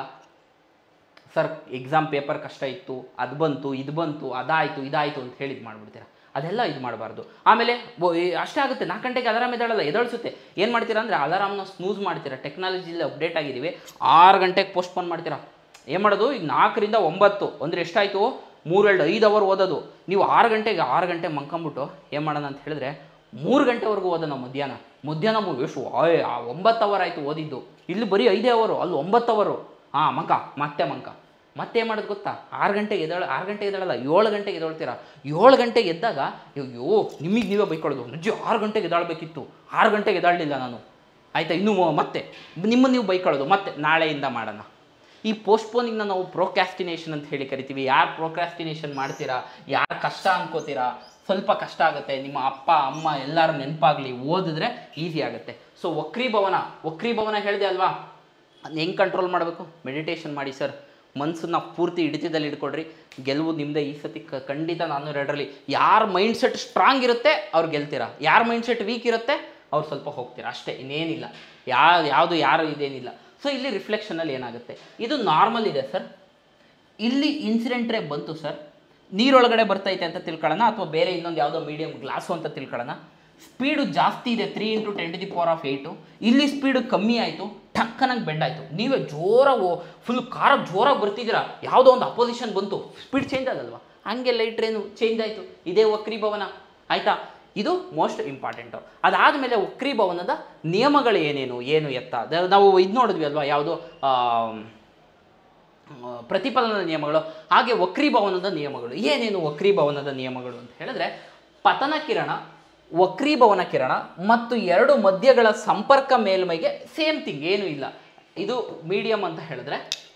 ಸರ್ ಎಕ್ಸಾಮ್ ಪೇಪರ್ ಕಷ್ಟ ಇತ್ತು ಅದು ಬಂತು ಇದು ಬಂತು ಅದಾಯಿತು ಇದಾಯಿತು ಅಂತ ಹೇಳಿ ಇದು ಮಾಡ್ಬಿಡ್ತೀರಾ ಅದೆಲ್ಲ ಇದು ಮಾಡಬಾರ್ದು ಆಮೇಲೆ ಬೊ- ಈ ಅಷ್ಟೇ ಆಗುತ್ತೆ ನಾಲ್ಕು ಗಂಟೆಗೆ ಅಲಾರಾಮ್ ಎದ್ದೇಳಲ್ಲ ಎದೊಳಿಸುತ್ತೆ ಏನು ಮಾಡ್ತೀರಾ ಅಂದರೆ ಅಲಾರಾಮ್ನ ಸ್ನೂಸ್ ಮಾಡ್ತೀರಾ ಟೆಕ್ನಾಲಜಿಲಿ ಅಪ್ಡೇಟ್ ಆಗಿದ್ದೀವಿ ಆರು ಗಂಟೆಗೆ ಪೋಸ್ಟ್ಪೋನ್ ಮಾಡ್ತೀರಾ ಏನು ಮಾಡೋದು ಈಗ ನಾಲ್ಕರಿಂದ ಒಂಬತ್ತು ಅಂದರೆ ಎಷ್ಟಾಯಿತು ಮೂರೆರಡು ಐದು ಅವರ್ ಓದೋದು ನೀವು ಆರು ಗಂಟೆಗೆ ಆರು ಗಂಟೆ ಮಂಕೊಂಬಿಟ್ಟು ಏನು ಮಾಡೋಣ ಅಂತ ಹೇಳಿದ್ರೆ ಮೂರು ಗಂಟೆವರೆಗೂ ಓದೋಣ ಮಧ್ಯಾಹ್ನ ಮಧ್ಯಾಹ್ನ ಮು- ಎಷ್ಟು ಆಯ್, ಆ ಒಂಬತ್ತು ಅವರ್ ಆಯಿತು ಓದಿದ್ದು ಇಲ್ಲಿ ಬರೀ ಐದೇ ಅವರು ಅಲ್ಲಿ ಒಂಬತ್ತು ಅವರು ಹಾಂ ಮಂಕ ಮತ್ತೆ ಮಂಕ ಮತ್ತೆ ಏನು ಮಾಡೋದು ಗೊತ್ತಾ ಆರು ಗಂಟೆಗೆ ಎದ್ದೇಳ ಆರು ಗಂಟೆಗೆ ಎದ್ದೇಳಲ್ಲ ಏಳು ಗಂಟೆಗೆ ಎದ್ದೇಳ್ತೀರಾ ಏಳು ಗಂಟೆಗೆ ಎದ್ದಾಗ ಅಯ್ಯೋ ನಿಮಗೆ ನೀವೇ ಬೈಕೊಳ್ಳೋದು ನಿಜ ಆರು ಗಂಟೆಗೆ ಎದ್ದಾಳಬೇಕಿತ್ತು ಆರು ಗಂಟೆಗೆ ಎದ್ದಾಳಲಿಲ್ಲ ನಾನು ಆಯಿತಾ ಇನ್ನೂ ಮ- ಮತ್ತೆ ನಿಮ್ಮನ್ನು ನೀವು ಬೈಕೊಳ್ಳೋದು ಮತ್ತೆ ನಾಳೆಯಿಂದ ಮಾಡೋಣ ಈ ಪೋಸ್ಟ್ಪೋನಿಂಗ್ನ ನಾವು ಪ್ರೋಕ್ಯಾಸ್ಟಿನೇಷನ್ ಅಂತ ಹೇಳಿ ಕರಿತೀವಿ ಯಾರು ಪ್ರೋಕ್ರಾಸ್ಟಿನೇಷನ್ ಮಾಡ್ತೀರಾ ಯಾರು ಕಷ್ಟ ಅನ್ಕೋತೀರಾ ಸ್ವಲ್ಪ ಕಷ್ಟ ಆಗುತ್ತೆ ನಿಮ್ಮ ಅಪ್ಪ ಅಮ್ಮ ಎಲ್ಲರೂ ನೆನಪಾಗಲಿ ಓದಿದ್ರೆ ಈಸಿ ಆಗುತ್ತೆ ಸೊ ವಕ್ರೀಭವನ ವಕ್ರೀಭವನ ಹೇಳಿದೆ ಅಲ್ವಾ ಅದನ್ನ ಹೆಂಗೆ ಕಂಟ್ರೋಲ್ ಮಾಡಬೇಕು ಮೆಡಿಟೇಷನ್ ಮಾಡಿ ಸರ್ ಮನಸ್ಸನ್ನ ಪೂರ್ತಿ ಹಿಡಿತದಲ್ಲಿ ಇಟ್ಕೊಡ್ರಿ ಗೆಲುವು ನಿಮ್ಮದೇ ಈ ಸತಿ ಕ- ಖಂಡಿತ ನಾನು ಎರಡರಲ್ಲಿ ಯಾರ ಮೈಂಡ್ ಸೆಟ್ ಸ್ಟ್ರಾಂಗ್ ಇರುತ್ತೆ ಅವ್ರು ಗೆಲ್ತೀರಾ ಯಾರ ಮೈಂಡ್ ಸೆಟ್ ವೀಕ್ ಇರುತ್ತೆ ಅವ್ರು ಸ್ವಲ್ಪ ಹೋಗ್ತೀರಾ ಅಷ್ಟೇ ಇನ್ನೇನಿಲ್ಲ ಯಾ ಯಾವುದು ಯಾರು ಇದೇನಿಲ್ಲ ಸೊ ಇಲ್ಲಿ ರಿಫ್ಲೆಕ್ಷನಲ್ಲಿ ಏನಾಗುತ್ತೆ ಇದು ನಾರ್ಮಲ್ ಇದೆ ಸರ್ ಇಲ್ಲಿ ಇನ್ಸಿಡೆಂಟ್ ರೇ ಬಂತು ಸರ್ ನೀರೊಳಗಡೆ ಬರ್ತೈತೆ ಅಂತ ತಿಳ್ಕೊಳ್ಳೋಣ ಅಥವಾ ಬೇರೆ ಇನ್ನೊಂದು ಯಾವುದೋ ಮೀಡಿಯಂ ಗ್ಲಾಸು ಅಂತ ತಿಳ್ಕೊಳ್ಳೋಣ ಸ್ಪೀಡು ಜಾಸ್ತಿ ಇದೆ three into ten to the power of eight ಇಲ್ಲಿ ಸ್ಪೀಡು ಕಮ್ಮಿ ಆಯಿತು ಟಕ್ಕನಾಗಿ ಬೆಂಡ್ ಆಯಿತು ನೀವೇ ಜೋರಾಗಿ ಫುಲ್ ಕಾರಾಗಿ ಜೋರಾಗಿ ಬರ್ತಿದ್ದೀರಾ ಯಾವುದೋ ಒಂದು ಅಪೋಸಿಷನ್ ಬಂತು ಸ್ಪೀಡ್ ಚೇಂಜ್ ಆಗಲ್ವಾ ಹಂಗೆ ಲೈಟ್ ಟ್ರೈನು ಚೇಂಜ್ ಆಯಿತು ಇದೇ ವಕ್ರೀಭವನ ಆಯಿತಾ ಇದು ಮೋಸ್ಟ್ ಇಂಪಾರ್ಟೆಂಟು ಅದಾದಮೇಲೆ ವಕ್ರೀಭವನದ ನಿಯಮಗಳು ಏನೇನು ಏನು ಎತ್ತ ಅದ- ನಾವು ಇದು ನೋಡಿದ್ವಿ ಅಲ್ವಾ ಯಾವುದು ಆ, ಪ್ರತಿಫಲನದ ನಿಯಮಗಳು ಹಾಗೆ ವಕ್ರೀಭವನದ ನಿಯಮಗಳು ಏನೇನು ವಕ್ರೀಭವನದ ನಿಯಮಗಳು ಅಂತ ಹೇಳಿದ್ರೆ ಪತನ ಕಿರಣ ವಕ್ರೀಭವನ ಕಿರಣ ಮತ್ತು ಎರಡು ಮಧ್ಯಗಳ ಸಂಪರ್ಕ ಮೇಲ್ಮೈಗೆ ಸೇಮ್ ಥಿಂಗ್ ಏನೂ ಇಲ್ಲ ಇದು ಮೀಡಿಯಂ ಅಂತ ಹೇಳಿದ್ರೆ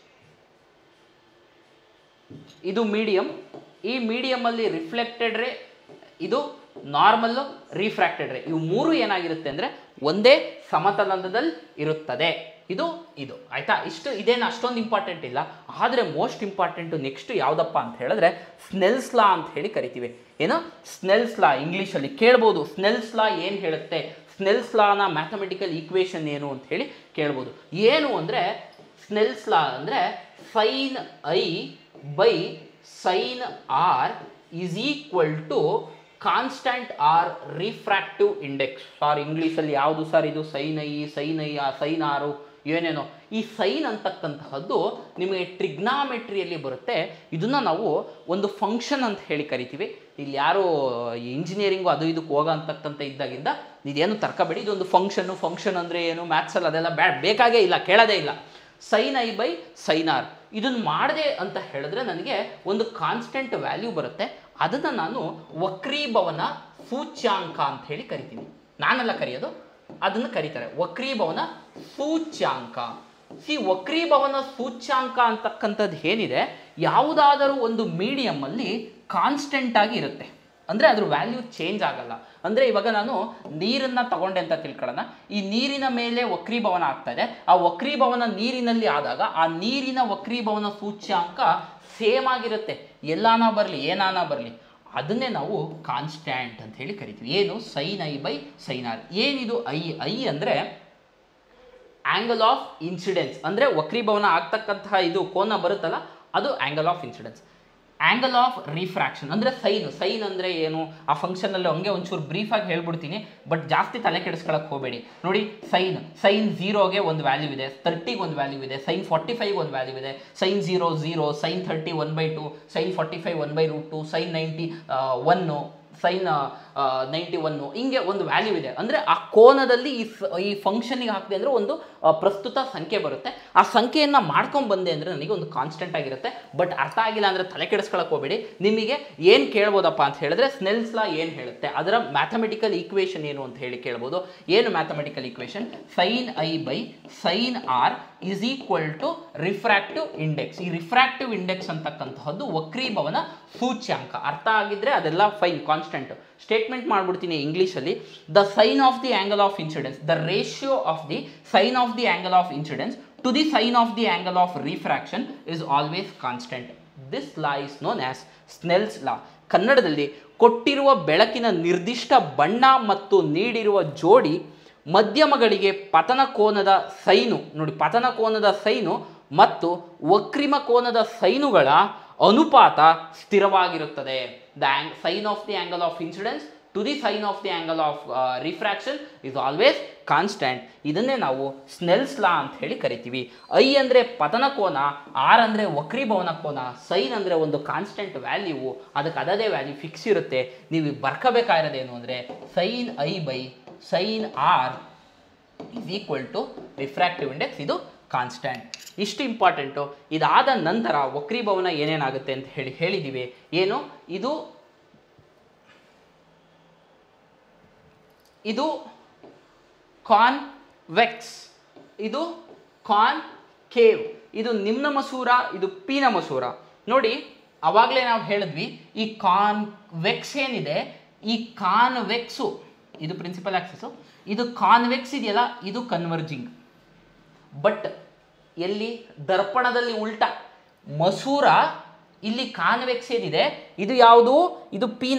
ಇದು ಮೀಡಿಯಂ ಈ ಮೀಡಿಯಮಲ್ಲಿ ರಿಫ್ಲೆಕ್ಟೆಡ್ ರೇ ಇದು ನಾರ್ಮಲ್ಲು ರಿಫ್ರಾಕ್ಟೆಡ್ ರೇ ಇವು ಮೂರು ಏನಾಗಿರುತ್ತೆ ಅಂದರೆ ಒಂದೇ ಸಮತಲದಲ್ಲಿ ಇರುತ್ತದೆ ಇದು ಇದು ಆಯಿತಾ ಇಷ್ಟು ಇದೇನು ಅಷ್ಟೊಂದು ಇಂಪಾರ್ಟೆಂಟ್ ಇಲ್ಲ ಆದರೆ ಮೋಸ್ಟ್ ಇಂಪಾರ್ಟೆಂಟು ನೆಕ್ಸ್ಟ್ ಯಾವುದಪ್ಪ ಅಂತ ಹೇಳಿದ್ರೆ ಸ್ನೆಲ್ಸ್ ಲಾ ಅಂತ ಹೇಳಿ ಕರಿತೀವಿ ಏನು ಸ್ನೆಲ್ಸ್ ಲಾ ಇಂಗ್ಲೀಷಲ್ಲಿ ಕೇಳ್ಬೋದು ಸ್ನೆಲ್ಸ್ ಲಾ ಏನು ಹೇಳುತ್ತೆ ಸ್ನೆಲ್ಸ್ ಲಾನ ಮ್ಯಾಥಮೆಟಿಕಲ್ ಈಕ್ವೇಷನ್ ಏನು ಅಂತ ಹೇಳಿ ಕೇಳ್ಬೋದು ಏನು ಅಂದರೆ ಸ್ನೆಲ್ಸ್ ಲಾ ಅಂದರೆ sine I by sine R is equal to constant or refractive index sir ಇಂಗ್ಲೀಷಲ್ಲಿ ಯಾವುದು ಸರ್ ಇದು sine I sine I sine R ಏನೇನೋ ಈ ಸೈನ್ ಅಂತಕ್ಕಂತಹದ್ದು ನಿಮಗೆ ಟ್ರಿಗ್ನಾಮೆಟ್ರಿಯಲ್ಲಿ ಬರುತ್ತೆ ಇದನ್ನು ನಾವು ಒಂದು ಫಂಕ್ಷನ್ ಅಂತ ಹೇಳಿ ಕರಿತೀವಿ ಇಲ್ಲಿ ಯಾರು ಇಂಜಿನಿಯರಿಂಗು ಅದು ಇದಕ್ಕೆ ಹೋಗೋ ಅಂತಕ್ಕಂಥ ಇದ್ದಾಗಿಂದ ಇದೇನು ತರ್ಕಬೇಡಿ ಇದೊಂದು ಫಂಕ್ಷನ್ನು ಫಂಕ್ಷನ್ ಅಂದರೆ ಏನು ಮ್ಯಾಥ್ಸಲ್ಲಿ ಅದೆಲ್ಲ ಬ್ಯಾ ಬೇಕಾಗೇ ಇಲ್ಲ ಕೇಳೋದೇ ಇಲ್ಲ sine I by sine R ಇದನ್ನು ಮಾಡಿದೆ ಅಂತ ಹೇಳಿದ್ರೆ ನನಗೆ ಒಂದು ಕಾನ್ಸ್ಟೆಂಟ್ ವ್ಯಾಲ್ಯೂ ಬರುತ್ತೆ ಅದನ್ನು ನಾನು ವಕ್ರೀಭವನ ಸೂಚ್ಯಾಂಕ ಅಂತ ಹೇಳಿ ಕರಿತೀನಿ ನಾನೆಲ್ಲ ಕರೆಯೋದು ಅದನ್ನು ಕರೀತಾರೆ ವಕ್ರೀಭವನ ಸೂಚ್ಯಾಂಕ ಸಿ ವಕ್ರೀಭವನ ಸೂಚ್ಯಾಂಕ ಅಂತಕ್ಕಂಥದ್ದು ಏನಿದೆ ಯಾವುದಾದರೂ ಒಂದು ಮೀಡಿಯಮ್ ಅಲ್ಲಿ ಕಾನ್ಸ್ಟೆಂಟ್ ಆಗಿ ಇರುತ್ತೆ ಅಂದರೆ ಅದ್ರ ವ್ಯಾಲ್ಯೂ ಚೇಂಜ್ ಆಗಲ್ಲ ಅಂದರೆ ಇವಾಗ ನಾನು ನೀರನ್ನು ತಗೊಂಡೆ ಅಂತ ತಿಳ್ಕೊಳ್ಳೋಣ ಈ ನೀರಿನ ಮೇಲೆ ವಕ್ರೀಭವನ ಆಗ್ತಾ ಇದೆ ಆ ವಕ್ರೀಭವನ ನೀರಿನಲ್ಲಿ ಆದಾಗ ಆ ನೀರಿನ ವಕ್ರೀಭವನ ಸೂಚ್ಯಾಂಕ ಸೇಮ್ ಆಗಿರುತ್ತೆ ಎಲ್ಲಾನ ಬರಲಿ ಏನಾನ ಬರಲಿ ಅದನ್ನೇ ನಾವು ಕಾನ್ಸ್ಟ್ಯಾಂಟ್ ಅಂತ ಹೇಳಿ ಕರಿತೀವಿ ಏನು sine I by sine R ಏನಿದು ಐ ಐ ಅಂದರೆ ಆಂಗಲ್ ಆಫ್ ಇನ್ಸಿಡೆನ್ಸ್ ಅಂದರೆ ವಕ್ರೀಭವನ ಆಗ್ತಕ್ಕಂತಹ ಇದು ಕೋನ ಬರುತ್ತಲ್ಲ ಅದು angle of incidence angle of refraction ಅಂದರೆ ಸೈನ್ ಸೈನ್ ಅಂದರೆ ಏನು ಆ ಫಂಕ್ಷನಲ್ಲಿ ಹಂಗೆ ಒಂಚೂರು ಬ್ರೀಫಾಗಿ ಹೇಳ್ಬಿಡ್ತೀನಿ ಬಟ್ ಜಾಸ್ತಿ ತಲೆ ಕೆಡಿಸ್ಕೊಳಕ್ಕೆ ಹೋಗಬೇಡಿ ನೋಡಿ ಸೈನ್ ಸೈನ್ ಝೀರೋಗೆ ಒಂದು ವ್ಯಾಲ್ಯೂ ಇದೆ ತರ್ಟಿಗೆ ಒಂದು ವ್ಯಾಲ್ಯೂ ಇದೆ ಸೈನ್ ಫಾರ್ಟಿ ಫೈವ್ ಒಂದು ವ್ಯಾಲ್ಯೂ ಇದೆ sine zero zero sine thirty one by two sine forty five one by root two sine ninety one sine ninety one ಹಿಂಗೆ ಒಂದು ವ್ಯಾಲ್ಯೂ ಇದೆ ಅಂದರೆ ಆ ಕೋನದಲ್ಲಿ ಈ ಸ- ಈ ಫಂಕ್ಷನಿಗೆ ಹಾಕಿದೆ ಅಂದರೆ ಒಂದು ಆ, ಪ್ರಸ್ತುತ ಸಂಖ್ಯೆ ಬರುತ್ತೆ ಆ ಸಂಖ್ಯೆಯನ್ನು ಮಾಡ್ಕೊಂಡು ಬಂದೆ ಅಂದರೆ ನನಗೆ ಒಂದು ಕಾನ್ಸ್ಟೆಂಟ್ ಆಗಿರುತ್ತೆ ಬಟ್ ಅರ್ಥ ಆಗಿಲ್ಲ ಅಂದರೆ ತಲೆ ಕೆಡಿಸ್ಕೊಳಕ್ಕೆ ಹೋಗಬೇಡಿ ನಿಮಗೆ ಏನು ಕೇಳ್ಬೋದಪ್ಪ ಅಂತ ಹೇಳಿದ್ರೆ ಸ್ನೆಲ್ಸ್ ಲಾ ಏನು ಹೇಳುತ್ತೆ ಅದರ ಮ್ಯಾಥಮೆಟಿಕಲ್ ಈಕ್ವೇಷನ್ ಏನು ಅಂತ ಹೇಳಿ ಕೇಳ್ಬೋದು ಏನು mathematical equation sine I by sine R is equal to refractive index ಈ ರಿಫ್ರಾಕ್ಟಿವ್ ಇಂಡೆಕ್ಸ್ ಅಂತಕ್ಕಂತಹದ್ದು ವಕ್ರೀಭವನ ಸೂಚ್ಯಾಂಕ ಅರ್ಥ ಆಗಿದ್ರೆ ಅದೆಲ್ಲ ಫೈನ್ ಕಾನ್ಸ್ಟೆಂಟ್ ಸ್ಟೇಟ್ಮೆಂಟ್ ಮಾಡ್ಬಿಡ್ತೀನಿ ಇಂಗ್ಲೀಷಲ್ಲಿ the sine of the angle of incidence the ratio of the sine of the angle of incidence to the sine of the angle of refraction is always constant this law is known as Snell's law ಕನ್ನಡದಲ್ಲಿ ಕೊಟ್ಟಿರುವ ಬೆಳಕಿನ ನಿರ್ದಿಷ್ಟ ಬಣ್ಣ ಮತ್ತು ನೀಡಿರುವ ಜೋಡಿ ಮಧ್ಯಮಗಳಿಗೆ ಪತನ ಕೋನದ ಸೈನು ನೋಡಿ ಪತನ ಕೋನದ ಸೈನು ಮತ್ತು ವಕ್ರಿಮ ಕೋನದ ಸೈನುಗಳ ಅನುಪಾತ ಸ್ಥಿರವಾಗಿರುತ್ತದೆ ದ ಆಂಗ್ sine of the angle of incidence to the sine of the angle of refraction is always constant ಇದನ್ನೇ ನಾವು ಸ್ನೆಲ್ಸ್ ಲಾ ಅಂತ ಹೇಳಿ ಕರಿತೀವಿ ಐ ಅಂದರೆ ಪತನ ಕೋನ ಆರ್ ಅಂದರೆ ವಕ್ರೀಭವನ ಕೋನ ಸೈನ್ ಅಂದರೆ ಒಂದು ಕಾನ್ಸ್ಟೆಂಟ್ ವ್ಯಾಲ್ಯೂ ಅದಕ್ಕೆ ಅದದೇ ವ್ಯಾಲ್ಯೂ ಫಿಕ್ಸ್ ಇರುತ್ತೆ ನೀವು ಬರ್ಕೋಬೇಕಾಗಿರೋದೇನು ಅಂದರೆ sine I by sine R is equal to refractive index ಇದು ಕಾನ್ಸ್ಟೆಂಟ್ ಇಷ್ಟು ಇಂಪಾರ್ಟೆಂಟು ಇದಾದ ನಂತರ ವಕ್ರೀಭವನ ಏನೇನಾಗುತ್ತೆ ಅಂತ ಹೇಳಿ ಹೇಳಿದ್ದೀವಿ ಏನು ಇದು ಇದು ಕಾನ್ವೆಕ್ಸ್ ಇದು ಕಾನ್ ಕೇವ್ ಇದು ನಿಮ್ನ ಮಸೂರ ಇದು ಪೀನ ಮಸೂರ ನೋಡಿ ಅವಾಗಲೇ ನಾವು ಹೇಳಿದ್ವಿ ಈ ಕಾನ್ವೆಕ್ಸ್ ಏನಿದೆ ಈ ಕಾನ್ವೆಕ್ಸು ಇದು ಪ್ರಿನ್ಸಿಪಲ್ ಆಕ್ಸಸ್ಸು ಇದು ಕಾನ್ವೆಕ್ಸ್ ಇದೆಯಲ್ಲ ಇದು ಕನ್ವರ್ಜಿಂಗ್ ಬಟ್ ಎಲ್ಲಿ ದರ್ಪಣದಲ್ಲಿ ಉಲ್ಟಾ ಮಸೂರ ಇಲ್ಲಿ ಕಾನ್ವೆಕ್ಸ್ ಏನಿದೆ ಇದು ಯಾವುದು ಇದು ಪೀನ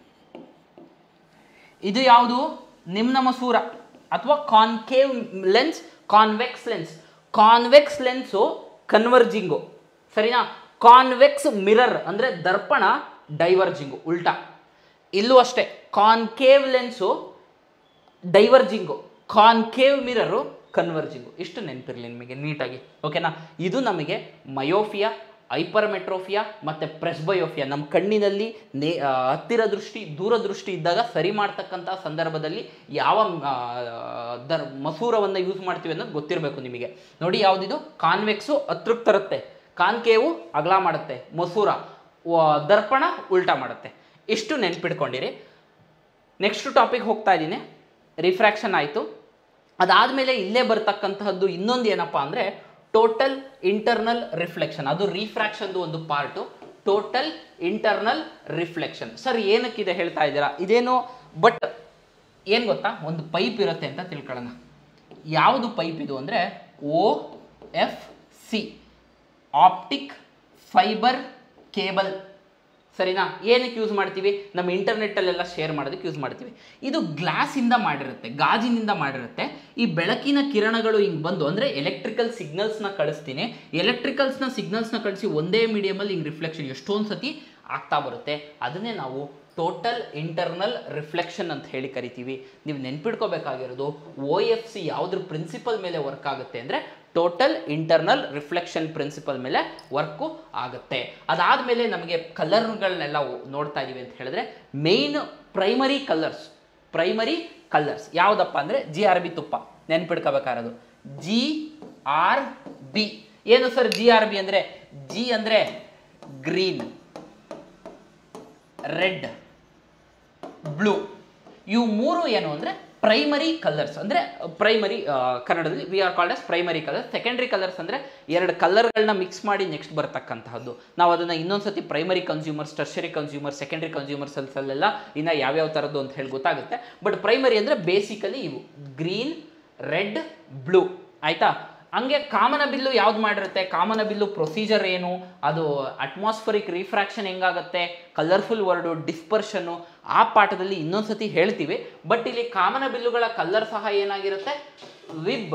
ಇದು ಯಾವುದು ನಿಮ್ನ ಮಸೂರ ಅಥವಾ concave lens convex lens convex lens converging ಸರಿನಾ ಕಾನ್ವೆಕ್ಸ್ ಮಿರರ್ ಅಂದರೆ ದರ್ಪಣ ಡೈವರ್ಜಿಂಗು ಉಲ್ಟಾ ಇಲ್ಲೂ ಅಷ್ಟೇ concave lens diverging concave mirror converging ಇಷ್ಟು ನೆನಪಿರಲಿ ನಿಮಗೆ ನೀಟಾಗಿ ಓಕೆನಾ ಇದು ನಮಗೆ ಮಯೋಫಿಯಾ ಹೈಪರ್ಮೆಟ್ರೋಫಿಯಾ ಮತ್ತು ಪ್ರೆಸ್ಬಯೋಫಿಯಾ ನಮ್ಮ ಕಣ್ಣಿನಲ್ಲಿ ನೇ ಆ, ಹತ್ತಿರ ದೃಷ್ಟಿ ದೂರ ದೃಷ್ಟಿ ಇದ್ದಾಗ ಸರಿ ಮಾಡ್ತಕ್ಕಂಥ ಸಂದರ್ಭದಲ್ಲಿ ಯಾವ ಆ, ದರ್ ಮಸೂರವನ್ನು ಯೂಸ್ ಮಾಡ್ತೀವಿ ಅನ್ನೋದು ಗೊತ್ತಿರಬೇಕು ನಿಮಗೆ ನೋಡಿ ಯಾವುದಿದು ಕಾನ್ವೆಕ್ಸು ಹತ್ರಕ್ಕೆ ತರುತ್ತೆ ಕಾನ್ಕೇವು ಅಗಲ ಮಾಡುತ್ತೆ ಮಸೂರ ವ- ದರ್ಪಣ ಉಲ್ಟಾ ಮಾಡುತ್ತೆ ಇಷ್ಟು ನೆನ್ಪಿಟ್ಕೊಂಡಿರಿ ನೆಕ್ಸ್ಟ್ ಟಾಪಿಕ್ ಹೋಗ್ತಾ ಇದ್ದೀನಿ ರಿಫ್ರಾಕ್ಷನ್ ಆಯಿತು ಅದಾದಮೇಲೆ ಇಲ್ಲೇ ಬರ್ತಕ್ಕಂತಹದ್ದು ಇನ್ನೊಂದು ಏನಪ್ಪ ಅಂದರೆ ಟೋಟಲ್ ಇಂಟರ್ನಲ್ ರಿಫ್ಲೆಕ್ಷನ್ ಅದು ರಿಫ್ರಾಕ್ಷನ್ದು ಒಂದು part total internal reflection sir ಏನಕ್ಕಿದೆ ಹೇಳ್ತಾ ಇದ್ದೀರಾ ಇದೇನು ಬಟ್ ಏನು ಗೊತ್ತಾ ಒಂದು ಪೈಪ್ ಇರುತ್ತೆ ಅಂತ ತಿಳ್ಕೊಳ್ಳೋಣ ಯಾವುದು ಪೈಪ್ ಇದು ಅಂದರೆ O F C optic fibre cable ಸರಿನಾ ಏನಕ್ಕೆ ಯೂಸ್ ಮಾಡ್ತೀವಿ ನಮ್ಮ ಇಂಟರ್ನೆಟ್ಟಲ್ಲೆಲ್ಲ ಶೇರ್ ಮಾಡೋದಕ್ಕೆ ಯೂಸ್ ಮಾಡ್ತೀವಿ ಇದು ಗ್ಲಾಸಿಂದ ಮಾಡಿರುತ್ತೆ ಗಾಜಿನಿಂದ ಮಾಡಿರುತ್ತೆ ಈ ಬೆಳಕಿನ ಕಿರಣಗಳು ಹಿಂಗೆ ಬಂದು ಅಂದರೆ ಎಲೆಕ್ಟ್ರಿಕಲ್ ಸಿಗ್ನಲ್ಸ್ನ ಕಳಿಸ್ತೀನಿ ಎಲೆಕ್ಟ್ರಿಕಲ್ಸ್ನ ಸಿಗ್ನಲ್ಸ್ನ ಕಳಿಸಿ ಒಂದೇ ಮೀಡಿಯಮಲ್ಲಿ ಹಿಂಗೆ ರಿಫ್ಲೆಕ್ಷನ್ ಎಷ್ಟೊಂದು ಸತಿ ಆಗ್ತಾ ಬರುತ್ತೆ ಅದನ್ನೇ ನಾವು ಟೋಟಲ್ ಇಂಟರ್ನಲ್ ರಿಫ್ಲೆಕ್ಷನ್ ಅಂತ ಹೇಳಿ ಕರಿತೀವಿ ನೀವು ನೆನ್ಪಿಡ್ಕೋಬೇಕಾಗಿರೋದು ಒ ಎಫ್ ಸಿ ಯಾವುದ್ರ ಪ್ರಿನ್ಸಿಪಲ್ ಮೇಲೆ ವರ್ಕ್ ಆಗುತ್ತೆ ಅಂದರೆ ಟೋಟಲ್ ಇಂಟರ್ನಲ್ ರಿಫ್ಲೆಕ್ಷನ್ ಪ್ರಿನ್ಸಿಪಲ್ ಮೇಲೆ ವರ್ಕು ಆಗುತ್ತೆ ಅದಾದಮೇಲೆ ನಮಗೆ ಕಲರ್ಗಳನ್ನೆಲ್ಲ ನೋಡ್ತಾ ಇದ್ದೀವಿ ಅಂತ ಹೇಳಿದ್ರೆ main primary colours primary colours ಯಾವುದಪ್ಪ ಅಂದರೆ ಜಿ ಆರ್ ಬಿ ತುಪ್ಪ ನೆನ್ಪಿಡ್ಕೋಬೇಕಾಗಿರೋದು ಜಿ ಆರ್ ಬಿ ಏನು ಸರ್ ಜಿ ಆರ್ ಬಿ ಅಂದರೆ ಜಿ ಅಂದರೆ ಗ್ರೀನ್ ರೆಡ್ ಬ್ಲೂ ಇವು ಮೂರು ಏನು ಅಂದರೆ ಪ್ರೈಮರಿ ಕಲರ್ಸ್ ಅಂದರೆ ಪ್ರೈಮರಿ ಕನ್ನಡದಲ್ಲಿ we are called as primary colours secondary colours ಅಂದರೆ ಎರಡು ಕಲರ್ಗಳನ್ನ ಮಿಕ್ಸ್ ಮಾಡಿ ನೆಕ್ಸ್ಟ್ ಬರ್ತಕ್ಕಂತಹದ್ದು ನಾವು ಅದನ್ನು ಇನ್ನೊಂದ್ಸತಿ primary consumers tertiary consumer secondary consumers ಅಲ್ಲೆಲ್ಲ ಇನ್ನು ಯಾವ್ಯಾವ ಥರದ್ದು ಅಂತ ಹೇಳಿ ಗೊತ್ತಾಗುತ್ತೆ ಬಟ್ ಪ್ರೈಮರಿ ಅಂದರೆ ಬೇಸಿಕಲಿ ಇವು ಗ್ರೀನ್ ರೆಡ್ ಬ್ಲೂ ಆಯಿತಾ ಹಂಗೆ ಕಾಮನ ಬಿಲ್ಲು ಯಾವ್ದು ಮಾಡಿರುತ್ತೆ ಕಾಮನ ಬಿಲ್ಲು ಪ್ರೊಸೀಜರ್ ಏನು ಅದು ಅಟ್ಮಾಸ್ಫರಿಕ್ ರಿಫ್ರಾಕ್ಷನ್ ಹೆಂಗಾಗುತ್ತೆ ಕಲರ್ಫುಲ್ ವರ್ಡು ಡಿಸ್ಪರ್ಷನ್ನು ಆ ಪಾಠದಲ್ಲಿ ಇನ್ನೊಂದ್ಸತಿ ಹೇಳ್ತೀವಿ ಬಟ್ ಇಲ್ಲಿ ಕಾಮನ ಬಿಲ್ಲುಗಳ ಕಲರ್ ಸಹ ಏನಾಗಿರುತ್ತೆ ವಿಬ್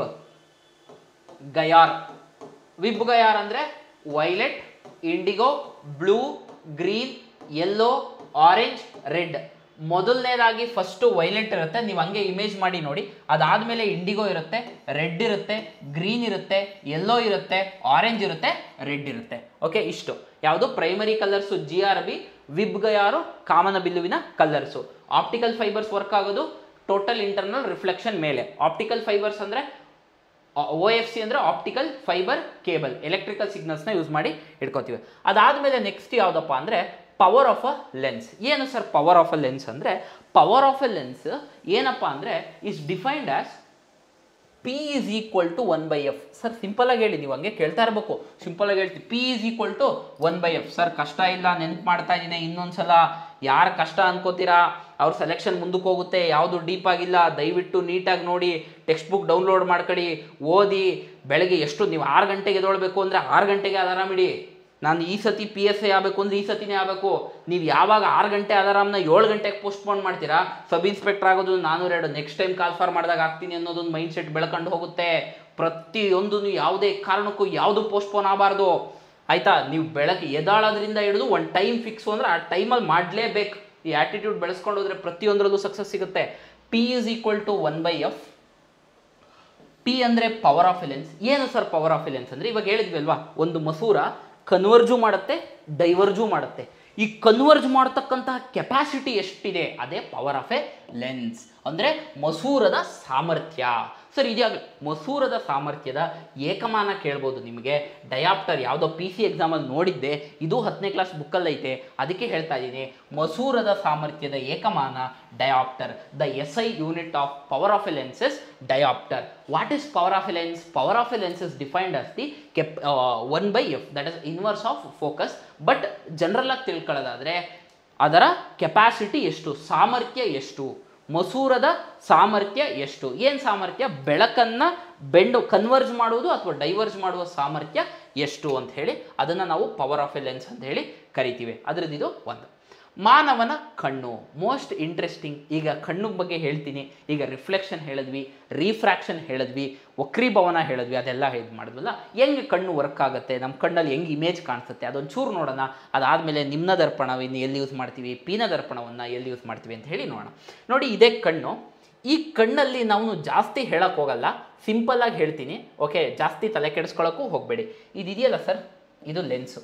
ಗಯಾರ್ ವಿಬ್ ಗಯಾರ್ ಅಂದರೆ violet indigo blue green yellow orange red ಮೊದಲನೇದಾಗಿ ಫಸ್ಟು ವೈಲೆಟ್ ಇರುತ್ತೆ ನೀವು ಹಂಗೆ ಇಮೇಜ್ ಮಾಡಿ ನೋಡಿ ಅದಾದಮೇಲೆ ಇಂಡಿಗೋ ಇರುತ್ತೆ ರೆಡ್ ಇರುತ್ತೆ ಗ್ರೀನ್ ಇರುತ್ತೆ ಯೆಲ್ಲೋ ಇರುತ್ತೆ ಆರೆಂಜ್ ಇರುತ್ತೆ ರೆಡ್ ಇರುತ್ತೆ ಓಕೆ ಇಷ್ಟು ಯಾವುದು primary colours G R B VIBGYOR ಕಾಮನ ಬಿಲ್ಲುವಿನ ಕಲರ್ಸು ಆಪ್ಟಿಕಲ್ ಫೈಬರ್ಸ್ ವರ್ಕ್ ಆಗೋದು ಟೋಟಲ್ ಇಂಟರ್ನಲ್ ರಿಫ್ಲೆಕ್ಷನ್ ಮೇಲೆ ಆಪ್ಟಿಕಲ್ ಫೈಬರ್ಸ್ ಅಂದರೆ ಒ ಎಫ್ ಸಿ ಅಂದರೆ ಆಪ್ಟಿಕಲ್ ಫೈಬರ್ ಕೇಬಲ್ ಎಲೆಕ್ಟ್ರಿಕಲ್ ಸಿಗ್ನಲ್ಸ್ನ ಯೂಸ್ ಮಾಡಿ ಇಟ್ಕೋತೀವಿ ಅದಾದಮೇಲೆ ನೆಕ್ಸ್ಟ್ ಯಾವುದಪ್ಪ ಅಂದರೆ ಪವರ್ ಆಫ್ ಅ ಲೆನ್ಸ್ ಏನು sir power of a lens ಅಂದರೆ ಪವರ್ ಆಫ್ ಅ ಲೆನ್ಸ್ ಏನಪ್ಪ ಅಂದರೆ is defined as P is equal to one by F sir ಸಿಂಪಲಾಗಿ ಹೇಳಿ ನೀವು ಹಂಗೆ ಕೇಳ್ತಾ ಇರಬೇಕು ಸಿಂಪಲಾಗಿ ಹೇಳ್ತೀವಿ P is equal to one by F sir ಕಷ್ಟ ಇಲ್ಲ ನೆನ್ಪು ಮಾಡ್ತಾ ಇದ್ದೀನಿ ಇನ್ನೊಂದ್ಸಲ ಯಾರು ಕಷ್ಟ ಅನ್ಕೋತೀರಾ ಅವ್ರ ಸೆಲೆಕ್ಷನ್ ಮುಂದಕ್ಕೆ ಹೋಗುತ್ತೆ ಯಾವುದು ಡೀಪ್ ಆಗಿಲ್ಲ ದಯವಿಟ್ಟು ನೀಟಾಗಿ ನೋಡಿ ಟೆಕ್ಸ್ಟ್ ಬುಕ್ ಡೌನ್ಲೋಡ್ ಮಾಡ್ಕೊಳ್ಳಿ ಓದಿ ಬೆಳಗ್ಗೆ ಎಷ್ಟು ನೀವು ಆರು ಗಂಟೆಗೆ ಎದೊಳ್ಬೇಕು ಅಂದರೆ ಆರು ಗಂಟೆಗೆ ಅಲಾರಾಮ್ ಇಡಿ ನಾನು ಈ ಸತಿ ಪಿ ಎಸ್ ಐ ಆಗಬೇಕು ಅಂದರೆ ಈ ಸತಿನೇ ಆಗಬೇಕು ನೀವು ಯಾವಾಗ ಆರು ಗಂಟೆ ಅಲಾರಾಮ್ನ ಏಳು ಗಂಟೆಗೆ ಪೋಸ್ಟ್ಪೋನ್ ಮಾಡ್ತೀರಾ ಸಬ್ ಇನ್ಸ್ಪೆಕ್ಟರ್ ಆಗೋದು ನಾನೂರೆರಡು ನೆಕ್ಸ್ಟ್ ಟೈಮ್ ಕಾಲ್ ಫಾರ್ ಮಾಡಿದಾಗ ಆಗ್ತೀನಿ ಅನ್ನೋದೊಂದು ಮೈಂಡ್ ಸೆಟ್ ಬೆಳ್ಕೊಂಡು ಹೋಗುತ್ತೆ ಪ್ರತಿಯೊಂದು ಯಾವುದೇ ಕಾರಣಕ್ಕೂ ಯಾವುದು ಪೋಸ್ಟ್ಪೋನ್ ಆಗಬಾರ್ದು ಆಯಿತಾ ನೀವು ಬೆಳಗ್ಗೆ ಎದಾಳೋದ್ರಿಂದ ಹಿಡಿದು ಒಂದು ಟೈಮ್ ಫಿಕ್ಸು ಅಂದರೆ ಆ ಟೈಮಲ್ಲಿ ಮಾಡಲೇಬೇಕು ಈ ಆ್ಯಟಿಟ್ಯೂಡ್ ಬೆಳೆಸ್ಕೊಂಡು ಹೋದರೆ ಪ್ರತಿಯೊಂದರಲ್ಲೂ ಸಕ್ಸಸ್ ಸಿಗುತ್ತೆ P is equal to one by F P ಅಂದರೆ ಪವರ್ ಆಫ್ ಎಲೆನ್ಸ್ ಏನು ಸರ್ ಪವರ್ ಆಫ್ ಎಲೆನ್ಸ್ ಅಂದರೆ ಇವಾಗ ಹೇಳಿದ್ವಿ ಅಲ್ವಾ ಒಂದು ಮಸೂರ ಕನ್ವರ್ಜು ಮಾಡುತ್ತೆ ಡೈವರ್ಜು ಮಾಡುತ್ತೆ ಈ ಕನ್ವರ್ಜ್ ಮಾಡತಕ್ಕಂತಹ ಕೆಪಾಸಿಟಿ ಎಷ್ಟಿದೆ ಅದೇ ಪವರ್ ಆಫ್ ಎ ಲೆನ್ಸ್ ಅಂದರೆ ಮಸೂರದ ಸಾಮರ್ಥ್ಯ ಸರ್ ಇದ್ಯಾಗಲಿ ಮಸೂರದ ಸಾಮರ್ಥ್ಯದ ಏಕಮಾನ ಕೇಳ್ಬೋದು ನಿಮಗೆ ಡಯಾಪ್ಟರ್ ಯಾವುದೋ ಪಿ ಸಿ ಎಕ್ಸಾಮಲ್ಲಿ ನೋಡಿದ್ದೆ ಇದು ಹತ್ತನೇ ಕ್ಲಾಸ್ ಬುಕ್ಕಲ್ಲಿ ಐತೆ ಅದಕ್ಕೆ ಹೇಳ್ತಾ ಇದ್ದೀನಿ ಮಸೂರದ ಸಾಮರ್ಥ್ಯದ ಏಕಮಾನ dioptre the S I unit of power of a lenses dioptre what is power of a lens power of a lens is defined as the ಕೆಪ್ one by F that is inverse of focus but ಜನರಲಾಗಿ ತಿಳ್ಕೊಳ್ಳೋದಾದರೆ ಅದರ ಕೆಪಾಸಿಟಿ ಎಷ್ಟು ಸಾಮರ್ಥ್ಯ ಎಷ್ಟು ಮಸೂರದ ಸಾಮರ್ಥ್ಯ ಎಷ್ಟು ಏನು ಸಾಮರ್ಥ್ಯ ಬೆಳಕನ್ನು ಬೆಂಡು ಕನ್ವರ್ಜ್ ಮಾಡುವುದು ಅಥವಾ ಡೈವರ್ಜ್ ಮಾಡುವ ಸಾಮರ್ಥ್ಯ ಎಷ್ಟು ಅಂತ ಹೇಳಿ ಅದನ್ನು ನಾವು ಪವರ್ ಆಫ್ ಎ ಲೆನ್ಸ್ ಅಂತ ಹೇಳಿ ಕರಿತೀವಿ ಅದರದ್ದು ಇದು ಒಂದು ಮಾನವನ ಕಣ್ಣು ಮೋಸ್ಟ್ ಇಂಟ್ರೆಸ್ಟಿಂಗ್ ಈಗ ಕಣ್ಣು ಬಗ್ಗೆ ಹೇಳ್ತೀನಿ ಈಗ ರಿಫ್ಲೆಕ್ಷನ್ ಹೇಳಿದ್ವಿ ರೀಫ್ರಾಕ್ಷನ್ ಹೇಳಿದ್ವಿ ವಕ್ರೀಭವನ ಹೇಳಿದ್ವಿ ಅದೆಲ್ಲ ಇದು ಮಾಡಿದ್ವಲ್ಲ ಹೆಂಗೆ ಕಣ್ಣು ವರ್ಕ್ ಆಗುತ್ತೆ ನಮ್ಮ ಕಣ್ಣಲ್ಲಿ ಹೆಂಗೆ ಇಮೇಜ್ ಕಾಣಿಸುತ್ತೆ ಅದೊಂದು ಚೂರು ನೋಡೋಣ ಅದಾದಮೇಲೆ ನಿಮ್ನ ದರ್ಪಣವನ್ನು ಎಲ್ಲಿ ಯೂಸ್ ಮಾಡ್ತೀವಿ ಪೀನ ದರ್ಪಣವನ್ನು ಎಲ್ಲಿ ಯೂಸ್ ಮಾಡ್ತೀವಿ ಅಂತ ಹೇಳಿ ನೋಡೋಣ ನೋಡಿ ಇದೇ ಕಣ್ಣು ಈ ಕಣ್ಣಲ್ಲಿ ನಾವು ಜಾಸ್ತಿ ಹೇಳಕ್ಕೆ ಹೋಗಲ್ಲ ಸಿಂಪಲ್ಲಾಗಿ ಹೇಳ್ತೀನಿ ಓಕೆ ಜಾಸ್ತಿ ತಲೆ ಕೆಡಿಸ್ಕೊಳ್ಳೋಕ್ಕೂ ಹೋಗಬೇಡಿ ಇದಿದೆಯಲ್ಲ ಸರ್ ಇದು ಲೆನ್ಸು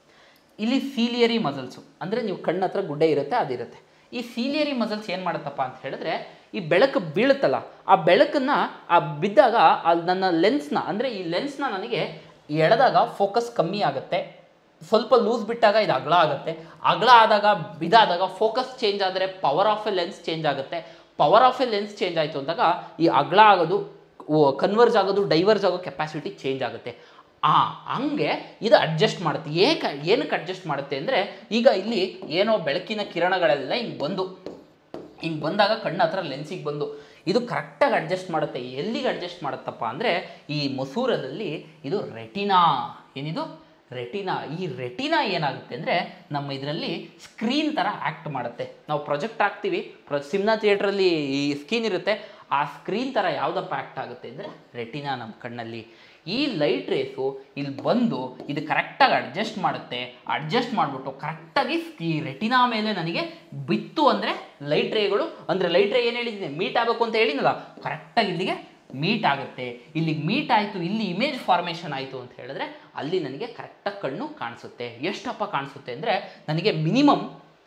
ಇಲ್ಲಿ ಸೀಲಿಯರಿ ಮಸಲ್ಸು ಅಂದರೆ ನೀವು ಕಣ್ಣ ಹತ್ರ ಗುಡ್ಡೆ ಇರುತ್ತೆ ಅದಿರುತ್ತೆ ಈ ಸೀಲಿಯರಿ ಮಸಲ್ಸ್ ಏನು ಮಾಡುತ್ತಪ್ಪ ಅಂತ ಹೇಳಿದ್ರೆ ಈ ಬೆಳಕು ಬೀಳುತ್ತಲ್ಲ ಆ ಬೆಳಕನ್ನು ಆ ಬಿದ್ದಾಗ ಅಲ್ಲಿ ನನ್ನ ಲೆನ್ಸ್ನ ಅಂದರೆ ಈ ಲೆನ್ಸ್ನ ನನಗೆ ಎಳೆದಾಗ ಫೋಕಸ್ ಕಮ್ಮಿ ಆಗುತ್ತೆ ಸ್ವಲ್ಪ ಲೂಸ್ ಬಿಟ್ಟಾಗ ಇದು ಅಗಲ ಆಗುತ್ತೆ ಅಗಲ ಆದಾಗ ಇದಾದಾಗ ಫೋಕಸ್ ಚೇಂಜ್ ಆದರೆ power of a lens change ಆಗುತ್ತೆ power of a lens change ಆಯಿತು ಅಂದಾಗ ಈ ಅಗಲ ಆಗೋದು ಕನ್ವರ್ಜ್ ಆಗೋದು ಡೈವರ್ಜ್ ಆಗೋ ಕೆಪಾಸಿಟಿ ಚೇಂಜ್ ಆಗುತ್ತೆ ಆ ಹಂಗೆ ಇದು ಅಡ್ಜಸ್ಟ್ ಮಾಡುತ್ತೆ ಏಕ ಏನಕ್ಕೆ ಅಡ್ಜಸ್ಟ್ ಮಾಡುತ್ತೆ ಅಂದರೆ ಈಗ ಇಲ್ಲಿ ಏನೋ ಬೆಳಕಿನ ಕಿರಣಗಳೆಲ್ಲ ಹಿಂಗೆ ಬಂದು ಹಿಂಗೆ ಬಂದಾಗ ಕಣ್ಣು ಹತ್ರ ಲೆನ್ಸಿಗೆ ಬಂದು ಇದು ಕರೆಕ್ಟಾಗಿ ಅಡ್ಜಸ್ಟ್ ಮಾಡುತ್ತೆ ಎಲ್ಲಿಗೆ ಅಡ್ಜಸ್ಟ್ ಮಾಡುತ್ತಪ್ಪ ಅಂದರೆ ಈ ಮಸೂರದಲ್ಲಿ ಇದು ರೆಟಿನಾ ಏನಿದು ರೆಟಿನಾ ಈ ರೆಟಿನಾ ಏನಾಗುತ್ತೆ ಅಂದರೆ ನಮ್ಮ ಇದರಲ್ಲಿ ಸ್ಕ್ರೀನ್ ಥರ ಆ್ಯಕ್ಟ್ ಮಾಡುತ್ತೆ ನಾವು ಪ್ರೊಜೆಕ್ಟ್ ಹಾಕ್ತೀವಿ ಪ್ರ ಸಿಮ್ನಾ ಥಿಯೇಟ್ರಲ್ಲಿ ಈ ಸ್ಕ್ರೀನ್ ಇರುತ್ತೆ ಆ ಸ್ಕ್ರೀನ್ ಥರ ಯಾವುದಪ್ಪ ಆ್ಯಕ್ಟ್ ಆಗುತ್ತೆ ಅಂದರೆ ರೆಟಿನಾ ನಮ್ಮ ಕಣ್ಣಲ್ಲಿ ಈ ಲೈಟ್ ರೇಸು ಇಲ್ಲಿ ಬಂದು ಇದು ಕರೆಕ್ಟಾಗಿ ಅಡ್ಜಸ್ಟ್ ಮಾಡುತ್ತೆ ಅಡ್ಜಸ್ಟ್ ಮಾಡಿಬಿಟ್ಟು ಕರೆಕ್ಟಾಗಿ ಈ ರೆಟಿನಾ ಮೇಲೆ ನನಗೆ ಬಿತ್ತು ಅಂದರೆ ಲೈಟ್ ರೇಗಳು ಅಂದರೆ ಲೈಟ್ ರೇ ಏನು ಹೇಳಿದ್ದೀನಿ ಮೀಟ್ ಆಗಬೇಕು ಅಂತ ಹೇಳಿನಲ್ಲ ಕರೆಕ್ಟಾಗಿ ಇಲ್ಲಿಗೆ ಮೀಟ್ ಆಗುತ್ತೆ ಇಲ್ಲಿಗೆ ಮೀಟ್ ಆಯಿತು ಇಲ್ಲಿ ಇಮೇಜ್ ಫಾರ್ಮೇಷನ್ ಆಯಿತು ಅಂತ ಹೇಳಿದ್ರೆ ಅಲ್ಲಿ ನನಗೆ ಕರೆಕ್ಟಾಗಿ ಕಣ್ಣು ಕಾಣಿಸುತ್ತೆ ಎಷ್ಟಪ್ಪ ಕಾಣಿಸುತ್ತೆ ಅಂದರೆ ನನಗೆ ಮಿನಿಮಮ್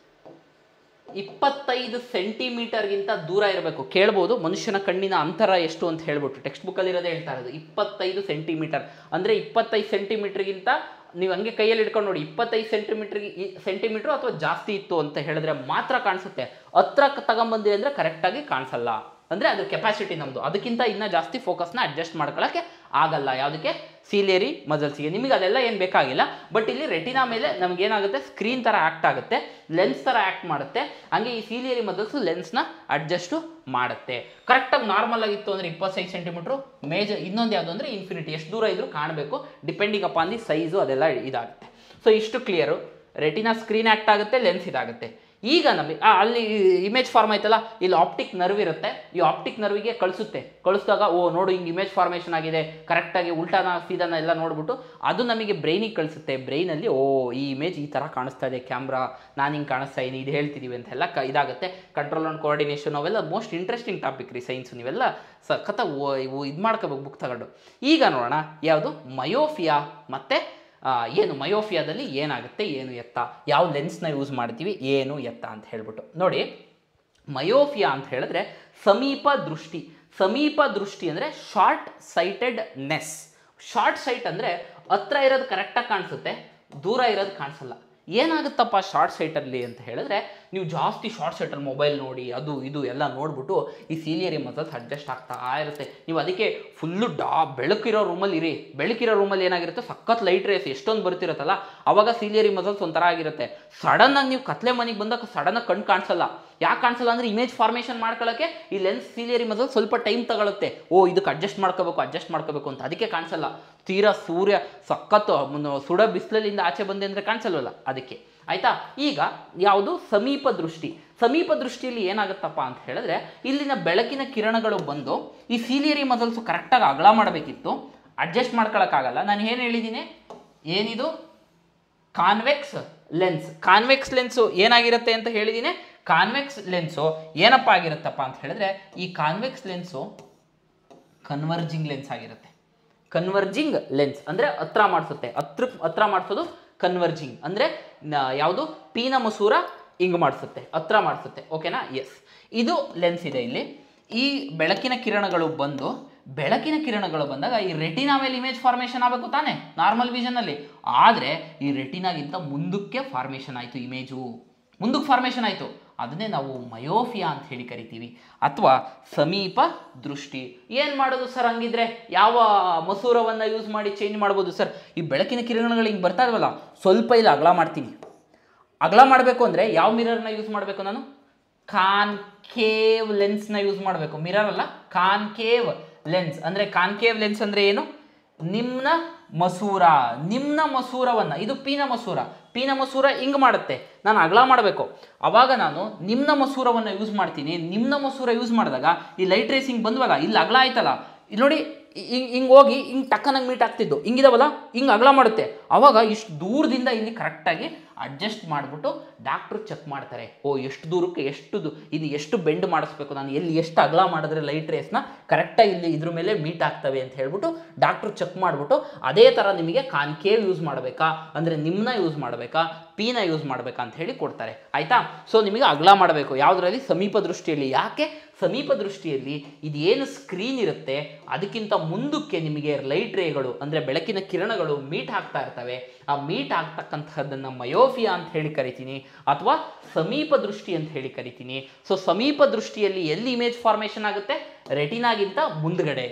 ಇಪ್ಪತ್ತೈದು ಸೆಂಟಿಮೀಟರ್ಗಿಂತ ದೂರ ಇರಬೇಕು ಕೇಳ್ಬೋದು ಮನುಷ್ಯನ ಕಣ್ಣಿನ ಅಂತರ ಎಷ್ಟು ಅಂತ ಹೇಳ್ಬಿಟ್ಟು ಟೆಕ್ಸ್ಟ್ ಬುಕ್ಕಲ್ಲಿರೋದೇ ಹೇಳ್ತಾ ಇರೋದು ಇಪ್ಪತ್ತೈದು ಸೆಂಟಿಮೀಟರ್ ಅಂದರೆ ಇಪ್ಪತ್ತೈದು ಸೆಂಟಿಮೀಟ್ರಿಗಿಂತ ನೀವು ಹಂಗೆ ಕೈಯಲ್ಲಿ ಇಟ್ಕೊಂಡು ನೋಡಿ ಇಪ್ಪತ್ತೈದು ಸೆಂಟಿಮೀಟ್ರಿಗೆ ಸೆಂಟಿಮೀಟ್ರು ಅಥವಾ ಜಾಸ್ತಿ ಇತ್ತು ಅಂತ ಹೇಳಿದ್ರೆ ಮಾತ್ರ ಕಾಣಿಸುತ್ತೆ ಹತ್ರ ತಗೊಂಬಂದಿದೆ ಅಂದರೆ ಕರೆಕ್ಟಾಗಿ ಕಾಣಿಸಲ್ಲ ಅಂದರೆ ಅದು ಕೆಪಾಸಿಟಿ ನಮ್ಮದು ಅದಕ್ಕಿಂತ ಇನ್ನೂ ಜಾಸ್ತಿ ಫೋಕಸ್ನ ಅಡ್ಜಸ್ಟ್ ಮಾಡ್ಕೊಳ್ಳೋಕ್ಕೆ ಆಗಲ್ಲ ಯಾವುದಕ್ಕೆ ಸೀಲಿಯರಿ ಮಜಲ್ಸಿಗೆ ನಿಮಗೆ ಅದೆಲ್ಲ ಏನು ಬೇಕಾಗಿಲ್ಲ ಬಟ್ ಇಲ್ಲಿ ರೆಟಿನಾ ಮೇಲೆ ನಮ್ಗೆ ಏನಾಗುತ್ತೆ ಸ್ಕ್ರೀನ್ ಥರ ಆ್ಯಕ್ಟ್ ಆಗುತ್ತೆ ಲೆನ್ಸ್ ಥರ ಆ್ಯಕ್ಟ್ ಮಾಡುತ್ತೆ ಹಂಗೆ ಈ ಸೀಲಿಯರಿ ಮಜಲ್ಸು ಲೆನ್ಸ್ನ ಅಡ್ಜಸ್ಟು ಮಾಡುತ್ತೆ ಕರೆಕ್ಟಾಗಿ ನಾರ್ಮಲ್ ಆಗಿತ್ತು ಅಂದರೆ ಇಪ್ಪತ್ತೈದು ಸೆಂಟಿಮೀಟ್ರು ಮೇಜರ್ ಇನ್ನೊಂದು ಯಾವುದು ಅಂದರೆ ಇನ್ಫಿನಿಟಿ ಎಷ್ಟು ದೂರ ಇದ್ರೂ ಕಾಣಬೇಕು ಡಿಪೆಂಡಿಂಗ್ ಅಪಾನ್ ದಿ ಸೈಜು ಅದೆಲ್ಲ ಇದಾಗುತ್ತೆ ಸೊ ಇಷ್ಟು ಕ್ಲಿಯರು ರೆಟಿನಾ ಸ್ಕ್ರೀನ್ ಆ್ಯಕ್ಟ್ ಆಗುತ್ತೆ ಲೆನ್ಸ್ ಇದಾಗುತ್ತೆ ಈಗ ನಮಗೆ ಆ, ಅಲ್ಲಿ ಇಮೇಜ್ ಫಾರ್ಮ್ ಆಯ್ತಲ್ಲ ಇಲ್ಲಿ ಆಪ್ಟಿಕ್ ನರ್ವ್ ಇರುತ್ತೆ ಈ ಆಪ್ಟಿಕ್ ನರ್ವಿಗೆ ಕಳಿಸುತ್ತೆ ಕಳಿಸಿದಾಗ ಓ ನೋಡು ಹಿಂಗೆ ಇಮೇಜ್ ಫಾರ್ಮೇಷನ್ ಆಗಿದೆ ಕರೆಕ್ಟಾಗಿ ಉಲ್ಟಾನ ಸೀದಾನ ಎಲ್ಲ ನೋಡ್ಬಿಟ್ಟು ಅದು ನಮಗೆ ಬ್ರೈನಿಗೆ ಕಳಿಸುತ್ತೆ ಬ್ರೈನಲ್ಲಿ ಓ ಈ ಇಮೇಜ್ ಈ ಥರ ಕಾಣಿಸ್ತಾ ಇದೆ ಕ್ಯಾಮ್ರಾ ನಾನು ಹಿಂಗೆ ಕಾಣಿಸ್ತಾ ಇದೀನಿ ಇದು ಹೇಳ್ತಿದ್ದೀವಿ ಅಂತೆಲ್ಲ ಕ ಇದಾಗುತ್ತೆ ಕಂಟ್ರೋಲ್ ಆ್ಯಂಡ್ ಕೋಆರ್ಡಿನೇಷನ್ ಅವೆಲ್ಲ ಮೋಸ್ಟ್ ಇಂಟ್ರೆಸ್ಟಿಂಗ್ ಟಾಪಿಕ್ ರೀ ಸೈನ್ಸ್ ನೀವೆಲ್ಲ ಸಖತ್ತ ಇವು ಇದು ಮಾಡ್ಕೋಬೇಕು ಬುಕ್ ತಗೊಂಡು ಈಗ ನೋಡೋಣ ಯಾವುದು ಮಯೋಫಿಯಾ ಮತ್ತು ಆ, ಏನು ಮಯೋಫಿಯಾದಲ್ಲಿ ಏನಾಗುತ್ತೆ ಏನು ಎತ್ತ ಯಾವ ಲೆನ್ಸ್ನ ಯೂಸ್ ಮಾಡ್ತೀವಿ ಏನು ಎತ್ತ ಅಂತ ಹೇಳ್ಬಿಟ್ಟು ನೋಡಿ ಮಯೋಫಿಯಾ ಅಂತ ಹೇಳಿದ್ರೆ ಸಮೀಪ ದೃಷ್ಟಿ ಸಮೀಪ ದೃಷ್ಟಿ ಅಂದರೆ short sightedness short sight ಅಂದರೆ ಹತ್ರ ಇರೋದು ಕರೆಕ್ಟಾಗಿ ಕಾಣಿಸುತ್ತೆ ದೂರ ಇರೋದು ಕಾಣಿಸಲ್ಲ ಏನಾಗುತ್ತಪ್ಪ ಶಾರ್ಟ್ ಸೈಟಲ್ಲಿ ಅಂತ ಹೇಳಿದ್ರೆ ನೀವು ಜಾಸ್ತಿ ಶಾರ್ಟ್ ಸೈಟಲ್ಲಿ ಮೊಬೈಲ್ ನೋಡಿ ಅದು ಇದು ಎಲ್ಲ ನೋಡ್ಬಿಟ್ಟು ಈ ಸೀಲಿಯರಿ ಮಸಲ್ಸ್ ಅಡ್ಜಸ್ಟ್ ಆಗ್ತಾ ಇರುತ್ತೆ ನೀವು ಅದಕ್ಕೆ ಫುಲ್ಲು ಡಾ ಬೆಳಕಿರೋ ರೂಮಲ್ಲಿ ಇರಿ ಬೆಳಕಿರೋ ರೂಮಲ್ಲಿ ಏನಾಗಿರುತ್ತೆ ಸಖತ್ ಲೈಟ್ ರೇಸ್ ಎಷ್ಟೊಂದು ಬರ್ತಿರುತ್ತಲ್ಲ ಅವಾಗ ಸೀಲಿಯರಿ ಮಸಲ್ಸ್ ಒಂಥರ ಆಗಿರುತ್ತೆ ಸಡನ್ನಾಗಿ ನೀವು ಕತ್ಲೆ ಮನೆಗೆ ಬಂದಾಗ ಸಡನ್ನಾಗಿ ಕಣ್ಣು ಕಾಣಿಸಲ್ಲ ಯಾಕೆ ಕಾಣಿಸಲ್ಲ ಅಂದರೆ ಇಮೇಜ್ ಫಾರ್ಮೇಷನ್ ಮಾಡ್ಕೊಳ್ಳೋಕ್ಕೆ ಈ ಲೆನ್ಸ್ ಸೀಲಿಯರಿ ಮಸಲ್ ಸ್ವಲ್ಪ ಟೈಮ್ ತಗೊಳುತ್ತೆ ಓ ಇದಕ್ಕೆ ಅಡ್ಜಸ್ಟ್ ಮಾಡ್ಕೋಬೇಕು ಅಡ್ಜಸ್ಟ್ ಮಾಡ್ಕೋಬೇಕು ಅಂತ ಅದಕ್ಕೆ ಕಾಣಿಸಲ್ಲ ತೀರಾ ಸೂರ್ಯ ಸಖತ್ತು ಮುನ್ನ- ಸುಡ ಬಿಸಿಲಲ್ಲಿಂದ ಆಚೆ ಬಂದೆ ಅಂದರೆ ಕಾಣಿಸಲ್ವಲ್ಲ ಅದಕ್ಕೆ ಆಯ್ತಾ ಈಗ ಯಾವುದು ಸಮೀಪ ದೃಷ್ಟಿ ಸಮೀಪ ದೃಷ್ಟಿಯಲ್ಲಿ ಏನಾಗುತ್ತಪ್ಪ ಅಂತ ಹೇಳಿದ್ರೆ ಇಲ್ಲಿನ ಬೆಳಕಿನ ಕಿರಣಗಳು ಬಂದು ಈ ಸೀಲಿಯರಿ ಮಸಲ್ಸು ಕರೆಕ್ಟಾಗಿ ಅಗಲ ಮಾಡಬೇಕಿತ್ತು ಅಡ್ಜಸ್ಟ್ ಮಾಡ್ಕೊಳಕ್ಕಾಗಲ್ಲ ನಾನು ಏನು ಹೇಳಿದ್ದೀನಿ ಏನಿದು ಕಾನ್ವೆಕ್ಸ್ ಲೆನ್ಸ್ ಕಾನ್ವೆಕ್ಸ್ ಲೆನ್ಸು ಏನಾಗಿರುತ್ತೆ ಅಂತ ಹೇಳಿದ್ದೀನಿ ಕಾನ್ವೆಕ್ಸ್ ಲೆನ್ಸು ಏನಪ್ಪ ಆಗಿರುತ್ತಪ್ಪ ಅಂತ ಹೇಳಿದ್ರೆ ಈ ಕಾನ್ವೆಕ್ಸ್ ಲೆನ್ಸು ಕನ್ವರ್ಜಿಂಗ್ ಲೆನ್ಸ್ ಆಗಿರುತ್ತೆ ಕನ್ವರ್ಜಿಂಗ್ ಲೆನ್ಸ್ ಅಂದರೆ ಹತ್ರ ಮಾಡಿಸುತ್ತೆ ಹತ್ರ ಹತ್ರ ಮಾಡಿಸೋದು ಕನ್ವರ್ಜಿಂಗ್ ಅಂದರೆ ಯಾವುದು ಪೀನ ಮಸೂರ ಹಿಂಗೆ ಮಾಡಿಸುತ್ತೆ ಹತ್ರ ಮಾಡಿಸುತ್ತೆ ಓಕೆನಾ ಎಸ್ ಇದು ಲೆನ್ಸ್ ಇದೆ ಇಲ್ಲಿ ಈ ಬೆಳಕಿನ ಕಿರಣಗಳು ಬಂದು ಬೆಳಕಿನ ಕಿರಣಗಳು ಬಂದಾಗ ಈ ರೆಟಿನಾ ಮೇಲೆ ಇಮೇಜ್ ಫಾರ್ಮೇಷನ್ ಆಗಬೇಕು ತಾನೇ ನಾರ್ಮಲ್ ವಿಷನಲ್ಲಿ ಆದರೆ ಈ ರೆಟಿನಾಗಿಂತ ಮುಂದಕ್ಕೆ ಫಾರ್ಮೇಷನ್ ಆಯಿತು ಇಮೇಜು ಮುಂದಕ್ಕೆ ಫಾರ್ಮೇಷನ್ ಆಯಿತು ಅದನ್ನೇ ನಾವು ಮಯೋಫಿಯಾ ಅಂತ ಹೇಳಿ ಕರಿತೀವಿ ಅಥವಾ ಸಮೀಪ ದೃಷ್ಟಿ ಏನು ಮಾಡೋದು ಸರ್ ಹಂಗಿದ್ರೆ ಯಾವ ಮಸೂರವನ್ನು ಯೂಸ್ ಮಾಡಿ ಚೇಂಜ್ ಮಾಡ್ಬೋದು ಸರ್ ಈ ಬೆಳಕಿನ ಕಿರಣಗಳು ಹಿಂಗೆ ಬರ್ತಾ ಇಲ್ವಲ್ಲ ಸ್ವಲ್ಪ ಇಲ್ಲಿ ಅಗಲ ಮಾಡ್ತೀನಿ ಅಗಲ ಮಾಡಬೇಕು ಅಂದರೆ ಯಾವ ಮಿರರ್ನ ಯೂಸ್ ಮಾಡಬೇಕು ನಾನು ಕಾನ್ಕೇವ್ ಲೆನ್ಸ್ನ ಯೂಸ್ ಮಾಡಬೇಕು ಮಿರರ್ ಅಲ್ಲ ಕಾನ್ಕೇವ್ ಲೆನ್ಸ್ ಅಂದರೆ ಕಾನ್ಕೇವ್ ಲೆನ್ಸ್ ಅಂದರೆ ಏನು ನಿಮ್ನ ಮಸೂರ ನಿಮ್ನ ಮಸೂರವನ್ನು ಇದು ಪೀನ ಮಸೂರ ಪೀನ ಮಸೂರ ಹಿಂಗೆ ಮಾಡುತ್ತೆ ನಾನು ಅಗಲ ಮಾಡಬೇಕು ಅವಾಗ ನಾನು ನಿಮ್ನ ಮಸೂರವನ್ನು ಯೂಸ್ ಮಾಡ್ತೀನಿ ನಿಮ್ನ ಮಸೂರ ಯೂಸ್ ಮಾಡಿದಾಗ ಈ ಲೈಟ್ ರೇಸ್ ಹಿಂಗೆ ಬಂದ್ವಲ್ಲ ಇಲ್ಲಿ ಅಗಲ ಆಯ್ತಲ್ಲ ಇಲ್ಲಿ ನೋಡಿ ಹಿಂಗೆ ಹಿಂಗೆ ಹೋಗಿ ಹಿಂಗೆ ಟಕ್ಕನಾಗಿ ಮೀಟ್ ಆಗ್ತಿದ್ದು ಹಿಂಗಿದಾವಲ್ಲ ಹಿಂಗೆ ಅಗಲ ಮಾಡುತ್ತೆ ಅವಾಗ ಇಷ್ಟು ದೂರದಿಂದ ಇಲ್ಲಿ ಕರೆಕ್ಟಾಗಿ ಅಡ್ಜಸ್ಟ್ ಮಾಡಿಬಿಟ್ಟು ಡಾಕ್ಟ್ರು ಚೆಕ್ ಮಾಡ್ತಾರೆ ಓ ಎಷ್ಟು ದೂರಕ್ಕೆ ಎಷ್ಟು ದು ಇದು ಎಷ್ಟು ಬೆಂಡ್ ಮಾಡಿಸ್ಬೇಕು ನಾನು ಎಲ್ಲಿ ಎಷ್ಟು ಅಗಲ ಮಾಡಿದ್ರೆ ಲೈಟ್ ರೇಸ್ನ ಕರೆಕ್ಟಾಗಿ ಇಲ್ಲಿ ಇದ್ರ ಮೇಲೆ ಮೀಟ್ ಆಗ್ತವೆ ಅಂತ ಹೇಳ್ಬಿಟ್ಟು ಡಾಕ್ಟ್ರು ಚೆಕ್ ಮಾಡಿಬಿಟ್ಟು ಅದೇ ಥರ ನಿಮಗೆ ಕಾನ್ಕೇವ್ ಯೂಸ್ ಮಾಡಬೇಕಾ ಅಂದರೆ ನಿಮ್ಮನ್ನ ಯೂಸ್ ಮಾಡಬೇಕಾ ಪೀನ ಯೂಸ್ ಮಾಡಬೇಕಾ ಅಂತ ಹೇಳಿ ಕೊಡ್ತಾರೆ ಆಯಿತಾ ಸೊ ನಿಮಗೆ ಅಗಲ ಮಾಡಬೇಕು ಯಾವುದರಲ್ಲಿ ಸಮೀಪ ದೃಷ್ಟಿಯಲ್ಲಿ ಯಾಕೆ ಸಮೀಪ ದೃಷ್ಟಿಯಲ್ಲಿ ಇದೇನು ಸ್ಕ್ರೀನ್ ಇರುತ್ತೆ ಅದಕ್ಕಿಂತ ಮುಂದಕ್ಕೆ ನಿಮಗೆ ಲೈಟ್ ರೇಗಳು ಅಂದರೆ ಬೆಳಕಿನ ಕಿರಣಗಳು ಮೀಟ್ ಆಗ್ತಾ ಇರ್ತವೆ ಆ ಮೀಟ್ ಆಗ್ತಕ್ಕಂತಹದ್ದನ್ನು ಮಯೋಫಿಯಾ ಅಂತ ಹೇಳಿ ಕರಿತೀನಿ ಅಥವಾ ಸಮೀಪ ದೃಷ್ಟಿ ಅಂತ ಹೇಳಿ ಕರಿತೀನಿ ಸೊ ಸಮೀಪ ದೃಷ್ಟಿಯಲ್ಲಿ ಎಲ್ಲಿ ಇಮೇಜ್ ಫಾರ್ಮೇಷನ್ ಆಗುತ್ತೆ ರೆಟಿನಾಗಿಂತ ಮುಂದ್ಗಡೆ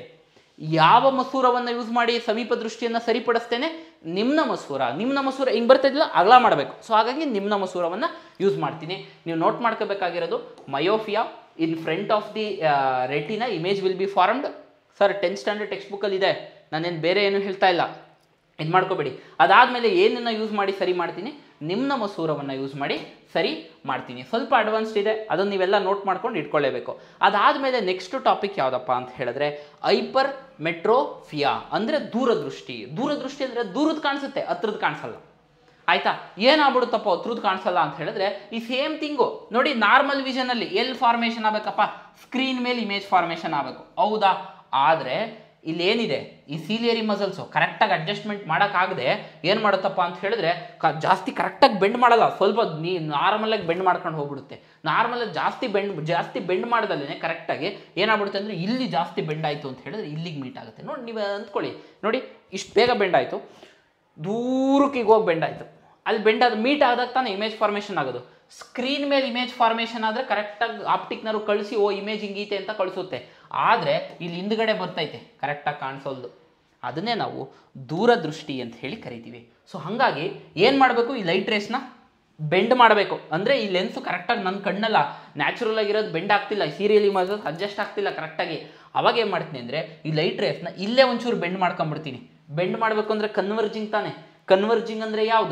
ಯಾವ ಮಸೂರವನ್ನು ಯೂಸ್ ಮಾಡಿ ಸಮೀಪ ದೃಷ್ಟಿಯನ್ನು ಸರಿಪಡಿಸ್ತೇನೆ ನಿಮ್ನ ಮಸೂರ ನಿಮ್ನ ಮಸೂರ ಹಿಂಗೆ ಬರ್ತಿದ್ದಿಲ್ಲ ಅಗಲ ಮಾಡಬೇಕು ಸೊ ಹಾಗಾಗಿ ನಿಮ್ನ ಮಸೂರವನ್ನು ಯೂಸ್ ಮಾಡ್ತೀನಿ ನೀವು ನೋಟ್ ಮಾಡ್ಕೋಬೇಕಾಗಿರೋದು myopia in front of the retina image will be formed sir tenth standard text ಬುಕ್ಕಲ್ಲಿ ಇದೆ ನಾನೇನು ಬೇರೆ ಏನು ಹೇಳ್ತಾ ಇಲ್ಲ ಇದು ಮಾಡ್ಕೋಬೇಡಿ ಅದಾದಮೇಲೆ ಏನನ್ನು ಯೂಸ್ ಮಾಡಿ ಸರಿ ಮಾಡ್ತೀನಿ ನಿಮ್ನ ಮಸೂರವನ್ನು ಯೂಸ್ ಮಾಡಿ ಸರಿ ಮಾಡ್ತೀನಿ ಸ್ವಲ್ಪ ಅಡ್ವಾನ್ಸ್ಡ್ ಇದೆ ಅದನ್ನು ನೀವೆಲ್ಲ ನೋಟ್ ಮಾಡ್ಕೊಂಡು ಇಟ್ಕೊಳ್ಳೇಬೇಕು ಅದಾದಮೇಲೆ ನೆಕ್ಸ್ಟ್ ಟಾಪಿಕ್ ಯಾವುದಪ್ಪ ಅಂತ ಹೇಳಿದ್ರೆ ಐಪರ್ ಮೆಟ್ರೋಫಿಯಾ ಅಂದರೆ ದೂರದೃಷ್ಟಿ ದೂರದೃಷ್ಟಿ ಅಂದರೆ ದೂರದ್ದು ಕಾಣಿಸುತ್ತೆ ಹತ್ರದ್ದು ಕಾಣಿಸಲ್ಲ ಆಯ್ತಾ ಏನಾಗ್ಬಿಡುತ್ತಪ್ಪ ಹತ್ರದ್ದು ಕಾಣಿಸಲ್ಲ ಅಂತ ಹೇಳಿದ್ರೆ ಈ ಸೇಮ್ ಥಿಂಗು ನೋಡಿ ನಾರ್ಮಲ್ ವಿಷನಲ್ಲಿ ಎಲ್ಲಿ ಫಾರ್ಮೇಷನ್ ಆಗಬೇಕಪ್ಪ ಸ್ಕ್ರೀನ್ ಮೇಲೆ ಇಮೇಜ್ ಫಾರ್ಮೇಷನ್ ಆಗಬೇಕು ಹೌದಾ ಆದರೆ ಇಲ್ಲಿ ಏನಿದೆ ಈ ಸೀಲಿಯರಿ ಮಸಲ್ಸು ಕರೆಕ್ಟಾಗಿ ಅಡ್ಜಸ್ಟ್ಮೆಂಟ್ ಮಾಡೋಕ್ಕಾಗದೆ ಏನು ಮಾಡುತ್ತಪ್ಪ ಅಂತ ಹೇಳಿದ್ರೆ ಕ ಜಾಸ್ತಿ ಕರೆಕ್ಟಾಗಿ ಬೆಂಡ್ ಮಾಡಲ್ಲ ಸ್ವಲ್ಪ ನೀ ನಾರ್ಮಲಾಗಿ ಬೆಂಡ್ ಮಾಡ್ಕೊಂಡು ಹೋಗ್ಬಿಡುತ್ತೆ ನಾರ್ಮಲಾಗಿ ಜಾಸ್ತಿ ಬೆಂಡ್ ಜಾಸ್ತಿ ಬೆಂಡ್ ಮಾಡ್ದಲ್ಲೇ ಕರೆಕ್ಟಾಗಿ ಏನಾಗ್ಬಿಡುತ್ತೆ ಅಂದರೆ ಇಲ್ಲಿ ಜಾಸ್ತಿ ಬೆಂಡ್ ಆಯಿತು ಅಂತ ಹೇಳಿದ್ರೆ ಇಲ್ಲಿಗೆ ಮೀಟ್ ಆಗುತ್ತೆ ನೋಡಿ ನೀವು ಅಂದ್ಕೊಳ್ಳಿ ನೋಡಿ ಇಷ್ಟು ಬೇಗ ಬೆಂಡ್ ಆಯಿತು ದೂರಕ್ಕೆ ಈಗ ಹೋಗಿ ಬೆಂಡ್ ಆಯಿತು ಅಲ್ಲಿ ಬೆಂಡ್ ಅದು ಮೀಟ್ ಆದಾಗ ತಾನೇ ಇಮೇಜ್ ಫಾರ್ಮೇಷನ್ ಆಗೋದು ಸ್ಕ್ರೀನ್ ಮೇಲೆ ಇಮೇಜ್ ಫಾರ್ಮೇಷನ್ ಆದರೆ ಕರೆಕ್ಟಾಗಿ ಆಪ್ಟಿಕ್ನರು ಕಳಿಸಿ ಓ ಇಮೇಜ್ ಹಿಂಗೈತೆ ಅಂತ ಕಳಿಸುತ್ತೆ ಆದರೆ ಇಲ್ಲಿ ಹಿಂದ್ಗಡೆ ಬರ್ತೈತೆ ಕರೆಕ್ಟಾಗಿ ಕಾಣಿಸೋಲ್ದು ಅದನ್ನೇ ನಾವು ದೂರದೃಷ್ಟಿ ಅಂತ ಹೇಳಿ ಕರಿತೀವಿ ಸೊ ಹಾಗಾಗಿ ಏನು ಮಾಡಬೇಕು ಈ ಲೈಟ್ ರೇಸ್ನ ಬೆಂಡ್ ಮಾಡಬೇಕು ಅಂದರೆ ಈ ಲೆನ್ಸು ಕರೆಕ್ಟಾಗಿ ನನ್ನ ಕಣ್ಣಲ್ಲ ನ್ಯಾಚುರಲ್ ಆಗಿರೋದು ಬೆಂಡ್ ಆಗ್ತಿಲ್ಲ ಸೀರಿಯಲ್ ಇಮೇಜ್ ಅಡ್ಜಸ್ಟ್ ಆಗ್ತಿಲ್ಲ ಕರೆಕ್ಟಾಗಿ ಅವಾಗ ಏನು ಮಾಡ್ತೀನಿ ಅಂದರೆ ಈ ಲೈಟ್ ರೇಸ್ನ ಇಲ್ಲೇ ಒಂಚೂರು ಬೆಂಡ್ ಮಾಡ್ಕೊಂಬಿಡ್ತೀನಿ ಬೆಂಡ್ ಮಾಡಬೇಕು ಅಂದರೆ ಕನ್ವರ್ಜಿಂಗ್ ತಾನೆ ಕನ್ವರ್ಜಿಂಗ್ ಅಂದರೆ ಯಾವುದು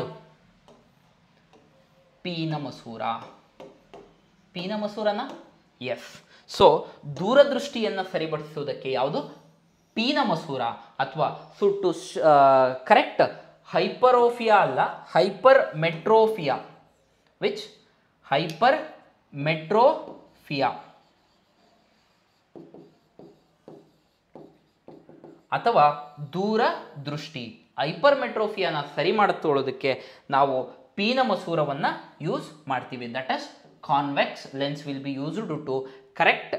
ಪೀನ ಮಸೂರ ಪೀನ ಮಸೂರನ ಎಸ್ ಸೊ ದೂರದೃಷ್ಟಿಯನ್ನು ಸರಿಪಡಿಸುವುದಕ್ಕೆ ಯಾವುದು ಪೀನ ಮಸೂರ ಅಥವಾ ಸುಟ್ಟು ಕರೆಕ್ಟ್ ಹೈಪರೋಫಿಯಾ ಅಲ್ಲ hypermetropia which hypermetropia ಅಥವಾ ದೂರ ದೃಷ್ಟಿ ಹೈಪರ್ ಮೆಟ್ರೋಫಿಯಾನ ಸರಿ ಮಾಡ್ಕೊಳ್ಳೋದಕ್ಕೆ ನಾವು ಪೀನ ಮಸೂರವನ್ನು ಯೂಸ್ ಮಾಡ್ತೀವಿ that is convex lens will be used to correct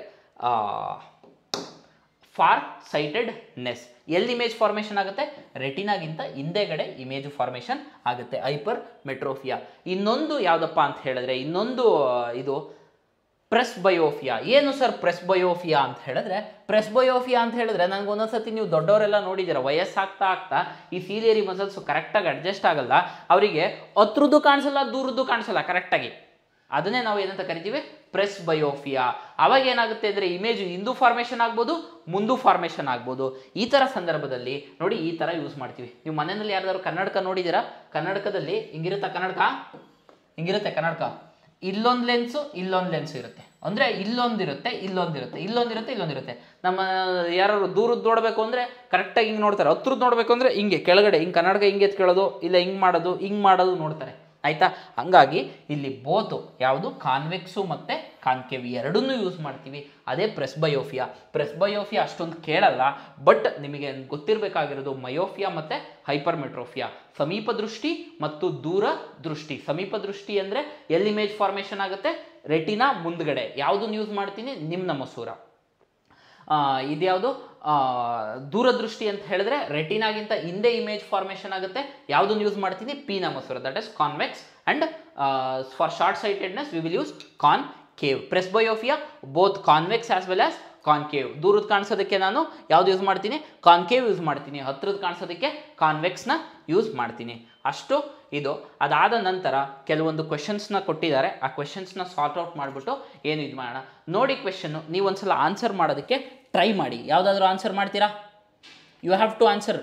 far sightedness ಎಲ್ಲಿ ಇಮೇಜ್ ಫಾರ್ಮೇಷನ್ ಆಗುತ್ತೆ ರೆಟಿನಾಗಿಂತ ಹಿಂದೆಗಡೆ ಇಮೇಜ್ ಫಾರ್ಮೇಷನ್ ಆಗುತ್ತೆ ಹೈಪರ್ ಮೆಟ್ರೋಫಿಯಾ ಇನ್ನೊಂದು ಯಾವುದಪ್ಪ ಅಂತ ಹೇಳಿದ್ರೆ ಇನ್ನೊಂದು ಆ, ಇದು ಪ್ರೆಸ್ ಬಯೋಫಿಯಾ ಏನು ಸರ್ ಪ್ರೆಸ್ ಬಯೋಫಿಯಾ ಅಂತ ಹೇಳಿದ್ರೆ ಪ್ರೆಸ್ ಬಯೋಫಿಯಾ ಅಂತ ಹೇಳಿದ್ರೆ ನನಗೆ ಒಂದೊಂದ್ಸತಿ ನೀವು ದೊಡ್ಡವರೆಲ್ಲ ನೋಡಿದ್ದೀರ ವಯಸ್ಸಾಗ್ತಾ ಆಗ್ತಾ ಈ ಸೀಲಿಯರಿ ಮಸಲ್ಸ್ ಕರೆಕ್ಟಾಗಿ ಅಡ್ಜಸ್ಟ್ ಆಗಲ್ಲ ಅವರಿಗೆ ಹತ್ರದ್ದು ಕಾಣಿಸಲ್ಲ ದೂರದ್ದು ಕಾಣಿಸಲ್ಲ ಕರೆಕ್ಟಾಗಿ ಅದನ್ನೇ ನಾವು ಏನಂತ ಕರಿತೀವಿ ಪ್ರೆಸ್ ಬಯೋಫಿಯಾ ಅವಾಗ ಏನಾಗುತ್ತೆ ಅಂದರೆ ಇಮೇಜ್ ಹಿಂದೂ ಫಾರ್ಮೇಷನ್ ಆಗ್ಬೋದು ಮುಂದೂ ಫಾರ್ಮೇಷನ್ ಆಗ್ಬೋದು ಈ ಥರ ಸಂದರ್ಭದಲ್ಲಿ ನೋಡಿ ಈ ಥರ ಯೂಸ್ ಮಾಡ್ತೀವಿ ನೀವು ಮನೆಯಲ್ಲಿ ಯಾರ್ದಾದ್ರು ಕನ್ನಡಕ ನೋಡಿದ್ದೀರಾ ಕನ್ನಡಕದಲ್ಲಿ ಹಿಂಗಿರುತ್ತಾ ಕನ್ನಡಕ ಹಿಂಗಿರುತ್ತೆ ಕನ್ನಡಕ ಇಲ್ಲೊಂದು ಲೆನ್ಸು ಇಲ್ಲೊಂದು ಲೆನ್ಸ್ ಇರುತ್ತೆ ಅಂದರೆ ಇಲ್ಲೊಂದಿರುತ್ತೆ ಇಲ್ಲೊಂದಿರುತ್ತೆ ಇಲ್ಲೊಂದಿರುತ್ತೆ ಇಲ್ಲೊಂದಿರುತ್ತೆ ನಮ್ಮ ಯಾರು ದೂರದ್ದು ನೋಡಬೇಕು ಅಂದರೆ ಕರೆಕ್ಟಾಗಿ ಹಿಂಗೆ ನೋಡ್ತಾರೆ ಹತ್ರದ್ದು ನೋಡಬೇಕು ಅಂದರೆ ಹಿಂಗೆ ಕೆಳಗಡೆ ಹಿಂಗೆ ಕನ್ನಡಕ ಹಿಂಗೆ ಎತ್ಕೊಳ್ಳೋದು ಇಲ್ಲ ಹಿಂಗೆ ಮಾಡೋದು ಹಿಂಗೆ ಮಾಡೋದು ನೋಡ್ತಾರೆ ಆಯಿತಾ ಹಂಗಾಗಿ ಇಲ್ಲಿ ಬೋತು ಯಾವುದು ಕಾನ್ವೆಕ್ಸು ಮತ್ತು ಕಾನ್ಕೇವ್ ಎರಡನ್ನೂ ಯೂಸ್ ಮಾಡ್ತೀವಿ ಅದೇ ಪ್ರೆಸ್ ಬಯೋಫಿಯಾ ಪ್ರೆಸ್ ಬಯೋಫಿಯಾ ಅಷ್ಟೊಂದು ಕೇಳಲ್ಲ ಬಟ್ ನಿಮಗೆ ಗೊತ್ತಿರಬೇಕಾಗಿರೋದು ಮಯೋಫಿಯಾ ಮತ್ತು ಹೈಪರ್ಮೆಟ್ರೋಫಿಯಾ ಸಮೀಪ ದೃಷ್ಟಿ ಮತ್ತು ದೂರ ದೃಷ್ಟಿ ಸಮೀಪ ದೃಷ್ಟಿ ಅಂದರೆ ಎಲ್ಲಿ ಇಮೇಜ್ ಫಾರ್ಮೇಷನ್ ಆಗುತ್ತೆ ರೆಟಿನಾ ಮುಂದ್ಗಡೆ ಯಾವುದನ್ನು ಯೂಸ್ ಮಾಡ್ತೀನಿ ನಿಮ್ನ ಮಸೂರ ಆ, ಇದ್ಯಾವುದು ಆ, ದೂರದೃಷ್ಟಿ ಅಂತ ಹೇಳಿದ್ರೆ ರೆಟಿನಾಗಿಂತ ಹಿಂದೆ ಇಮೇಜ್ ಫಾರ್ಮೇಷನ್ ಆಗುತ್ತೆ ಯಾವುದನ್ನು ಯೂಸ್ ಮಾಡ್ತೀನಿ ಪೀನ ಮಸೂರ that is convex and for short sightedness we will use concave presbyopia both convex as well as concave ದೂರದ ಕಾಣಿಸೋದಕ್ಕೆ ನಾನು ಯಾವ್ದು ಯೂಸ್ ಮಾಡ್ತೀನಿ ಕಾನ್ಕೇವ್ ಯೂಸ್ ಮಾಡ್ತೀನಿ ಹತ್ರದ ಕಾಣಿಸೋದಕ್ಕೆ ಕಾನ್ವೆಕ್ಸ್ನ ಯೂಸ್ ಮಾಡ್ತೀನಿ ಅಷ್ಟು ಇದು ಅದಾದ ನಂತರ ಕೆಲವೊಂದು ಕ್ವೆಶನ್ಸ್ನ ಕೊಟ್ಟಿದ್ದಾರೆ ಆ ಕ್ವೆಶನ್ಸ್ನ ಸಾರ್ಟ್ ಔಟ್ ಮಾಡಿಬಿಟ್ಟು ಏನು ಇದು ಮಾಡೋಣ ನೋಡಿ ಕ್ವೆಶನ್ನು ನೀವು ಒಂದ್ಸಲ ಆನ್ಸರ್ ಮಾಡೋದಕ್ಕೆ ಟ್ರೈ ಮಾಡಿ ಯಾವುದಾದ್ರೂ ಆನ್ಸರ್ ಮಾಡ್ತೀರಾ you have to answer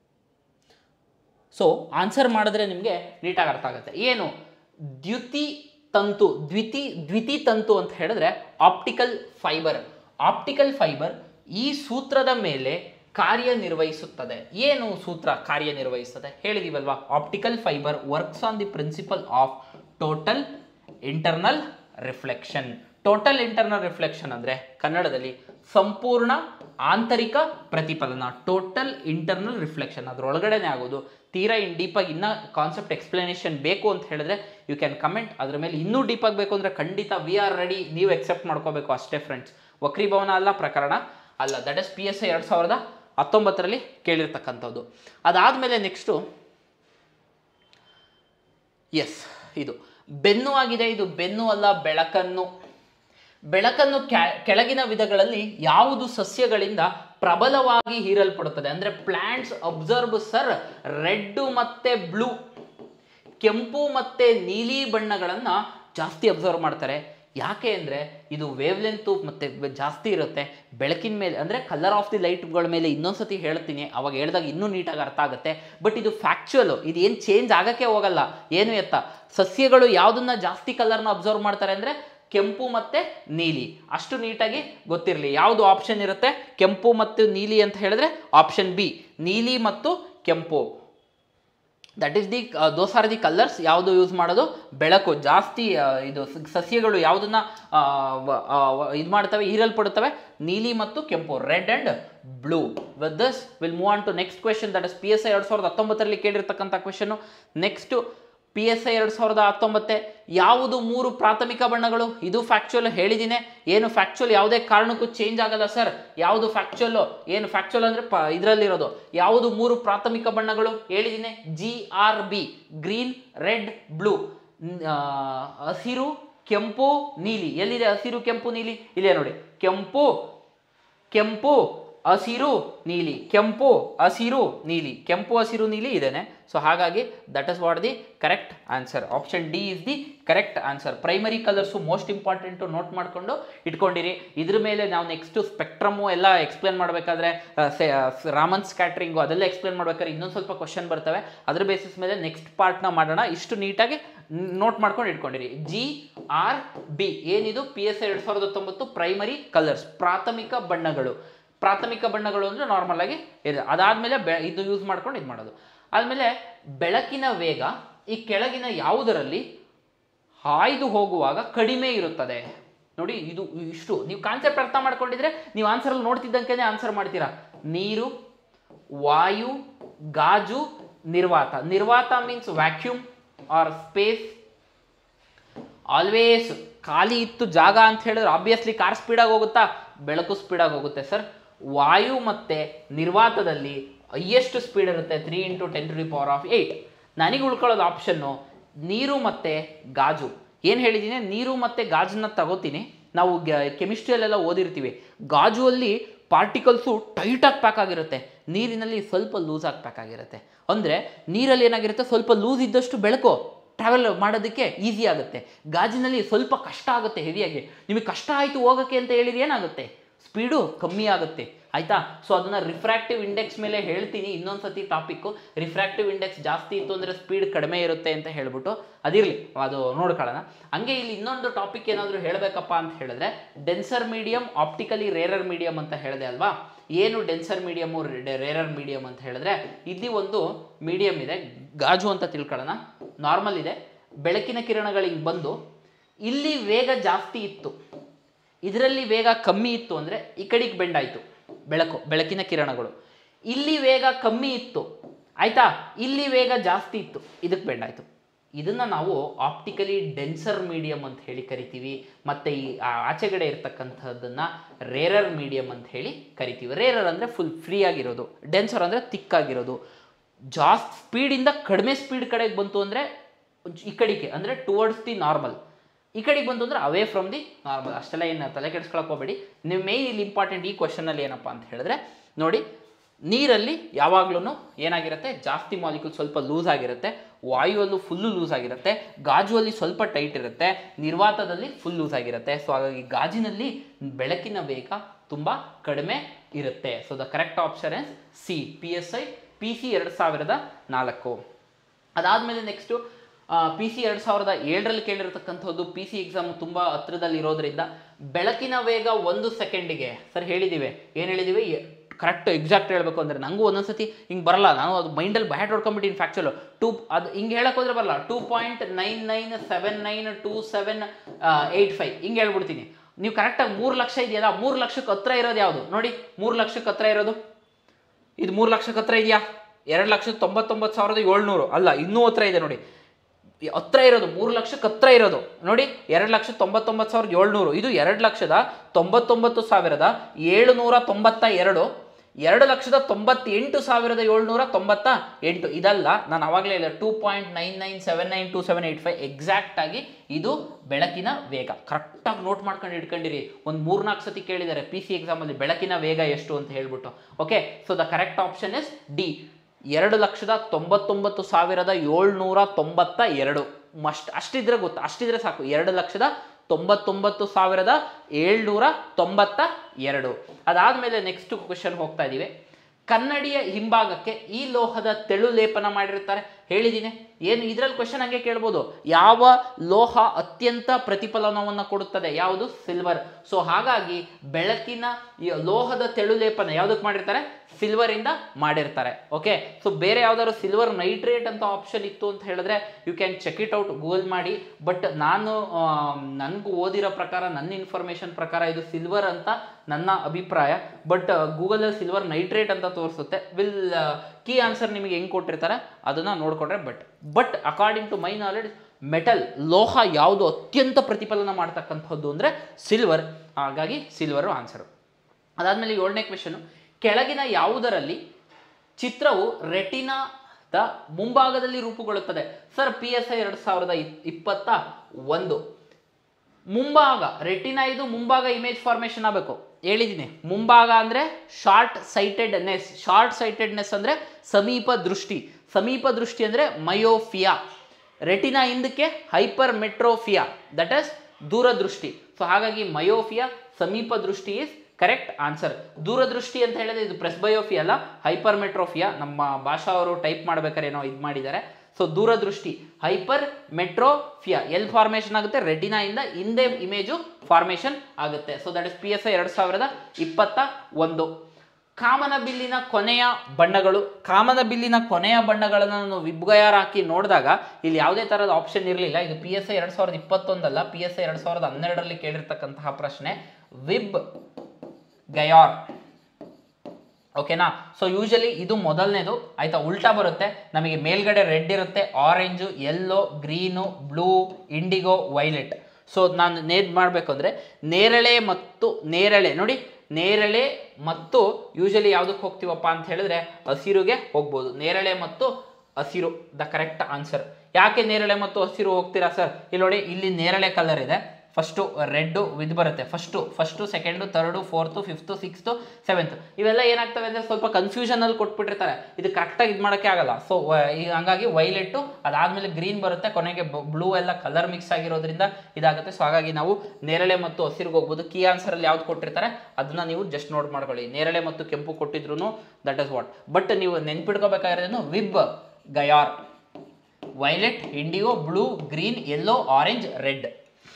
so answer ಮಾಡಿದ್ರೆ ನಿಮಗೆ ನೀಟಾಗಿ ಅರ್ಥ ಆಗುತ್ತೆ ಏನು ದ್ಯುತಿ ತಂತು ದ್ವಿತಿ ದ್ವಿತಿ ತಂತು ಅಂತ ಹೇಳಿದ್ರೆ ಆಪ್ಟಿಕಲ್ ಫೈಬರ್ ಆಪ್ಟಿಕಲ್ ಫೈಬರ್ ಈ ಸೂತ್ರದ ಮೇಲೆ ಕಾರ್ಯನಿರ್ವಹಿಸುತ್ತದೆ ಏನು ಸೂತ್ರ ಕಾರ್ಯನಿರ್ವಹಿಸುತ್ತದೆ ಹೇಳಿದೀವಲ್ವಾ optical fibre works on the principle of total internal reflection total internal reflection ಅಂದರೆ ಕನ್ನಡದಲ್ಲಿ ಸಂಪೂರ್ಣ ಆಂತರಿಕ ಪ್ರತಿಫಲನ ಟೋಟಲ್ ಇಂಟರ್ನಲ್ ರಿಫ್ಲೆಕ್ಷನ್ ಅದರೊಳಗಡೆನೇ ಆಗೋದು ತೀರಾ ಇನ್ ಡೀಪಾಗಿ ಇನ್ನೂ ಕಾನ್ಸೆಪ್ಟ್ ಎಕ್ಸ್ಪ್ಲನೇಷನ್ ಬೇಕು ಅಂತ ಹೇಳಿದ್ರೆ ಯು ಕ್ಯಾನ್ ಕಮೆಂಟ್ ಅದ್ರ ಮೇಲೆ ಇನ್ನೂ ಡೀಪಾಗಿ ಬೇಕು ಅಂದರೆ ಖಂಡಿತ ವಿ ಆರ್ ರೆಡಿ ನೀವು ಎಕ್ಸೆಪ್ಟ್ ಮಾಡ್ಕೋಬೇಕು ಅಷ್ಟೇ ಫ್ರೆಂಡ್ಸ್ ವಕ್ರೀಭವನ ಅಲ್ಲ ಪ್ರಕರಣ ಅಲ್ಲ that is P S I ಎರಡು ಸಾವಿರದ ಹತ್ತೊಂಬತ್ತರಲ್ಲಿ ಕೇಳಿರ್ತಕ್ಕಂಥದ್ದು ಅದಾದಮೇಲೆ ನೆಕ್ಸ್ಟು ಎಸ್ ಇದು ಬೆನ್ನು ಆಗಿದೆ ಇದು ಬೆನ್ನು ಅಲ್ಲ ಬೆಳಕನ್ನು ಬೆಳಕನ್ನು ಕ್ಯಾ- ಕೆಳಗಿನ ವಿಧಗಳಲ್ಲಿ ಯಾವುದು ಸಸ್ಯಗಳಿಂದ ಪ್ರಬಲವಾಗಿ ಹೀರಲ್ಪಡುತ್ತದೆ ಅಂದರೆ ಪ್ಲಾಂಟ್ಸ್ ಅಬ್ಸರ್ವ್ ಸರ್ ರೆಡ್ ಮತ್ತೆ ಬ್ಲೂ ಕೆಂಪು ಮತ್ತು ನೀಲಿ ಬಣ್ಣಗಳನ್ನು ಜಾಸ್ತಿ ಅಬ್ಸರ್ವ್ ಮಾಡ್ತಾರೆ ಯಾಕೆ ಅಂದರೆ ಇದು ವೇವ್ ಲೆಂತು ಮತ್ತು ಜಾಸ್ತಿ ಇರುತ್ತೆ ಬೆಳಕಿನ ಮೇಲೆ ಅಂದರೆ ಕಲರ್ ಆಫ್ ದಿ ಲೈಟ್ಗಳ ಮೇಲೆ ಇನ್ನೊಂದ್ಸತಿ ಹೇಳ್ತೀನಿ ಅವಾಗ ಹೇಳಿದಾಗ ಇನ್ನೂ ನೀಟಾಗಿ ಅರ್ಥ ಆಗುತ್ತೆ ಬಟ್ ಇದು ಫ್ಯಾಕ್ಚುಯಲು ಇದು ಏನು ಚೇಂಜ್ ಆಗೋಕ್ಕೆ ಹೋಗಲ್ಲ ಏನು ಎತ್ತ ಸಸ್ಯಗಳು ಯಾವುದನ್ನ ಜಾಸ್ತಿ ಕಲರ್ನ ಅಬ್ಸರ್ವ್ ಮಾಡ್ತಾರೆ ಅಂದರೆ ಕೆಂಪು ಮತ್ತು ನೀಲಿ ಅಷ್ಟು ನೀಟಾಗಿ ಗೊತ್ತಿರಲಿ ಯಾವುದು ಆಪ್ಷನ್ ಇರುತ್ತೆ ಕೆಂಪು ಮತ್ತು ನೀಲಿ ಅಂತ ಹೇಳಿದ್ರೆ ಆಪ್ಷನ್ ಬಿ ನೀಲಿ ಮತ್ತು ಕೆಂಪು that is the those are the colours ಯಾವುದು ಯೂಸ್ ಮಾಡೋದು ಬೆಳಕು ಜಾಸ್ತಿ ಆ, ಇದು ಸ- ಸಸ್ಯಗಳು ಯಾವುದನ್ನ ಇದು ಮಾಡ್ತವೆ ಹೀರಲ್ಪಡುತ್ತವೆ ನೀಲಿ ಮತ್ತು ಕೆಂಪು red and blue with this will move on to next question that is P S I ಎರಡು ಸಾವಿರದ ಹತ್ತೊಂಬತ್ತರಲ್ಲಿ ಕೇಳಿರ್ತಕ್ಕಂಥ question next P S I ಎರಡು ಸಾವಿರದ ಹತ್ತೊಂಬತ್ತೆ ಯಾವುದು ಮೂರು ಪ್ರಾಥಮಿಕ ಬಣ್ಣಗಳು ಇದು ಫ್ಯಾಕ್ಚುಯಲ್ ಹೇಳಿದ್ದೀನಿ ಏನು ಫ್ಯಾಕ್ಚುಯಲ್ ಯಾವುದೇ ಕಾರಣಕ್ಕೂ ಚೇಂಜ್ ಆಗಲ್ಲ ಸರ್ ಯಾವುದು ಫ್ಯಾಕ್ಚುಯಲ್ಲು ಏನು ಫ್ಯಾಕ್ಚುಯಲ್ ಅಂದರೆ ಪ ಇದರಲ್ಲಿರೋದು ಯಾವುದು ಮೂರು ಪ್ರಾಥಮಿಕ ಬಣ್ಣಗಳು ಹೇಳಿದ್ದೀನಿ G R B green red blue ನ್- ಆ, ಹಸಿರು ಕೆಂಪು ನೀಲಿ ಎಲ್ಲಿದೆ ಹಸಿರು ಕೆಂಪು ನೀಲಿ ಇಲ್ಲೇ ನೋಡಿ ಕೆಂಪು ಕೆಂಪು ಹಸಿರು ನೀಲಿ ಕೆಂಪು ಹಸಿರು ನೀಲಿ ಕೆಂಪು ಹಸಿರು ನೀಲಿ ಇದೇನೆ ಸೊ ಹಾಗಾಗಿ that is what the correct answer option D is the correct answer primary colours most important note ಮಾಡಿಕೊಂಡು ಇಟ್ಕೊಂಡಿರಿ ಇದ್ರ ಮೇಲೆ ನಾವು ನೆಕ್ಸ್ಟು ಸ್ಪೆಕ್ಟ್ರಮ್ಮು ಎಲ್ಲ ಎಕ್ಸ್ಪ್ಲೇನ್ ಮಾಡಬೇಕಾದ್ರೆ ರಾಮನ್ ಸ್ಕ್ಯಾಟ್ರಿಂಗು ಅದೆಲ್ಲ ಎಕ್ಸ್ಪ್ಲೇನ್ ಮಾಡ್ಬೇಕಾದ್ರೆ ಇನ್ನೊಂದು ಸ್ವಲ್ಪ ಕ್ವಶನ್ ಬರ್ತವೆ ಅದ್ರ ಬೇಸಿಸ್ ಮೇಲೆ ನೆಕ್ಸ್ಟ್ ಪಾರ್ಟ್ನ ಮಾಡೋಣ ಇಷ್ಟು ನೀಟಾಗಿ ನೋಟ್ ಮಾಡ್ಕೊಂಡು ಇಟ್ಕೊಂಡಿರಿ ಜಿ ಆರ್ ಬಿ ಏನಿದು ಪಿ ಎಸ್ ಎರಡು ಸಾವಿರದ ಹತ್ತೊಂಬತ್ತು ಪ್ರೈಮರಿ ಕಲರ್ಸ್ ಪ್ರಾಥಮಿಕ ಬಣ್ಣಗಳು ಪ್ರಾಥಮಿಕ ಬಣ್ಣಗಳು ಅಂದರೆ ನಾರ್ಮಲ್ ಆಗಿ ಇದೆ ಅದಾದಮೇಲೆ ಬೆ ಇದು ಯೂಸ್ ಮಾಡ್ಕೊಂಡು ಇದು ಮಾಡೋದು ಆದಮೇಲೆ ಬೆಳಕಿನ ವೇಗ ಈ ಕೆಳಗಿನ ಯಾವುದರಲ್ಲಿ ಹಾಯ್ದು ಹೋಗುವಾಗ ಕಡಿಮೆ ಇರುತ್ತದೆ ನೋಡಿ ಇದು ಇಷ್ಟು ನೀವು ಕಾನ್ಸೆಪ್ಟ್ ಅರ್ಥ ಮಾಡ್ಕೊಂಡಿದ್ರೆ ನೀವು ಆನ್ಸರಲ್ಲಿ ನೋಡ್ತಿದ್ದಂಗೆ ಆನ್ಸರ್ ಮಾಡ್ತೀರಾ ನೀರು ವಾಯು ಗಾಜು ನಿರ್ವಾತ ನಿರ್ವಾತ means vacuum or space always ಖಾಲಿ ಇತ್ತು ಜಾಗ ಅಂತ ಹೇಳಿದ್ರೆ ಆಬ್ವಿಯಸ್ಲಿ ಕಾರ್ ಸ್ಪೀಡಾಗಿ ಹೋಗುತ್ತಾ ಬೆಳಕು ಸ್ಪೀಡಾಗಿ ಹೋಗುತ್ತೆ ಸರ್ ವಾಯು ಮತ್ತು ನಿರ್ವಾತದಲ್ಲಿ ಹೈಯೆಸ್ಟ್ ಸ್ಪೀಡ್ ಇರುತ್ತೆ three into ten to the power of eight ನನಗೆ ಉಳ್ಕೊಳ್ಳೋದು ಆಪ್ಷನ್ನು ನೀರು ಮತ್ತು ಗಾಜು ಏನು ಹೇಳಿದ್ದೀನಿ ನೀರು ಮತ್ತು ಗಾಜನ್ನ ತಗೋತೀನಿ ನಾವು ಕೆಮಿಸ್ಟ್ರಿಯಲ್ಲೆಲ್ಲ ಓದಿರ್ತೀವಿ ಗಾಜು ಅಲ್ಲಿ ಪಾರ್ಟಿಕಲ್ಸು ಟೈಟಾಗಿ ಪ್ಯಾಕ್ ಆಗಿರುತ್ತೆ ನೀರಿನಲ್ಲಿ ಸ್ವಲ್ಪ ಲೂಸ್ ಆಗಿ ಪ್ಯಾಕ್ ಆಗಿರುತ್ತೆ ಅಂದರೆ ನೀರಲ್ಲಿ ಏನಾಗಿರುತ್ತೆ ಸ್ವಲ್ಪ ಲೂಸ್ ಇದ್ದಷ್ಟು ಬೆಳಕು ಟ್ರಾವೆಲ್ ಮಾಡೋದಕ್ಕೆ ಈಸಿ ಆಗುತ್ತೆ ಗಾಜಿನಲ್ಲಿ ಸ್ವಲ್ಪ ಕಷ್ಟ ಆಗುತ್ತೆ ಹೆವಿಯಾಗಿ ನಿಮಗೆ ಕಷ್ಟ ಆಯಿತು ಹೋಗೋಕ್ಕೆ ಅಂತ ಹೇಳಿದ್ರೆ ಏನಾಗುತ್ತೆ ಸ್ಪೀಡು ಕಮ್ಮಿ ಆಗುತ್ತೆ ಆಯಿತಾ ಸೊ ಅದನ್ನು ರಿಫ್ರಾಕ್ಟಿವ್ ಇಂಡೆಕ್ಸ್ ಮೇಲೆ ಹೇಳ್ತೀನಿ ಇನ್ನೊಂದು ಸತಿ ಟಾಪಿಕ್ಕು ರಿಫ್ರಾಕ್ಟಿವ್ ಇಂಡೆಕ್ಸ್ ಜಾಸ್ತಿ ಇತ್ತು ಅಂದರೆ ಸ್ಪೀಡ್ ಕಡಿಮೆ ಇರುತ್ತೆ ಅಂತ ಹೇಳ್ಬಿಟ್ಟು ಅದಿರಲಿ ಅದು ನೋಡ್ಕೊಳ್ಳೋಣ ಹಂಗೆ ಇಲ್ಲಿ ಇನ್ನೊಂದು ಟಾಪಿಕ್ ಏನಾದರೂ ಹೇಳಬೇಕಪ್ಪ ಅಂತ ಹೇಳಿದ್ರೆ denser medium optically rarer medium ಅಂತ ಹೇಳಿದೆ ಅಲ್ವಾ ಏನು ಡೆನ್ಸರ್ ಮೀಡಿಯಮು ರೇರರ್ ಮೀಡಿಯಮ್ ಅಂತ ಹೇಳಿದ್ರೆ ಇಲ್ಲಿ ಒಂದು ಮೀಡಿಯಮ್ ಇದೆ ಗಾಜು ಅಂತ ತಿಳ್ಕೊಳ್ಳೋಣ ನಾರ್ಮಲ್ ಇದೆ ಬೆಳಕಿನ ಕಿರಣಗಳಿಗೆ ಬಂದು ಇಲ್ಲಿ ವೇಗ ಜಾಸ್ತಿ ಇತ್ತು ಇದರಲ್ಲಿ ವೇಗ ಕಮ್ಮಿ ಇತ್ತು ಅಂದರೆ ಈ ಕಡೆಗೆ ಬೆಂಡ್ ಆಯಿತು ಬೆಳಕು ಬೆಳಕಿನ ಕಿರಣಗಳು ಇಲ್ಲಿ ವೇಗ ಕಮ್ಮಿ ಇತ್ತು ಆಯಿತಾ ಇಲ್ಲಿ ವೇಗ ಜಾಸ್ತಿ ಇತ್ತು ಇದಕ್ಕೆ ಬೆಂಡ್ ಆಯಿತು ಇದನ್ನು ನಾವು ಆಪ್ಟಿಕಲಿ ಡೆನ್ಸರ್ ಮೀಡಿಯಮ್ ಅಂತ ಹೇಳಿ ಕರಿತೀವಿ ಮತ್ತು ಈ ಆ ಆಚೆಗಡೆ ಇರ್ತಕ್ಕಂಥದ್ದನ್ನು ರೇರರ್ ಮೀಡಿಯಮ್ ಅಂತ ಹೇಳಿ ಕರಿತೀವಿ ರೇರರ್ ಅಂದರೆ ಫುಲ್ ಫ್ರೀ ಆಗಿರೋದು ಡೆನ್ಸರ್ ಅಂದರೆ ತಿಕ್ಕಾಗಿರೋದು ಜಾಸ್ತಿ ಸ್ಪೀಡಿಂದ ಕಡಿಮೆ ಸ್ಪೀಡ್ ಕಡೆಗೆ ಬಂತು ಅಂದರೆ ಈ ಕಡೆಗೆ ಅಂದರೆ ಟುವರ್ಡ್ಸ್ ದಿ ನಾರ್ಮಲ್ ಈ ಕಡೆಗೆ ಬಂತು ಅಂದರೆ ಅವೇ ಫ್ರಮ್ ದಿ ನಾರ್ಮಲ್ ಅಷ್ಟೆಲ್ಲ ಏನು ತಲೆ ಕೆಡಿಸ್ಕೊಳಕ್ಕೆ ಹೋಗಬೇಡಿ ನೀವು ಮೇಯ್ನ್ ಇಲ್ಲಿ ಇಂಪಾರ್ಟೆಂಟ್ ಈ ಕ್ವಶನಲ್ಲಿ ಏನಪ್ಪ ಅಂತ ಹೇಳಿದ್ರೆ ನೋಡಿ ನೀರಲ್ಲಿ ಯಾವಾಗ್ಲೂ ಏನಾಗಿರುತ್ತೆ ಜಾಸ್ತಿ ಮಾಲಿಕ್ಯೂಲ್ ಸ್ವಲ್ಪ ಲೂಸ್ ಆಗಿರುತ್ತೆ ವಾಯುವಲ್ಲೂ ಫುಲ್ಲು ಲೂಸ್ ಆಗಿರುತ್ತೆ ಗಾಜುವಲ್ಲಿ ಸ್ವಲ್ಪ ಟೈಟ್ ಇರುತ್ತೆ ನಿರ್ವಾತದಲ್ಲಿ ಫುಲ್ ಲೂಸ್ ಆಗಿರುತ್ತೆ ಸೊ ಹಾಗಾಗಿ ಗಾಜಿನಲ್ಲಿ ಬೆಳಕಿನ ವೇಗ ತುಂಬ ಕಡಿಮೆ ಇರುತ್ತೆ so the correct option is C P S I P C ಎರಡು ಸಾವಿರದ ನಾಲ್ಕು ಅದಾದಮೇಲೆ ನೆಕ್ಸ್ಟು ಪಿ ಸಿ ಎರಡು ಸಾವಿರದ ಏಳರಲ್ಲಿ ಕೇಳಿರ್ತಕ್ಕಂಥದ್ದು ಪಿ ಸಿ ಎಕ್ಸಾಮ್ ತುಂಬ ಹತ್ರದಲ್ಲಿ ಇರೋದ್ರಿಂದ ಬೆಳಕಿನ ವೇಗ ಒಂದು ಸೆಕೆಂಡಿಗೆ ಸರ್ ಹೇಳಿದ್ದೀವಿ ಏನು ಹೇಳಿದ್ದೀವಿ ಕರೆಕ್ಟ್ ಎಕ್ಸಾಕ್ಟ್ ಹೇಳಬೇಕು ಅಂದರೆ ನನಗೂ ಒಂದೊಂದ್ಸತಿ ಹಿಂಗೆ ಬರಲ್ಲ ನಾನು ಅದು ಮೈಂಡಲ್ಲಿ ಬ್ಯಾಟ್ ಹೊಡ್ಕೊಂಬಿಟ್ಟಿನಿ ಫ್ಯಾಕ್ಚುಲು ಟೂ ಅದು ಹಿಂಗೆ ಹೇಳಕ್ಕೆ ಹೋದ್ರೆ ಬರಲ್ಲ two point nine nine seven nine two seven eight five ಹಿಂಗೆ ಹೇಳ್ಬಿಡ್ತೀನಿ ನೀವು ಕರೆಕ್ಟಾಗಿ ಮೂರು ಲಕ್ಷ ಇದೆಯಲ್ಲ ಮೂರು ಲಕ್ಷಕ್ಕೆ ಹತ್ರ ಇರೋದು ಯಾವುದು ನೋಡಿ ಮೂರು ಲಕ್ಷಕ್ಕೆ ಹತ್ರ ಇರೋದು ಇದು ಮೂರು ಲಕ್ಷಕ್ಕೆ ಹತ್ರ ಇದೆಯಾ ಎರಡು ಲಕ್ಷದ ತೊಂಬತ್ತೊಂಬತ್ತು ಸಾವಿರದ ಏಳ್ನೂರು ಅಲ್ಲ ಇನ್ನೂ ಹತ್ರ ಇದೆ ನೋಡಿ ಈ ಹತ್ರ ಇರೋದು ಮೂರು ಲಕ್ಷಕ್ಕೆ ಹತ್ರ ಇರೋದು ನೋಡಿ ಎರಡು ಲಕ್ಷ ತೊಂಬತ್ತೊಂಬತ್ತು ಸಾವಿರದ ಏಳ್ನೂರು ಇದು ಎರಡು ಲಕ್ಷದ ತೊಂಬತ್ತೊಂಬತ್ತು ಸಾವಿರದ ಏಳುನೂರ ತೊಂಬತ್ತ ಎರಡು ಎರಡು ಲಕ್ಷದ ತೊಂಬತ್ತೆಂಟು ಸಾವಿರದ ಏಳ್ನೂರ ತೊಂಬತ್ತ ಎಂಟು ಇದಲ್ಲ ನಾನು ಆವಾಗಲೇ ಇಲ್ಲ two point nine nine seven nine two seven eight five ಎಕ್ಸಾಕ್ಟಾಗಿ ಇದು ಬೆಳಕಿನ ವೇಗ ಕರೆಕ್ಟಾಗಿ ನೋಟ್ ಮಾಡ್ಕೊಂಡು ಇಟ್ಕೊಂಡಿರಿ ಒಂದು ಮೂರ್ನಾಲ್ಕು ಸತಿ ಕೇಳಿದ್ದಾರೆ ಪಿ ಸಿ ಎಕ್ಸಾಮಲ್ಲಿ ಬೆಳಕಿನ ವೇಗ ಎಷ್ಟು ಅಂತ ಹೇಳ್ಬಿಟ್ಟು okay so the correct option is D ಎರಡು ಲಕ್ಷದ ತೊಂಬತ್ತೊಂಬತ್ತು ಸಾವಿರದ ಏಳ್ನೂರ ತೊಂಬತ್ತ ಎರಡು ಮಸ್ಟ್ ಅಷ್ಟಿದ್ರೆ ಗೊತ್ತು ಅಷ್ಟಿದ್ರೆ ಸಾಕು ಎರಡು ಲಕ್ಷದ ತೊಂಬತ್ತೊಂಬತ್ತು ಸಾವಿರದ ಏಳ್ನೂರ ತೊಂಬತ್ತ ಎರಡು ಅದಾದಮೇಲೆ ನೆಕ್ಸ್ಟ್ ಕ್ವೆಶನ್ ಹೋಗ್ತಾ ಇದ್ದೀವಿ ಕನ್ನಡಿಯ ಹಿಂಭಾಗಕ್ಕೆ ಈ ಲೋಹದ ತೆಳು ಲೇಪನ ಮಾಡಿರ್ತಾರೆ ಹೇಳಿದ್ದೀನಿ ಏನು ಇದರಲ್ಲಿ ಕ್ವೆಶನ್ ಹಂಗೆ ಕೇಳ್ಬೋದು ಯಾವ ಲೋಹ ಅತ್ಯಂತ ಪ್ರತಿಫಲನವನ್ನು ಕೊಡುತ್ತದೆ ಯಾವುದು ಸಿಲ್ವರ್ ಸೊ ಹಾಗಾಗಿ ಬೆಳಕಿನ ಈ ಲೋಹದ ತೆಳು ಲೇಪನ ಯಾವುದಕ್ಕೆ ಮಾಡಿರ್ತಾರೆ ಸಿಲ್ವರಿಂದ ಮಾಡಿರ್ತಾರೆ ಓಕೆ ಸೊ ಬೇರೆ ಯಾವ್ದಾದ್ರು ಸಿಲ್ವರ್ ನೈಟ್ರೇಟ್ ಅಂತ ಆಪ್ಷನ್ ಇತ್ತು ಅಂತ ಹೇಳಿದ್ರೆ you can check it out Google ಮಾಡಿ ಬಟ್ ನಾನು ನನಗೂ ಓದಿರೋ ಪ್ರಕಾರ ನನ್ನ ಇನ್ಫಾರ್ಮೇಷನ್ ಪ್ರಕಾರ ಇದು ಸಿಲ್ವರ್ ಅಂತ ನನ್ನ ಅಭಿಪ್ರಾಯ ಬಟ್ ಗೂಗಲಲ್ಲಿ ಸಿಲ್ವರ್ ನೈಟ್ರೇಟ್ ಅಂತ ತೋರಿಸುತ್ತೆ ವಿಲ್ ಕೀ ಆನ್ಸರ್ ನಿಮಗೆ ಹೆಂಗೆ ಕೊಟ್ಟಿರ್ತಾರೆ ಅದನ್ನು ನೋಡಿಕೊಂಡ್ರೆ but but according to my knowledge metal ಲೋಹ ಯಾವುದು ಅತ್ಯಂತ ಪ್ರತಿಫಲನ ಮಾಡ್ತಕ್ಕಂಥದ್ದು ಅಂದರೆ ಸಿಲ್ವರ್ ಹಾಗಾಗಿ ಸಿಲ್ವರು ಆನ್ಸರು ಅದಾದಮೇಲೆ ಏಳನೇ ಕ್ವೆಶನು ಕೆಳಗಿನ ಯಾವುದರಲ್ಲಿ ಚಿತ್ರವು ರೆಟಿನಾ ದ ಮುಂಭಾಗದಲ್ಲಿ ರೂಪುಗೊಳ್ಳುತ್ತದೆ ಸರ್ ಪಿ ಎಸ್ ಐ ಎರಡು ಸಾವಿರದ ಇಪ್- ಇಪ್ಪತ್ತ ಒಂದು ಮುಂಭಾಗ ರೆಟಿನಾ ಇದು ಮುಂಭಾಗ ಇಮೇಜ್ ಫಾರ್ಮೇಷನ್ ಆಗಬೇಕು ಹೇಳಿದ್ದೀನಿ ಮುಂಭಾಗ ಅಂದರೆ ಶಾರ್ಟ್ ಸೈಟೆಡ್ನೆಸ್ ಶಾರ್ಟ್ ಸೈಟೆಡ್ನೆಸ್ ಅಂದರೆ ಸಮೀಪ ದೃಷ್ಟಿ ಸಮೀಪ ದೃಷ್ಟಿ ಅಂದರೆ ಮಯೋಫಿಯಾ ರೆಟಿನಾ ಹಿಂದಕ್ಕೆ ಹೈಪರ್ ಮೆಟ್ರೋಫಿಯಾ ದಟ್ ಇಸ್ ದೂರದೃಷ್ಟಿ ಸೊ ಹಾಗಾಗಿ ಮಯೋಫಿಯಾ ಸಮೀಪ ದೃಷ್ಟಿ ಇಸ್ ಕರೆಕ್ಟ್ ಆನ್ಸರ್ ದೂರದೃಷ್ಟಿ ಅಂತ ಹೇಳಿದ್ರೆ ಇದು ಪ್ರೆಸ್ಬಯೋಫಿ ಅಲ್ಲ ಹೈಪರ್ ಮೆಟ್ರೋಫಿಯಾ ನಮ್ಮ ಭಾಷಾ ಅವರು ಟೈಪ್ ಮಾಡ್ಬೇಕಾದ್ರೆ ಏನೋ ಇದು ಮಾಡಿದ್ದಾರೆ ಸೊ ದೂರದೃಷ್ಟಿ ಹೈಪರ್ ಮೆಟ್ರೋಫಿಯಾ ಎಲ್ ಫಾರ್ಮೇಷನ್ ಆಗುತ್ತೆ ರೆಟಿನಾ ಇಂದ ಹಿಂದೆ ಇಮೇಜು ಫಾರ್ಮೇಷನ್ ಆಗುತ್ತೆ so that is P S I ಎರಡು ಸಾವಿರದ ಇಪ್ಪತ್ತ ಒಂದು ಕಾಮನ ಬಿಲ್ಲಿನ ಕೊನೆಯ ಬಣ್ಣಗಳು ಕಾಮನ ಬಿಲ್ಲಿನ ಕೊನೆಯ ಬಣ್ಣಗಳನ್ನು ನಾನು ವಿಬ್ಗಯಾರ್ ಹಾಕಿ ನೋಡಿದಾಗ ಇಲ್ಲಿ ಯಾವುದೇ ಥರದ ಆಪ್ಷನ್ ಇರಲಿಲ್ಲ ಇದು ಪಿ ಎಸ್ ಐ ಎರಡು ಸಾವಿರದ ಇಪ್ಪತ್ತೊಂದಲ್ಲ ಪಿ ಎಸ್ ಐ ಎರಡು ಸಾವಿರದ ಹನ್ನೆರಡರಲ್ಲಿ ಕೇಳಿರ್ತಕ್ಕಂತಹ ಪ್ರಶ್ನೆ ವಿಬ್ ಗಯಾರ್ ಓಕೆನಾ ಸೊ ಯೂಶಲಿ ಇದು ಮೊದಲನೇದು ಆಯ್ತಾ ಉಲ್ಟಾ ಬರುತ್ತೆ ನಮಗೆ ಮೇಲ್ಗಡೆ ರೆಡ್ ಇರುತ್ತೆ orange yellow green blue indigo violet so ನಾನು ನೇದ್ ಮಾಡಬೇಕು ಅಂದರೆ ನೇರಳೆ ಮತ್ತು ನೇರಳೆ ನೋಡಿ ನೇರಳೆ ಮತ್ತು ಯೂಶಲಿ ಯಾವುದಕ್ಕೆ ಹೋಗ್ತೀವಪ್ಪ ಅಂತ ಹೇಳಿದ್ರೆ ಹಸಿರುಗೆ ಹೋಗ್ಬೋದು ನೇರಳೆ ಮತ್ತು ಹಸಿರು ದ ಕರೆಕ್ಟ್ ಆನ್ಸರ್ ಯಾಕೆ ನೇರಳೆ ಮತ್ತು ಹಸಿರು ಹೋಗ್ತೀರಾ ಸರ್ ಇಲ್ಲಿ ನೋಡಿ ಇಲ್ಲಿ ನೇರಳೆ ಕಲರ್ ಇದೆ ಫಸ್ಟು ರೆಡ್ಡು ಇದು ಬರುತ್ತೆ first first second third fourth fifth sixth seventh ಇವೆಲ್ಲ ಏನಾಗ್ತವೆ ಅಂದರೆ ಸ್ವಲ್ಪ ಕನ್ಫ್ಯೂಷನಲ್ಲಿ ಕೊಟ್ಬಿಟ್ಟಿರ್ತಾರೆ ಇದು ಕರೆಕ್ಟಾಗಿ ಇದು ಮಾಡೋಕ್ಕೆ ಆಗಲ್ಲ ಸೊ ಈಗ ಹಂಗಾಗಿ ವೈಲೆಟ್ಟು ಅದಾದಮೇಲೆ ಗ್ರೀನ್ ಬರುತ್ತೆ ಕೊನೆಗೆ ಬ್ಲೂ ಎಲ್ಲ ಕಲರ್ ಮಿಕ್ಸ್ ಆಗಿರೋದ್ರಿಂದ ಇದಾಗುತ್ತೆ ಸೊ ಹಾಗಾಗಿ ನಾವು ನೇರಳೆ ಮತ್ತು ಹಸಿರಿಗೆ ಹೋಗ್ಬೋದು ಕೀ ಆನ್ಸರಲ್ಲಿ ಯಾವ್ದು ಕೊಟ್ಟಿರ್ತಾರೆ ಅದನ್ನ ನೀವು ಜಸ್ಟ್ ನೋಟ್ ಮಾಡ್ಕೊಳ್ಳಿ ನೇರಳೆ ಮತ್ತು ಕೆಂಪು ಕೊಟ್ಟಿದ್ರು ದಟ್ ಇಸ್ ವಾಟ್ ಬಟ್ ನೀವು ನೆನ್ಪಿಟ್ಕೋಬೇಕಾಗಿರೋದೇನು VIBGYOR violet indigo blue green yellow orange red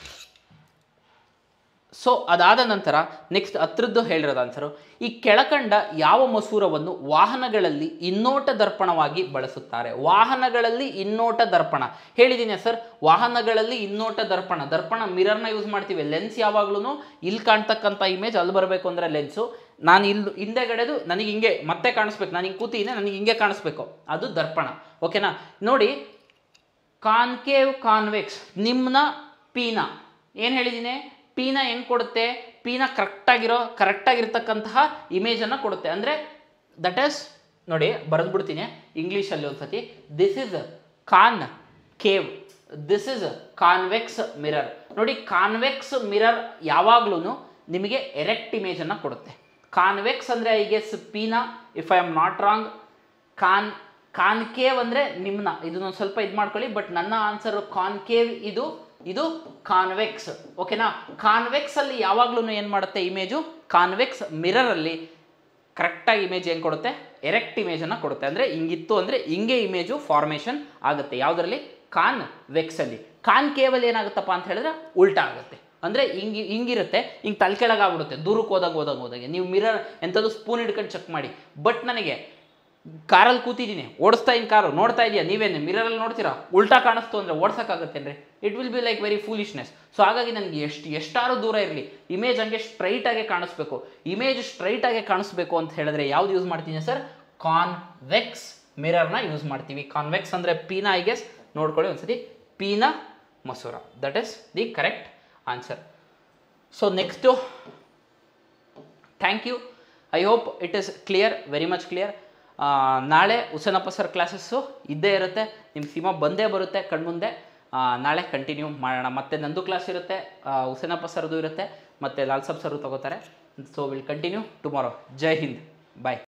so ಅದಾದ ನಂತರ ನೆಕ್ಸ್ಟ್ ಹತ್ರದ್ದು ಹೇಳಿರೋದು ಆನ್ಸರು ಈ ಕೆಳಕಂಡ ಯಾವ ಮಸೂರವನ್ನು ವಾಹನಗಳಲ್ಲಿ ಇನ್ನೋಟ ದರ್ಪಣವಾಗಿ ಬಳಸುತ್ತಾರೆ ವಾಹನಗಳಲ್ಲಿ ಇನ್ನೋಟ ದರ್ಪಣ ಹೇಳಿದ್ದೀನಿ ಸರ್ ವಾಹನಗಳಲ್ಲಿ ಇನ್ನೋಟ ದರ್ಪಣ ದರ್ಪಣ ಮಿರರ್ನ ಯೂಸ್ ಮಾಡ್ತೀವಿ ಲೆನ್ಸ್ ಯಾವಾಗ್ಲೂ ಇಲ್ಲಿ ಕಾಣ್ತಕ್ಕಂಥ ಇಮೇಜ್ ಅಲ್ಲಿ ಬರಬೇಕು ಅಂದರೆ ಲೆನ್ಸು ನಾನು ಇಲ್ಲಿ ಹಿಂದೆಗಡೆದು ನನಗೆ ಹಿಂಗೆ ಮತ್ತೆ ಕಾಣಿಸ್ಬೇಕು ನಾನು ಹಿಂಗೆ ಕೂತಿದ್ದೀನಿ ನನಗೆ ಹಿಂಗೆ ಕಾಣಿಸ್ಬೇಕು ಅದು ದರ್ಪಣ ಓಕೆನಾ ನೋಡಿ ಕಾನ್ಕೇವ್ ಕಾನ್ವೆಕ್ಸ್ ನಿಮ್ನ ಪೀನ ಏನು ಹೇಳಿದ್ದೀನಿ ಪೀನ ಹೆಂಗೆ ಕೊಡುತ್ತೆ ಪೀನ ಕರೆಕ್ಟಾಗಿರೋ ಕರೆಕ್ಟಾಗಿರ್ತಕ್ಕಂತಹ ಇಮೇಜನ್ನು ಕೊಡುತ್ತೆ ಅಂದರೆ ದಟ್ ಈಸ್ ನೋಡಿ ಬರೆದ್ಬಿಡ್ತೀನಿ ಇಂಗ್ಲೀಷಲ್ಲಿ ಒಂದ್ಸತಿ this is concave this is convex mirror ನೋಡಿ ಕಾನ್ವೆಕ್ಸ್ ಮಿರರ್ ಯಾವಾಗ್ಲೂ ನಿಮಗೆ ಎರೆಕ್ಟ್ ಇಮೇಜನ್ನು ಕೊಡುತ್ತೆ ಕಾನ್ವೆಕ್ಸ್ ಅಂದರೆ ಐ ಗೆಸ್ ಪೀನಾ if I am not wrong con concave ಅಂದರೆ ನಿಮ್ನ ಇದನ್ನ ಸ್ವಲ್ಪ ಇದು ಮಾಡ್ಕೊಳ್ಳಿ ಬಟ್ ನನ್ನ ಆನ್ಸರ್ ಕಾನ್ಕೇವ್ ಇದು ಇದು ಕಾನ್ವೆಕ್ಸ್ ಓಕೆನಾ ಕಾನ್ವೆಕ್ಸ್ ಅಲ್ಲಿ ಯಾವಾಗ್ಲೂ ಏನು ಮಾಡುತ್ತೆ ಇಮೇಜು ಕಾನ್ವೆಕ್ಸ್ ಮಿರರಲ್ಲಿ ಕರೆಕ್ಟಾಗಿ ಇಮೇಜ್ ಏನು ಕೊಡುತ್ತೆ ಎರೆಕ್ಟ್ ಇಮೇಜನ್ನು ಕೊಡುತ್ತೆ ಅಂದರೆ ಹಿಂಗಿತ್ತು ಅಂದರೆ ಹಿಂಗೆ ಇಮೇಜು ಫಾರ್ಮೇಷನ್ ಆಗುತ್ತೆ ಯಾವುದರಲ್ಲಿ ಕಾನ್ ವೆಕ್ಸಲ್ಲಿ ಕಾನ್ ಕೇವಲ್ ಏನಾಗುತ್ತಪ್ಪ ಅಂತ ಹೇಳಿದ್ರೆ ಉಲ್ಟಾ ಆಗುತ್ತೆ ಅಂದರೆ ಹಿಂಗೆ ಹಿಂಗಿರುತ್ತೆ ಹಿಂಗೆ ತಲೆ ಕೆಳಗೆ ಆಗ್ಬಿಡುತ್ತೆ ದೂರಕ್ಕೆ ಹೋದಾಗ ಹೋದಾಗ ಹೋದಾಗೆ ನೀವು ಮಿರರ್ ಎಂಥದ್ದು ಸ್ಪೂನ್ ಹಿಡ್ಕೊಂಡು ಚೆಕ್ ಮಾಡಿ ಬಟ್ ನನಗೆ ಕಾರಲ್ಲಿ ಕೂತಿದ್ದೀನಿ ಓಡಿಸ್ತಾ ಇದ್ದೀನಿ ಕಾರು ನೋಡ್ತಾ ಇದೆಯಾ ನೀವೇನು ಮಿರರಲ್ಲಿ ನೋಡ್ತೀರಾ ಉಲ್ಟಾ ಕಾಣಿಸ್ತು ಅಂದರೆ ಓಡ್ಸೋಕ್ಕಾಗತ್ತೇನ್ರಿ it will be like very foolishness so ಹಾಗಾಗಿ ನನಗೆ ಎಷ್ಟು ಎಷ್ಟಾರು ದೂರ ಇರಲಿ ಇಮೇಜ್ ಹಂಗೆ ಸ್ಟ್ರೈಟಾಗೆ ಕಾಣಿಸ್ಬೇಕು ಇಮೇಜ್ ಸ್ಟ್ರೈಟಾಗೆ ಕಾಣಿಸ್ಬೇಕು ಅಂತ ಹೇಳಿದ್ರೆ ಯಾವ್ದು ಯೂಸ್ ಮಾಡ್ತೀನಿ ಸರ್ ಕಾನ್ವೆಕ್ಸ್ ಮಿರರ್ನ ಯೂಸ್ ಮಾಡ್ತೀವಿ ಕಾನ್ವೆಕ್ಸ್ ಅಂದರೆ ಪೀನಾ ಐ ಗೆಸ್ ನೋಡ್ಕೊಳ್ಳಿ ಒಂದ್ಸತಿ ಪೀನಾ ಮಸೂರ that is the correct answer so next thank you I hope it is clear very much clear ನಾಳೆ ಹುಸೇನಪ್ಪ ಸರ್ ಕ್ಲಾಸಸ್ಸು ಇದ್ದೇ ಇರುತ್ತೆ ನಿಮ್ಮ ಸಿಮಾ ಬಂದೇ ಬರುತ್ತೆ ಕಣ್ಮುಂದೆ ಆ, ನಾಳೆ ಕಂಟಿನ್ಯೂ ಮಾಡೋಣ ಮತ್ತೆ ನಂದು ಕ್ಲಾಸ್ ಇರುತ್ತೆ ಆ, ಹುಸೇನಪ್ಪ ಸರ್ದು ಇರುತ್ತೆ ಮತ್ತು ಲಾಲ್ ಸಾಬ್ ಸರು ತಗೋತಾರೆ so will continue tomorrow Jai Hind bye